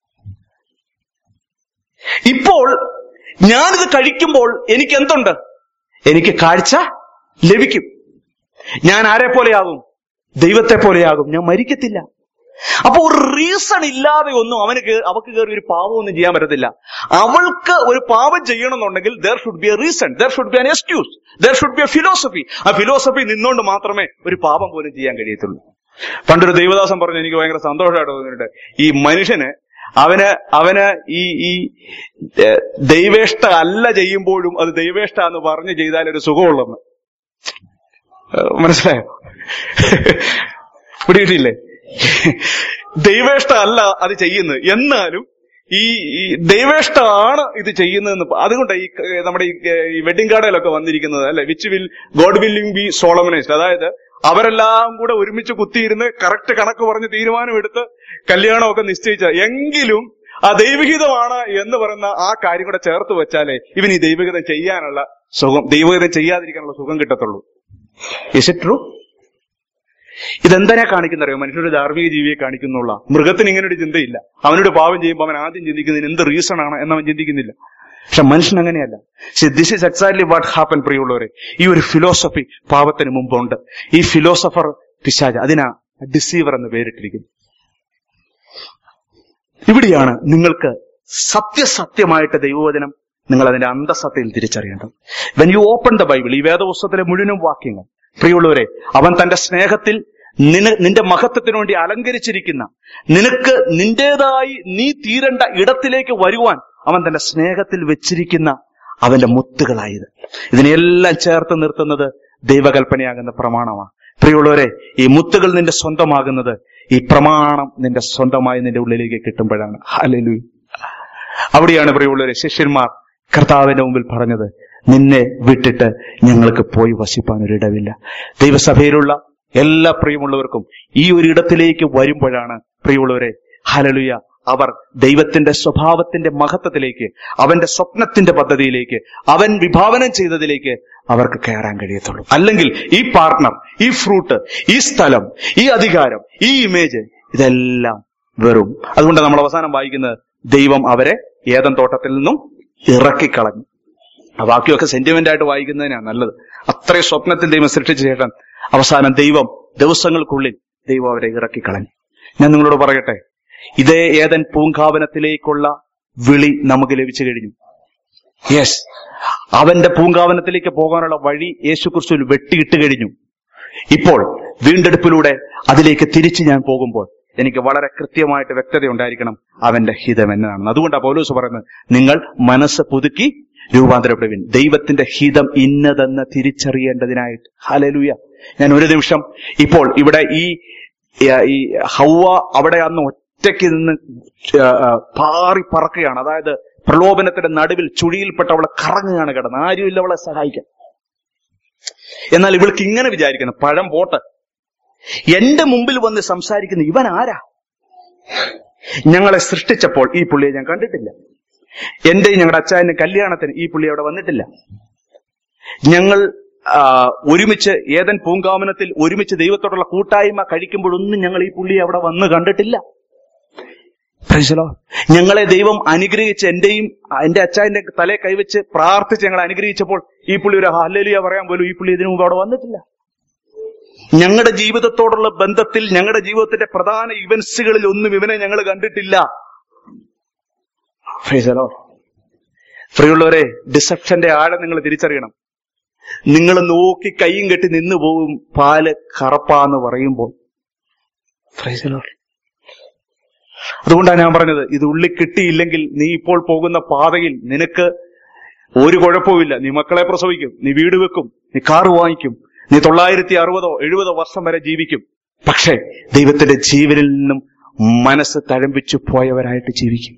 ഇപ്പോൾ ഞാനിത് കഴിക്കുമ്പോൾ എനിക്ക് എന്തുണ്ട് എനിക്ക് കാഴ്ച ലഭിക്കും ഞാൻ ആരെ പോലെയാകും ദൈവത്തെ പോലെയാകും ഞാൻ മരിക്കത്തില്ല അപ്പൊ ഒരു റീസൺ ഇല്ലാതെ ഒന്നും അവന് കേ- അവക്ക് കയറി ഒരു പാപമൊന്നും ചെയ്യാൻ പറ്റത്തില്ല അവൾക്ക് ഒരു പാപം ചെയ്യണമെന്നുണ്ടെങ്കിൽ there should be a reason there should be an excuse there should be a philosophy ആ ഫിലോസഫി നിന്നുകൊണ്ട് മാത്രമേ ഒരു പാപം പോലും ചെയ്യാൻ കഴിയത്തുള്ളൂ പണ്ടൊരു ദൈവദാസൻ പറഞ്ഞു എനിക്ക് ഭയങ്കര സന്തോഷമായിട്ട് തോന്നിയിട്ടുണ്ട് ഈ മനുഷ്യന് അവന് അവന് ഈ ഈ ഏഹ്, ദൈവേഷ്ട അല്ല ചെയ്യുമ്പോഴും അത് ദൈവേഷ്ട എന്ന് പറഞ്ഞ് ചെയ്താൽ ഒരു സുഖമുള്ളെന്ന് ഏഹ്, മനസ്സിലായോ പിടികിട്ടില്ലേ ദൈവേഷ്ട അല്ല അത് ചെയ്യുന്നത് എന്നാലും ഈ ഈ ദൈവേഷ്ടമാണ് ഇത് ചെയ്യുന്നതെന്ന് പ- അതുകൊണ്ട് ഈ ക- നമ്മുടെ ഈ ക- ഈ വെഡിങ് കാർഡിലൊക്കെ വന്നിരിക്കുന്നത് അല്ലെ which will God willing be solemnized അതായത് അവരെല്ലാം കൂടെ ഒരുമിച്ച് കുത്തിയിരുന്ന് കറക്റ്റ് കണക്ക് പറഞ്ഞ് തീരുമാനമെടുത്ത് കല്യാണമൊക്കെ നിശ്ചയിച്ച എങ്കിലും ആ ദൈവഹിതമാണ് എന്ന് പറയുന്ന ആ കാര്യം കൂടെ ചേർത്ത് വെച്ചാലേ ഇവൻ ഈ ദൈവഹിതം ചെയ്യാനുള്ള സുഖം ദൈവഹിതം ചെയ്യാതിരിക്കാനുള്ള സുഖം കിട്ടത്തുള്ളൂ ഇസ് ഇറ്റ് ട്രൂ ഇതെന്തിനാ കാണിക്കുന്നറിയോ മനുഷ്യരുടെ ധാർമ്മിക ജീവിയെ കാണിക്കുന്നുള്ള മൃഗത്തിന് ഇങ്ങനെ ഒരു ചിന്തയില്ല അവനോട് പാവം ചെയ്യുമ്പോൾ അവൻ ആദ്യം ചിന്തിക്കുന്നതിന് എന്ത് റീസൺ ആണ് എന്നവൻ ചിന്തിക്കുന്നില്ല പക്ഷെ മനുഷ്യൻ അങ്ങനെയല്ല this is exactly what happen പ്രിയുള്ളവരെ ഈ ഒരു ഫിലോസഫി പാപത്തിന് മുമ്പുണ്ട് ഈ ഫിലോസഫർ പിശാജ് അതിനാ ഡിസീവർ എന്ന് പേരിട്ടിരിക്കുന്നു ഇവിടെയാണ് നിങ്ങൾക്ക് സത്യസത്യമായിട്ട് ദൈവവചനം നിങ്ങൾ അതിന്റെ അന്തസത്തയിൽ തിരിച്ചറിയേണ്ടത് when you open the Bible ഈ വേദപുസ്തകത്തിലെ മുഴുവനും വാക്യങ്ങൾ പ്രിയമുള്ളവരെ അവൻ തന്റെ സ്നേഹത്തിൽ നിന നിന്റെ മഹത്വത്തിനു വേണ്ടി അലങ്കരിച്ചിരിക്കുന്ന നിനക്ക് നിന്റേതായി നീ തീരേണ്ട ഇടത്തിലേക്ക് വരുവാൻ അവൻ തന്റെ സ്നേഹത്തിൽ വെച്ചിരിക്കുന്ന അവന്റെ മുത്തുകളായത് ഇതിനെല്ലാം ചേർത്ത് നിർത്തുന്നത് ദൈവകൽപ്പനയാകുന്ന പ്രമാണമാണ് പ്രിയമുള്ളവരെ ഈ മുത്തുകൾ നിന്റെ സ്വന്തമാകുന്നത് ഈ പ്രമാണം നിന്റെ സ്വന്തമായി നിന്റെ ഉള്ളിലേക്ക് കിട്ടുമ്പോഴാണ് ഹല്ലേലൂയ അവിടെയാണ് പ്രിയമുള്ളവരെ ശിഷ്യന്മാർ കർത്താവിന്റെ മുമ്പിൽ പറഞ്ഞത് നിന്നെ വിട്ടിട്ട് ഞങ്ങൾക്ക് പോയി വസിപ്പാൻ ഒരിടമില്ല ദൈവസഭയിലുള്ള എല്ലാ പ്രിയമുള്ളവർക്കും ഈ ഒരു ഇടത്തിലേക്ക് വരുമ്പോഴാണ് പ്രിയമുള്ളവരെ ഹലലുയ അവർ ദൈവത്തിന്റെ സ്വഭാവത്തിന്റെ മഹത്വത്തിലേക്ക് അവന്റെ സ്വപ്നത്തിന്റെ പദ്ധതിയിലേക്ക് അവൻ വിഭാവനം ചെയ്തതിലേക്ക് അവർക്ക് കയറാൻ കഴിയത്തുള്ളൂ അല്ലെങ്കിൽ ഈ പാർട്ട്ണർ ഈ ഫ്രൂട്ട് ഈ സ്ഥലം ഈ അധികാരം ഈ ഇമേജ് ഇതെല്ലാം വെറും അതുകൊണ്ട് നമ്മൾ അവസാനം വായിക്കുന്നത് ദൈവം അവരെ ഏതൻ തോട്ടത്തിൽ നിന്നും ഇറക്കിക്കളഞ്ഞു ആ വാക്യമൊക്കെ സെന്റിമെന്റ് ആയിട്ട് വായിക്കുന്നതിനാണ് നല്ലത് അത്രയും സ്വപ്നത്തിൽ ദൈവം സൃഷ്ടിച്ച ശേഷം അവസാനം ദൈവം ദിവസങ്ങൾക്കുള്ളിൽ ദൈവം അവരെ ഇറക്കിക്കളഞ്ഞു ഞാൻ നിങ്ങളോട് പറയട്ടെ ഇതേ ഏതൻ പൂങ്കാവനത്തിലേക്കുള്ള വിളി നമുക്ക് ലഭിച്ചു കഴിഞ്ഞു യെസ് അവന്റെ പൂങ്കാവനത്തിലേക്ക് പോകാനുള്ള വഴി യേശു ക്രിസ്തുവിൽ വെട്ടിയിട്ട് കഴിഞ്ഞു ഇപ്പോൾ വീണ്ടെടുപ്പിലൂടെ അതിലേക്ക് തിരിച്ചു ഞാൻ പോകുമ്പോൾ എനിക്ക് വളരെ കൃത്യമായിട്ട് വ്യക്തത ഉണ്ടായിരിക്കണം അവന്റെ ഹിതം എന്നതാണ് അതുകൊണ്ടാണ് പൗലോസ് പറയുന്നത് നിങ്ങൾ മനസ്സ് പുതുക്കി രൂപാന്തരപ്പെടുവിൻ ദൈവത്തിന്റെ ഹിതം ഇന്നതെന്ന് തിരിച്ചറിയേണ്ടതിനായിട്ട് ഹലലുയ ഞാൻ ഒരു നിമിഷം ഇപ്പോൾ ഇവിടെ ഈ ഈ ഹൗവ അവിടെ അന്ന് ഒറ്റയ്ക്ക് നിന്ന് ആ, ആ, പാറി പറക്കുകയാണ് അതായത് പ്രലോഭനത്തിന്റെ നടുവിൽ ചുഴിയിൽപ്പെട്ട് അവളെ കറങ്ങുകയാണ് കിടന്ന് ആരുമില്ല അവളെ സഹായിക്കാൻ എന്നാൽ ഇവൾക്ക് ഇങ്ങനെ വിചാരിക്കണം പഴം പോട്ട് എന്റെ മുമ്പിൽ വന്ന് സംസാരിക്കുന്ന ഇവൻ ആരാ ഞങ്ങളെ സൃഷ്ടിച്ചപ്പോൾ ഈ പുള്ളിയെ ഞാൻ കണ്ടിട്ടില്ല എന്റെയും ഞങ്ങളുടെ അച്ചായന്റെ കല്യാണത്തിന് ഈ പുള്ളി അവിടെ വന്നിട്ടില്ല ഞങ്ങൾ ആ, ഒരുമിച്ച് ഏതൻ പൂങ്കാവനത്തിൽ ഒരുമിച്ച് ദൈവത്തോടുള്ള കൂട്ടായ്മ കഴിക്കുമ്പോഴൊന്നും ഞങ്ങൾ ഈ പുള്ളിയെ അവിടെ വന്ന് കണ്ടിട്ടില്ല Praise the Lord. ഞങ്ങളെ ദൈവം അനുഗ്രഹിച്ച് എന്റെയും എന്റെ അച്ചായന്റെ തലയെ കൈവച്ച് പ്രാർത്ഥിച്ച് ഞങ്ങളെ അനുഗ്രഹിച്ചപ്പോൾ ഈ പുള്ളി ഒരു ഹല്ലേലിയ പറയാൻ പോലും ഈ പുള്ളി ഇതിനു മുമ്പ് അവിടെ വന്നിട്ടില്ല ഞങ്ങളുടെ ജീവിതത്തോടുള്ള ബന്ധത്തിൽ ഞങ്ങളുടെ ജീവിതത്തിന്റെ പ്രധാന ഇവന്റ്സുകളിൽ ഒന്നും ഇവനെ ഞങ്ങൾ കണ്ടിട്ടില്ല ഫ്രീയുള്ളവരെ ഡിസപ്ഷന്റെ ആഴം നിങ്ങൾ തിരിച്ചറിയണം നിങ്ങൾ നോക്കി കൈയും കെട്ടി നിന്നു പോകും പാല് കറപ്പാന്ന് പറയുമ്പോൾ Praise the Lord. അതുകൊണ്ടാണ് ഞാൻ പറഞ്ഞത് ഇത് ഉള്ളിൽ കിട്ടിയില്ലെങ്കിൽ നീ ഇപ്പോൾ പോകുന്ന പാതയിൽ നിനക്ക് ഒരു കുഴപ്പവുമില്ല നീ മക്കളെ പ്രസവിക്കും നീ വീട് വെക്കും നീ കാറ് വാങ്ങിക്കും നീ തൊള്ളായിരത്തി അറുപതോ എഴുപതോ വർഷം വരെ ജീവിക്കും പക്ഷേ ദൈവത്തിന്റെ ജീവനിൽ നിന്നും മനസ്സ് തഴമ്പിച്ചു പോയവരായിട്ട് ജീവിക്കും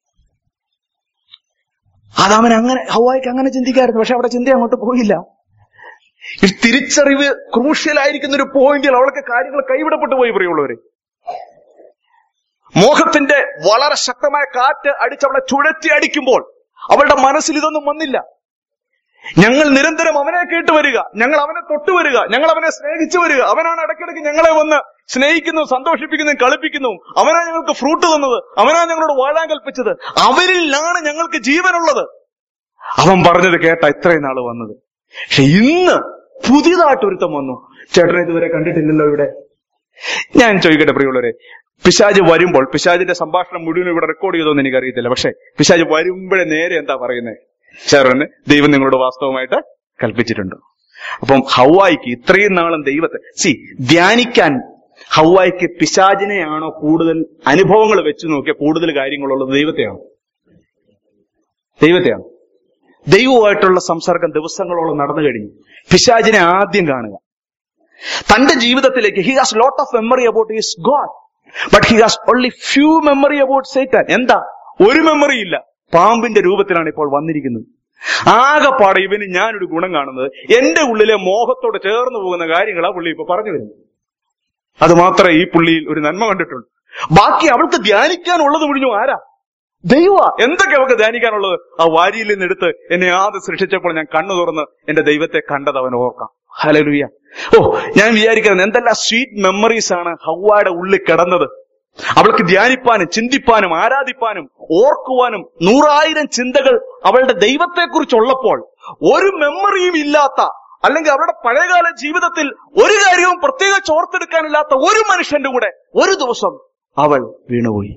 അതവൻ അങ്ങനെ ഹവായിക്ക് അങ്ങനെ ചിന്തിക്കായിരുന്നു പക്ഷെ അവിടെ ചിന്ത അങ്ങോട്ട് പോയില്ല ഈ തിരിച്ചറിവ് ക്രൂഷ്യലായിരിക്കുന്ന ഒരു പോയിന്റിൽ അവൾക്ക് കാര്യങ്ങൾ കൈവിടപ്പെട്ടു പോയി പ്രിയമുള്ളവരെ മോഹത്തിന്റെ വളരെ ശക്തമായ കാറ്റ് അടിച്ചവളെ ചുഴറ്റി അടിക്കുമ്പോൾ അവളുടെ മനസ്സിൽ ഇതൊന്നും വന്നില്ല ഞങ്ങൾ നിരന്തരം അവനെ കേട്ട് വരിക ഞങ്ങൾ അവനെ തൊട്ടു വരിക ഞങ്ങൾ അവനെ സ്നേഹിച്ചു വരിക അവനാണ് ഇടയ്ക്കിടയ്ക്ക് ഞങ്ങളെ വന്ന് സ്നേഹിക്കുന്നു സന്തോഷിപ്പിക്കുന്നു കളിപ്പിക്കുന്നു അവനാ ഞങ്ങൾക്ക് ഫ്രൂട്ട് തന്നത് അവനാ ഞങ്ങളോട് വാഴാൻ കൽപ്പിച്ചത് അവരിലാണ് ഞങ്ങൾക്ക് ജീവനുള്ളത് അവൻ പറഞ്ഞത് കേട്ട ഇത്രയും നാള് വന്നത് പക്ഷെ ഇന്ന് പുതിയതായിട്ട് ഒരുത്തം വന്നു ചേട്ടനെ ഇതുവരെ കണ്ടിട്ടില്ലല്ലോ ഇവിടെ ഞാൻ ചോദിക്കട്ടെ പ്രിയമുള്ളവരെ പിശാജ് വരുമ്പോൾ പിശാജിന്റെ സംഭാഷണം മുഴുവൻ ഇവിടെ റെക്കോർഡ് ചെയ്തോന്ന് എനിക്കറിയത്തില്ല പക്ഷെ പിശാജ് വരുമ്പോഴേ നേരെ എന്താ പറയുന്നത് ചേർന്ന് ദൈവം നിങ്ങളോട് വാസ്തവമായിട്ട് കൽപ്പിച്ചിട്ടുണ്ട് അപ്പം ഹൗവായിക്ക് ഇത്രയും നാളും ദൈവത്തെ സി ധ്യാനിക്കാൻ ഹൗവായിക്ക് പിശാജിനെയാണോ കൂടുതൽ അനുഭവങ്ങൾ വെച്ച് നോക്കിയ കൂടുതൽ കാര്യങ്ങളുള്ളത് ദൈവത്തെയാണോ ദൈവത്തെയാണോ ദൈവവുമായിട്ടുള്ള സംസർഗം ദിവസങ്ങളോളം നടന്നു കഴിഞ്ഞു പിശാജിനെ ആദ്യം കാണുക തന്റെ ജീവിതത്തിലേക്ക് he has lot of memory about his God but he has only few memory about Satan എന്താ ഒരു മെമ്മറി ഇല്ല പാമ്പിന്റെ രൂപത്തിലാണ് ഇപ്പോൾ വന്നിരിക്കുന്നത് ആകെപ്പാടെ ഇവന് ഞാനൊരു ഗുണം കാണുന്നത് എന്റെ ഉള്ളിലെ മോഹത്തോട് ചേർന്ന് പോകുന്ന കാര്യങ്ങളാ പുള്ളി ഇപ്പൊ പറഞ്ഞു വരുന്നത് അത് മാത്രമേ ഈ പുള്ളിയിൽ ഒരു നന്മ കണ്ടിട്ടുള്ളൂ ബാക്കി അവൾക്ക് ധ്യാനിക്കാനുള്ളത് മുഴിഞ്ഞു ആരാ ദൈവ എന്തൊക്കെ അവൾക്ക് ധ്യാനിക്കാനുള്ളത് ആ വാരിയിൽ നിന്നെടുത്ത് എന്നെ ആദ്യം സൃഷ്ടിച്ചപ്പോൾ ഞാൻ കണ്ണു തുറന്ന് എന്റെ ദൈവത്തെ കണ്ടത് അവൻ ഓർക്കാം ഹലലുയ്യ ഓ ഞാൻ വിചാരിക്കുന്നത് എന്തെല്ലാം സ്വീറ്റ് മെമ്മറീസ് ആണ് ഹൗവായുടെ ഉള്ളിൽ കിടന്നത് അവൾക്ക് ധ്യാനിപ്പാനും ചിന്തിപ്പാനും ആരാധിപ്പാനും ഓർക്കുവാനും നൂറായിരം ചിന്തകൾ അവളുടെ ദൈവത്തെക്കുറിച്ചുള്ളപ്പോൾ ഒരു മെമ്മറിയും ഇല്ലാത്ത അല്ലെങ്കിൽ അവരുടെ പഴയകാല ജീവിതത്തിൽ ഒരു കാര്യവും പ്രത്യേകിച്ച് ഓർത്തെടുക്കാനില്ലാത്ത ഒരു മനുഷ്യന്റെ കൂടെ ഒരു ദിവസം അവൾ വീണുപോയി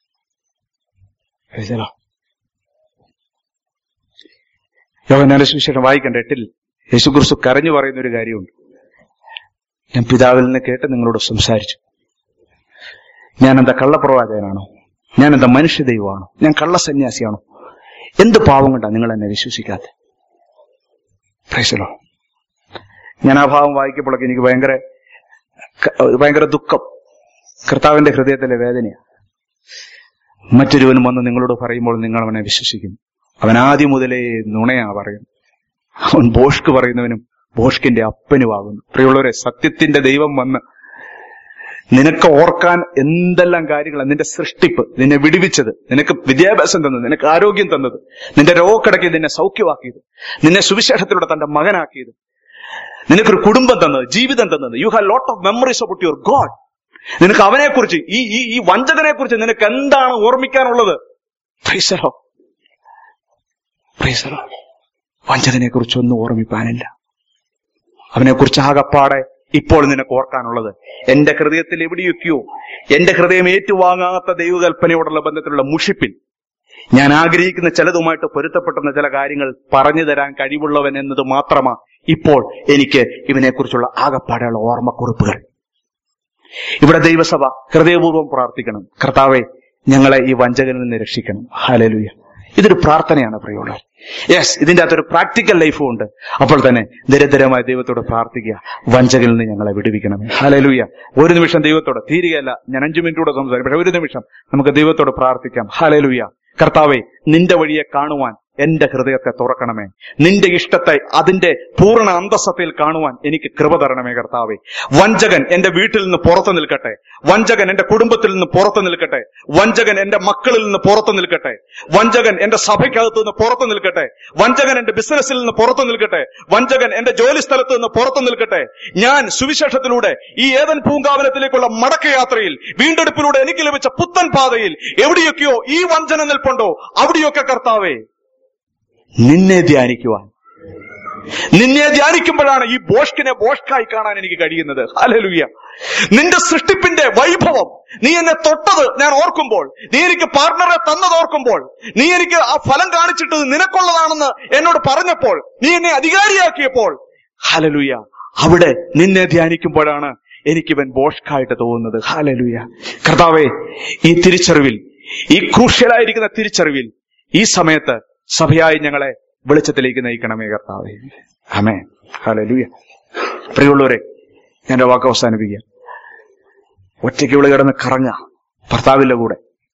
യോഹനാന്റെ സുവിശേഷം വായിക്കണ്ട എട്ടിൽ യേശുക്രിസ്തു കരഞ്ഞു പറയുന്ന ഒരു കാര്യമുണ്ട് ഞാൻ പിതാവിൽ നിന്ന് കേട്ട് നിങ്ങളോട് സംസാരിച്ചു ഞാൻ എന്താ കള്ളപ്രവാചകനാണോ ഞാൻ എന്താ മനുഷ്യ ദൈവമാണോ ഞാൻ കള്ളസന്യാസിയാണോ എന്ത് പാവം കൊണ്ടാ നിങ്ങൾ എന്നെ വിശ്വസിക്കാത്ത പ്രൈസലോ ഞാൻ ആ ഭാവം വായിക്കപ്പോഴൊക്കെ എനിക്ക് ഭയങ്കര ക- ഭയങ്കര ദുഃഖം കർത്താവിന്റെ ഹൃദയത്തിലെ വേദനയാണ് മറ്റൊരുവനും വന്ന് നിങ്ങളോട് പറയുമ്പോൾ നിങ്ങൾ അവനെ വിശ്വസിക്കുന്നു അവൻ ആദ്യം മുതലേ നുണയാ പറയുന്നു അവൻ ബോഷ്ക്ക് പറയുന്നവനും ബോഷ്കിന്റെ അപ്പനുമാകുന്നു പ്രിയമുള്ളവരെ സത്യത്തിന്റെ ദൈവം വന്ന് നിനക്ക് ഓർക്കാൻ എന്തെല്ലാം കാര്യങ്ങളാണ് നിന്റെ സൃഷ്ടിപ്പ് നിന്നെ വിടുവിച്ചത് നിനക്ക് വിദ്യാഭ്യാസം തന്നത് നിനക്ക് ആരോഗ്യം തന്നത് നിന്റെ രോഗക്കിടക്കി നിന്നെ സൗഖ്യമാക്കിയത് നിന്നെ സുവിശേഷത്തിലൂടെ തന്റെ മകനാക്കിയത് നിനക്കൊരു കുടുംബം തന്നത് ജീവിതം തന്നത് you have lot of memories about your God നിനക്ക് അവനെ കുറിച്ച് ഈ ഈ ഈ വഞ്ചകനെ കുറിച്ച് നിനക്ക് എന്താണ് ഓർമ്മിക്കാനുള്ളത് പ്രൈസലോ പ്രൈസലോ വഞ്ചകനെ കുറിച്ചൊന്നും ഓർമ്മിപ്പാനില്ല അവനെ കുറിച്ച് ആകപ്പാടെ ഇപ്പോൾ നിനക്ക് ഓർക്കാനുള്ളത് എന്റെ ഹൃദയത്തിൽ എവിടെയൊക്കെയോ എന്റെ ഹൃദയം ഏറ്റുവാങ്ങാത്ത ദൈവകൽപ്പനയോടുള്ള ബന്ധത്തിലുള്ള മുഷിപ്പിൽ ഞാൻ ആഗ്രഹിക്കുന്ന ചിലതുമായിട്ട് പൊരുത്തപ്പെടുന്ന ചില കാര്യങ്ങൾ പറഞ്ഞു തരാൻ കഴിവുള്ളവൻ എന്നത് മാത്രമാ ഇപ്പോൾ എനിക്ക് ഇവനെക്കുറിച്ചുള്ള ആകപ്പാടെയുള്ള ഓർമ്മക്കുറിപ്പുകൾ ഇവിടെ ദൈവസഭ ഹൃദയപൂർവ്വം പ്രാർത്ഥിക്കണം കർത്താവെ ഞങ്ങളെ ഈ വഞ്ചകനിൽ നിന്ന് രക്ഷിക്കണം ഹാലലുയ ഇതൊരു പ്രാർത്ഥനയാണ് പ്രിയമുള്ളവർ യെസ് ഇതിന്റെ അകത്തൊരു പ്രാക്ടിക്കൽ ലൈഫും ഉണ്ട് അപ്പോൾ തന്നെ ദരിദ്രമായ ദൈവത്തോട് പ്രാർത്ഥിക്കുക വഞ്ചകനിൽ നിന്ന് ഞങ്ങളെ വിടുവിക്കണം ഹാലലുയ ഒരു നിമിഷം ദൈവത്തോട് തീരുകയല്ല ഞാൻ അഞ്ചു മിനിറ്റൂടെ സംസാരിക്കും പക്ഷെ ഒരു നിമിഷം നമുക്ക് ദൈവത്തോട് പ്രാർത്ഥിക്കാം ഹാലലുയ കർത്താവെ നിന്റെ വഴിയെ കാണുവാൻ എന്റെ ഹൃദയത്തെ തുറക്കണമേ നിന്റെ ഇഷ്ടത്തെ അതിന്റെ പൂർണ്ണ അന്തസ്സത്തിൽ കാണുവാൻ എനിക്ക് കൃപ തരണമേ കർത്താവെ വഞ്ചകൻ എന്റെ വീട്ടിൽ നിന്ന് പുറത്തു നിൽക്കട്ടെ വഞ്ചകൻ എന്റെ കുടുംബത്തിൽ നിന്ന് പുറത്തു നിൽക്കട്ടെ വഞ്ചകൻ എന്റെ മക്കളിൽ നിന്ന് പുറത്തു നിൽക്കട്ടെ വഞ്ചകൻ എന്റെ സഭയ്ക്കകത്ത് നിന്ന് പുറത്തു നിൽക്കട്ടെ വഞ്ചകൻ എന്റെ ബിസിനസ്സിൽ നിന്ന് പുറത്തു നിൽക്കട്ടെ വഞ്ചകൻ എന്റെ ജോലി സ്ഥലത്ത് നിന്ന് പുറത്തു നിൽക്കട്ടെ ഞാൻ സുവിശേഷത്തിലൂടെ ഈ ഏതൻ പൂങ്കാവനത്തിലേക്കുള്ള മടക്കയാത്രയിൽ വീണ്ടെടുപ്പിലൂടെ എനിക്ക് ലഭിച്ച പുത്തൻ പാതയിൽ എവിടെയൊക്കെയോ ഈ വഞ്ചന നിൽപ്പുണ്ടോ അവിടെയൊക്കെ കർത്താവേ നിന്നെ ധ്യാനിക്കുവാൻ നിന്നെ ധ്യാനിക്കുമ്പോഴാണ് ഈ ബോഷ്കിനെ ബോഷ്കായി കാണാൻ എനിക്ക് കഴിയുന്നത് ഹലലുയ നിന്റെ സൃഷ്ടിപ്പിന്റെ വൈഭവം നീ എന്നെ തൊട്ടത് ഞാൻ ഓർക്കുമ്പോൾ നീ എനിക്ക് പാർട്ണറെ തന്നത് ഓർക്കുമ്പോൾ നീ എനിക്ക് ആ ഫലം കാണിച്ചിട്ടത് നിനക്കുള്ളതാണെന്ന് എന്നോട് പറഞ്ഞപ്പോൾ നീ എന്നെ അധികാരിയാക്കിയപ്പോൾ ഹലലുയ അവിടെ നിന്നെ ധ്യാനിക്കുമ്പോഴാണ് എനിക്കിവൻ ബോഷ്കായിട്ട് തോന്നുന്നത് ഹാലലുയ കർത്താവെ ഈ തിരിച്ചറിവിൽ ഈ ക്രൂഷ്യലായിരിക്കുന്ന തിരിച്ചറിവിൽ ഈ സമയത്ത് സഭയായി ഞങ്ങളെ വെളിച്ചത്തിലേക്ക് നയിക്കണമേ കർത്താവെ അമേ ഹാലലുയ പ്രിയമുള്ളവരെ ഞാൻ എൻ്റെ വാക്ക് അവസാനിപ്പിക്കുക ഒറ്റയ്ക്ക് ഇവിടെ കിടന്ന് കറങ്ങ ഭർത്താവിന്റെ കൂടെ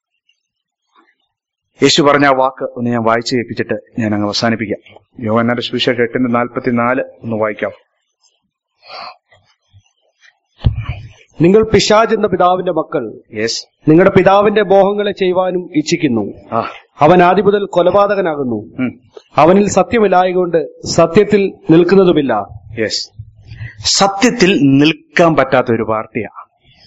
യേശു പറഞ്ഞ ആ വാക്ക് ഒന്ന് ഞാൻ വായിച്ചു കേൾപ്പിച്ചിട്ട് ഞാൻ അങ്ങ് അവസാനിപ്പിക്കാം യോഹന്നാന്റെ സുവിശേഷം എട്ടിന്റെ നാൽപ്പത്തിനാല് ഒന്ന് വായിക്കാം നിങ്ങൾ പിശാജ് എന്ന പിതാവിന്റെ മക്കൾ യെസ് നിങ്ങളുടെ പിതാവിന്റെ മോഹങ്ങളെ ചെയ്യുവാനും ഇച്ഛിക്കുന്നു ആ അവൻ ആദ്യം മുതൽ കൊലപാതകനാകുന്നു ഉം. അവനിൽ സത്യമില്ലായകൊണ്ട് സത്യത്തിൽ നിൽക്കുന്നതുമില്ല യെസ് സത്യത്തിൽ നിൽക്കാൻ പറ്റാത്ത ഒരു പാർട്ടിയാണ്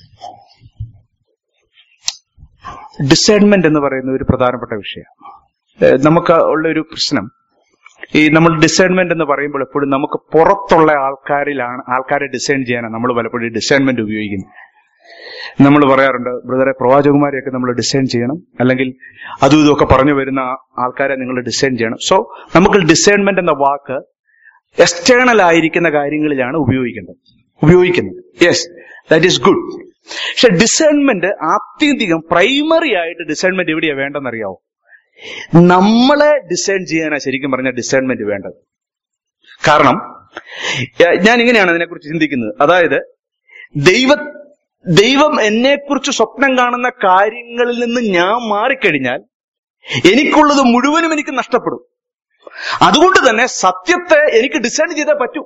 ഡിസൈൻമെന്റ് എന്ന് പറയുന്ന ഒരു പ്രധാനപ്പെട്ട വിഷയം ഏഹ് നമുക്ക് ഉള്ള ഒരു പ്രശ്നം ഈ നമ്മൾ ഡിസൈൻമെന്റ് എന്ന് പറയുമ്പോൾ എപ്പോഴും നമുക്ക് പുറത്തുള്ള ആൾക്കാരിലാണ് ആൾക്കാരെ ഡിസൈൻ ചെയ്യാനാണ് നമ്മൾ പലപ്പോഴും ഡിസൈൻമെന്റ് ഉപയോഗിക്കുന്നത് നമ്മൾ പറയാറുണ്ട് ബ്രദറെ പ്രവാചകുമാരെയൊക്കെ നമ്മൾ ഡിസൈൻ ചെയ്യണം അല്ലെങ്കിൽ അതും ഇതുമൊക്കെ പറഞ്ഞു വരുന്ന ആ- ആൾക്കാരെ നിങ്ങൾ ഡിസൈൻ ചെയ്യണം സോ നമുക്ക് ഡിസൈൻമെന്റ് എന്ന വാക്ക് എക്സ്റ്റേണൽ ആയിരിക്കുന്ന കാര്യങ്ങളിലാണ് ഉപയോഗിക്കേണ്ടത് ഉപയോഗിക്കുന്നത് യെസ് ദാറ്റ് ഈസ് ഗുഡ് പക്ഷെ ഡിസൈൻമെന്റ് ആത്യന്തികം പ്രൈമറി ആയിട്ട് ഡിസൈൻമെന്റ് എവിടെയാ വേണ്ടെന്നറിയാവോ നമ്മളെ ഡിസൈൻ ചെയ്യാനാ ശരിക്കും പറഞ്ഞ ഡിസൈൻമെന്റ് വേണ്ടത് കാരണം ഏഹ്, ഞാൻ ഇങ്ങനെയാണ് അതിനെക്കുറിച്ച് ചിന്തിക്കുന്നത് അതായത് ദൈവ ദൈവം എന്നെക്കുറിച്ച് സ്വപ്നം കാണുന്ന കാര്യങ്ങളിൽ നിന്ന് ഞാൻ മാറിക്കഴിഞ്ഞാൽ എനിക്കുള്ളത് മുഴുവനും എനിക്ക് നഷ്ടപ്പെടും അതുകൊണ്ട് തന്നെ സത്യത്തെ എനിക്ക് ഡിസൈൻ ചെയ്തേ പറ്റൂ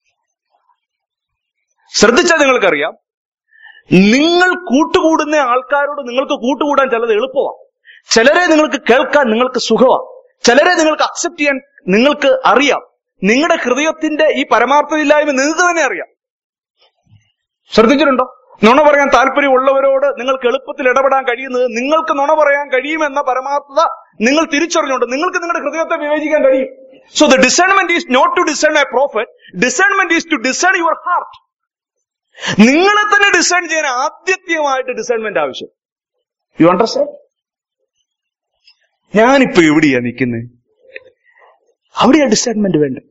ശ്രദ്ധിച്ചാൽ നിങ്ങൾക്കറിയാം നിങ്ങൾ കൂട്ടുകൂടുന്ന ആൾക്കാരോട് നിങ്ങൾക്ക് കൂട്ടുകൂടാൻ ചിലത് എളുപ്പമാണ് ചിലരെ നിങ്ങൾക്ക് കേൾക്കാൻ നിങ്ങൾക്ക് സുഖമാണ് ചിലരെ നിങ്ങൾക്ക് അക്സെപ്റ്റ് ചെയ്യാൻ നിങ്ങൾക്ക് അറിയാം നിങ്ങളുടെ ഹൃദയത്തിന്റെ ഈ പരമാർത്ഥമില്ലായ്മ നിങ്ങൾക്ക് തന്നെ അറിയാം ശ്രദ്ധിച്ചിട്ടുണ്ടോ നുണ പറയാൻ താല്പര്യമുള്ളവരോട് നിങ്ങൾക്ക് എളുപ്പത്തിൽ ഇടപെടാൻ കഴിയുന്നത് നിങ്ങൾക്ക് നുണ പറയാൻ കഴിയുമെന്ന പരമാർത്ഥത നിങ്ങൾ തിരിച്ചറിഞ്ഞുകൊണ്ട് നിങ്ങൾക്ക് നിങ്ങളുടെ ഹൃദയത്തെ വിവേചിക്കാൻ കഴിയും so the discernment is not to discern a prophet discernment is to discern your heart നിങ്ങളെ തന്നെ ഡിസൈൻ ചെയ്യാൻ ആദ്യത്യമായിട്ട് ഡിസൈൻമെന്റ് ആവശ്യം യു അണ്ടർസ്റ്റാൻഡ് ഞാനിപ്പോ എവിടെയാ നിൽക്കുന്നത് അവിടെയാ ഡിസൈൻമെന്റ് വേണ്ടത്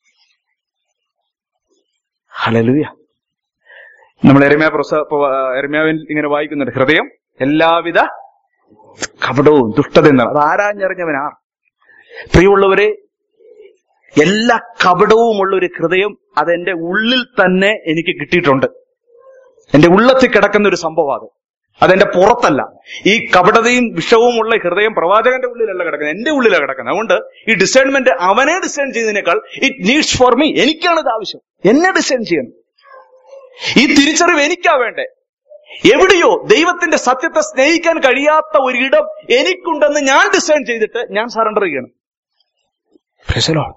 ഹലലുയ നമ്മൾ എരമ്യ പ്രസ എരമ്യാവിൽ ഇങ്ങനെ വായിക്കുന്നുണ്ട് ഹൃദയം എല്ലാവിധ കപടവും ദുഷ്ടത എന്നാണ് അത് ആരാഞ്ഞറിഞ്ഞവനാർ പ്രിയമുള്ളവരെ എല്ലാ കപടവുമുള്ള ഒരു ഹൃദയം അതെന്റെ ഉള്ളിൽ തന്നെ എനിക്ക് കിട്ടിയിട്ടുണ്ട് എന്റെ ഉള്ളത്തിൽ കിടക്കുന്ന ഒരു സംഭവം അത് അതെന്റെ പുറത്തല്ല ഈ കപടതയും വിഷവുമുള്ള ഹൃദയം പ്രവാചകന്റെ ഉള്ളിലല്ല കിടക്കുന്നത് എന്റെ ഉള്ളിലാണ് കിടക്കുന്നത് അതുകൊണ്ട് ഈ ഡിസൈൻമെന്റ് അവനെ ഡിസൈൻ ചെയ്തതിനേക്കാൾ ഇറ്റ് നീഡ്സ് ഫോർ മീ എനിക്കാണ് ഇത് ആവശ്യം എന്നെ ഡിസൈൻ ചെയ്യണം ഈ തിരിച്ചറിവ് എനിക്കാ വേണ്ടേ എവിടെയോ ദൈവത്തിന്റെ സത്യത്തെ സ്നേഹിക്കാൻ കഴിയാത്ത ഒരിടം എനിക്കുണ്ടെന്ന് ഞാൻ ഡിസൈൻ ചെയ്തിട്ട് ഞാൻ സറണ്ടർ ചെയ്യണം Praise the Lord.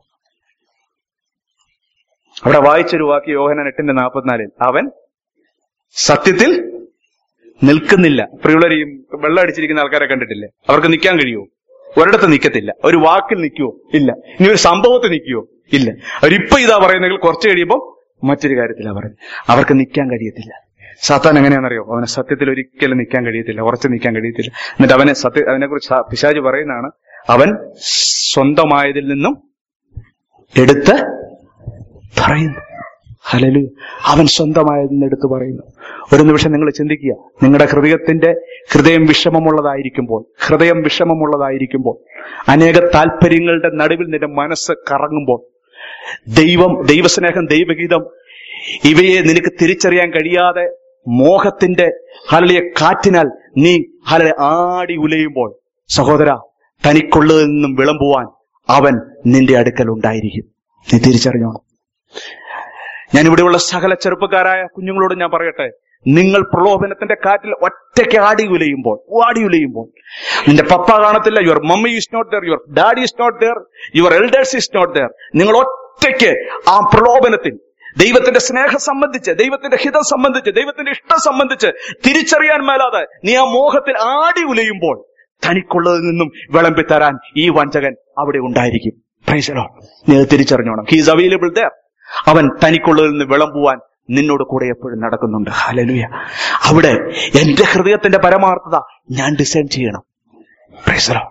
അവിടെ വായിച്ചൊരു വാക്ക് യോഹനൻ എട്ടിന്റെ നാൽപ്പത്തിനാലിൽ അവൻ സത്യത്തിൽ നിൽക്കുന്നില്ല പ്രിയുള്ളവരെയും വെള്ളം അടിച്ചിരിക്കുന്ന ആൾക്കാരെ കണ്ടിട്ടില്ലേ അവർക്ക് നിൽക്കാൻ കഴിയുമോ ഒരിടത്ത് നിൽക്കത്തില്ല ഒരു വാക്കിൽ നിൽക്കുവോ ഇല്ല ഇനി ഒരു സംഭവത്തിൽ നിൽക്കുവോ ഇല്ല അവരിപ്പൊ ഇതാ പറയുന്നെങ്കിൽ കുറച്ച് കഴിയുമ്പോൾ മറ്റൊരു കാര്യത്തിലാ പറയുന്നത് അവർക്ക് നിൽക്കാൻ കഴിയത്തില്ല സാത്താൻ എങ്ങനെയാണെന്നറിയോ അവന് സത്യത്തിൽ ഒരിക്കലും നിൽക്കാൻ കഴിയത്തില്ല ഉറച്ചു നിൽക്കാൻ കഴിയത്തില്ല എന്നിട്ട് അവനെ സത്യ അവനെ കുറിച്ച് പിശാജ് പറയുന്നതാണ് അവൻ സ്വന്തമായതിൽ നിന്നും എടുത്ത് പറയുന്നു ഹലലു അവൻ സ്വന്തമായതിൽ നിന്ന് എടുത്ത് പറയുന്നു ഒരു നിമിഷം നിങ്ങൾ ചിന്തിക്കുക നിങ്ങളുടെ ഹൃദയത്തിന്റെ ഹൃദയം വിഷമമുള്ളതായിരിക്കുമ്പോൾ ഹൃദയം വിഷമമുള്ളതായിരിക്കുമ്പോൾ അനേക താല്പര്യങ്ങളുടെ നടുവിൽ നിന്റെ മനസ്സ് കറങ്ങുമ്പോൾ ദൈവം ദൈവസ്നേഹം ദൈവഗീതം ഇവയെ നിനക്ക് തിരിച്ചറിയാൻ കഴിയാതെ മോഹത്തിന്റെ ഹലളിയ കാറ്റിനാൽ നീ ഹലളെ ആടി ഉലയുമ്പോൾ സഹോദര തനിക്കുള്ളതിൽ നിന്നും വിളമ്പുവാൻ അവൻ നിന്റെ അടുക്കൽ ഉണ്ടായിരിക്കും നീ തിരിച്ചറിഞ്ഞോണം ഞാൻ ഇവിടെയുള്ള സകല ചെറുപ്പക്കാരായ കുഞ്ഞുങ്ങളോട് ഞാൻ പറയട്ടെ നിങ്ങൾ പ്രലോഭനത്തിന്റെ കാറ്റിൽ ഒറ്റയ്ക്ക് ആടി ഉലയുമ്പോൾ ആടി ഉലയുമ്പോൾ നിന്റെ പപ്പ കാണത്തില്ല your mummy is not there your daddy is not there your elders is not there നിങ്ങൾ ഒറ്റയ്ക്ക് ആ പ്രലോഭനത്തിൽ ദൈവത്തിന്റെ സ്നേഹം സംബന്ധിച്ച് ദൈവത്തിന്റെ ഹിതം സംബന്ധിച്ച് ദൈവത്തിന്റെ ഇഷ്ടം സംബന്ധിച്ച് തിരിച്ചറിയാൻ മേലാതെ നീ ആ മോഹത്തിൽ ആടി ഉലയുമ്പോൾ തനിക്കുള്ളതിൽ നിന്നും വിളമ്പി തരാൻ ഈ വഞ്ചകൻ അവിടെ ഉണ്ടായിരിക്കും പ്രൈസലോ നീ അത് തിരിച്ചറിഞ്ഞോണം ഹീസ് അവൈലബിൾ ദർ അവൻ തനിക്കുള്ളതിൽ നിന്ന് വിളമ്പുവാൻ നിന്നോട് കൂടെ എപ്പോഴും നടക്കുന്നുണ്ട് ഹലലുയ അവിടെ എന്റെ ഹൃദയത്തിന്റെ പരമാർത്ഥത ഞാൻ ഡിസൈൻ ചെയ്യണം പ്രൈസലോ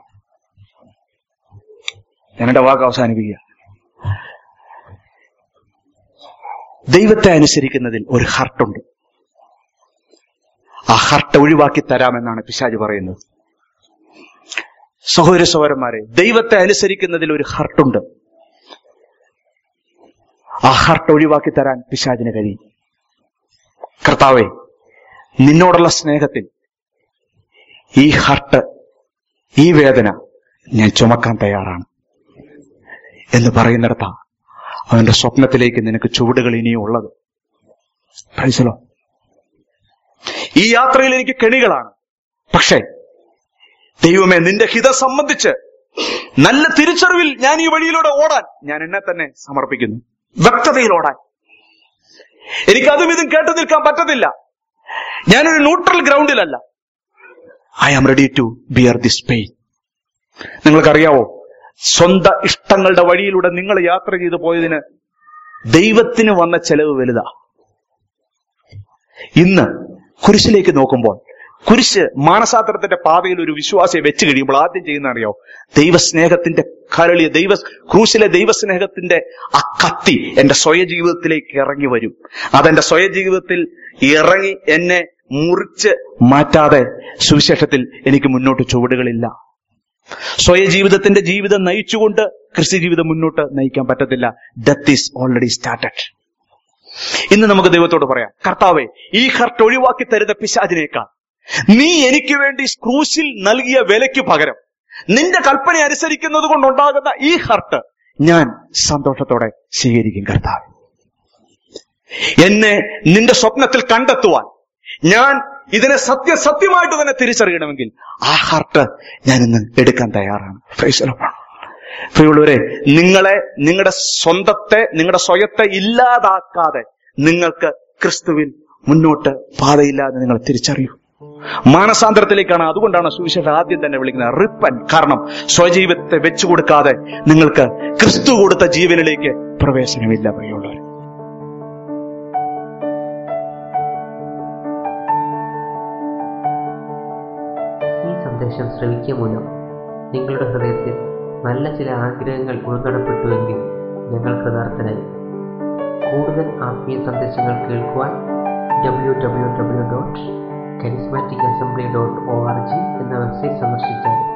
ഞാൻ എന്റെ വാക്ക് അവസാനിപ്പിക്കുക ദൈവത്തെ അനുസരിക്കുന്നതിൽ ഒരു ഹർട്ടുണ്ട് ആ ഹർട്ട് ഒഴിവാക്കി തരാമെന്നാണ് പിശാജ് പറയുന്നത് സഹോദര സഹോദരന്മാരെ ദൈവത്തെ അനുസരിക്കുന്നതിൽ ഒരു ഹർട്ടുണ്ട് ആ ഹർട്ട് ഒഴിവാക്കി തരാൻ പിശാജിന് കഴിയും കർത്താവെ നിന്നോടുള്ള സ്നേഹത്തിൽ ഈ ഹർട്ട് ഈ വേദന ഞാൻ ചുമക്കാൻ തയ്യാറാണ് എന്ന് പറയുന്നിടത്ത അവന്റെ സ്വപ്നത്തിലേക്ക് നിനക്ക് ചുവടുകൾ ഇനിയും ഉള്ളത് മനസ്സിലോ ഈ യാത്രയിൽ എനിക്ക് കെണികളാണ് പക്ഷേ ദൈവമേ നിന്റെ ഹിതം സംബന്ധിച്ച് നല്ല തിരിച്ചറിവിൽ ഞാൻ ഈ വഴിയിലൂടെ ഓടാൻ ഞാൻ എന്നെ തന്നെ സമർപ്പിക്കുന്നു വ്യക്തതയിൽ ഓടാൻ എനിക്ക് അതും ഇതും കേട്ടു നിൽക്കാൻ പറ്റത്തില്ല ഞാനൊരു ന്യൂട്രൽ ഗ്രൗണ്ടിലല്ല I am ready to bear this pain നിങ്ങൾക്കറിയാവോ സ്വന്തം ഇഷ്ടങ്ങളുടെ വഴിയിലൂടെ നിങ്ങൾ യാത്ര ചെയ്തു പോയതിന് ദൈവത്തിന് വന്ന ചെലവ് വലുതാ ഇന്ന് കുരിശിലേക്ക് നോക്കുമ്പോൾ കുരിശ് മാനസാന്തരത്തിന്റെ പാതയിൽ ഒരു വിശ്വാസിയെ വെച്ച് കഴിയുമ്പോൾ ആദ്യം ചെയ്യുന്ന അറിയോ ദൈവസ്നേഹത്തിന്റെ കരളിയ ദൈവ ക്രൂശിലെ ദൈവസ്നേഹത്തിന്റെ ആ കത്തി എന്റെ സ്വയ ജീവിതത്തിലേക്ക് ഇറങ്ങി വരും അതെന്റെ സ്വയ ജീവിതത്തിൽ ഇറങ്ങി എന്നെ മുറിച്ച് മാറ്റാതെ സുവിശേഷത്തിൽ എനിക്ക് മുന്നോട്ട് ചുവടുകളില്ല സ്വയ ജീവിതത്തിന്റെ ജീവിതം നയിച്ചുകൊണ്ട് ക്രിസ്ത്യ ജീവിതം മുന്നോട്ട് നയിക്കാൻ പറ്റത്തില്ല ഡെത്ത് ഈസ് ഓൾറെഡി സ്റ്റാർട്ടഡ് ഇന്ന് നമുക്ക് ദൈവത്തോട് പറയാം കർത്താവെ ഈ ഹർട്ട് ഒഴിവാക്കി തരുന്ന പിശാചിനേക്കാൾ നീ എനിക്ക് വേണ്ടി ക്രൂശിൽ നൽകിയ വിലയ്ക്ക് പകരം നിന്റെ കൽപ്പന അനുസരിക്കുന്നത് കൊണ്ടുണ്ടാകുന്ന ഈ ഹർട്ട് ഞാൻ സന്തോഷത്തോടെ സ്വീകരിക്കും കർത്താവ് എന്നെ നിന്റെ സ്വപ്നത്തിൽ കണ്ടെത്തുവാൻ ഞാൻ ഇതിനെ സത്യ സത്യമായിട്ട് തന്നെ തിരിച്ചറിയണമെങ്കിൽ ആ ഹർട്ട് ഞാൻ ഇന്ന് എടുക്കാൻ തയ്യാറാണ് ഫൈസലമാണ് പ്രിയമുള്ളവരെ നിങ്ങളെ നിങ്ങളുടെ സ്വന്തത്തെ നിങ്ങളുടെ സ്വയത്തെ ഇല്ലാതാക്കാതെ നിങ്ങൾക്ക് ക്രിസ്തുവിൽ മുന്നോട്ട് പാതയില്ലാതെ നിങ്ങൾ തിരിച്ചറിയൂ മാനസാന്തരത്തിലേക്കാണ് അതുകൊണ്ടാണ് സുവിശേഷം ആദ്യം തന്നെ വിളിക്കുന്നത് റിപ്പൻ കാരണം സ്വജീവിതത്തെ വെച്ചു കൊടുക്കാതെ നിങ്ങൾക്ക് ക്രിസ്തു കൊടുത്ത ജീവനിലേക്ക് പ്രവേശനമില്ല പ്രിയമുള്ളവർ ഈ സന്ദേശം ശ്രവിക്കുക മൂലം നിങ്ങളുടെ ഹൃദയത്തിൽ നല്ല ചില ആഗ്രഹങ്ങൾ ഉൾനടപ്പെട്ടുവെങ്കിൽ ഞങ്ങൾ കൃതാർത്ഥനായി കൂടുതൽ ആത്മീയ സന്ദേശങ്ങൾ കേൾക്കുവാൻ W W W dot charismatic assembly dot O R G എന്ന വെബ്സൈറ്റ് സന്ദർശിച്ചാൽ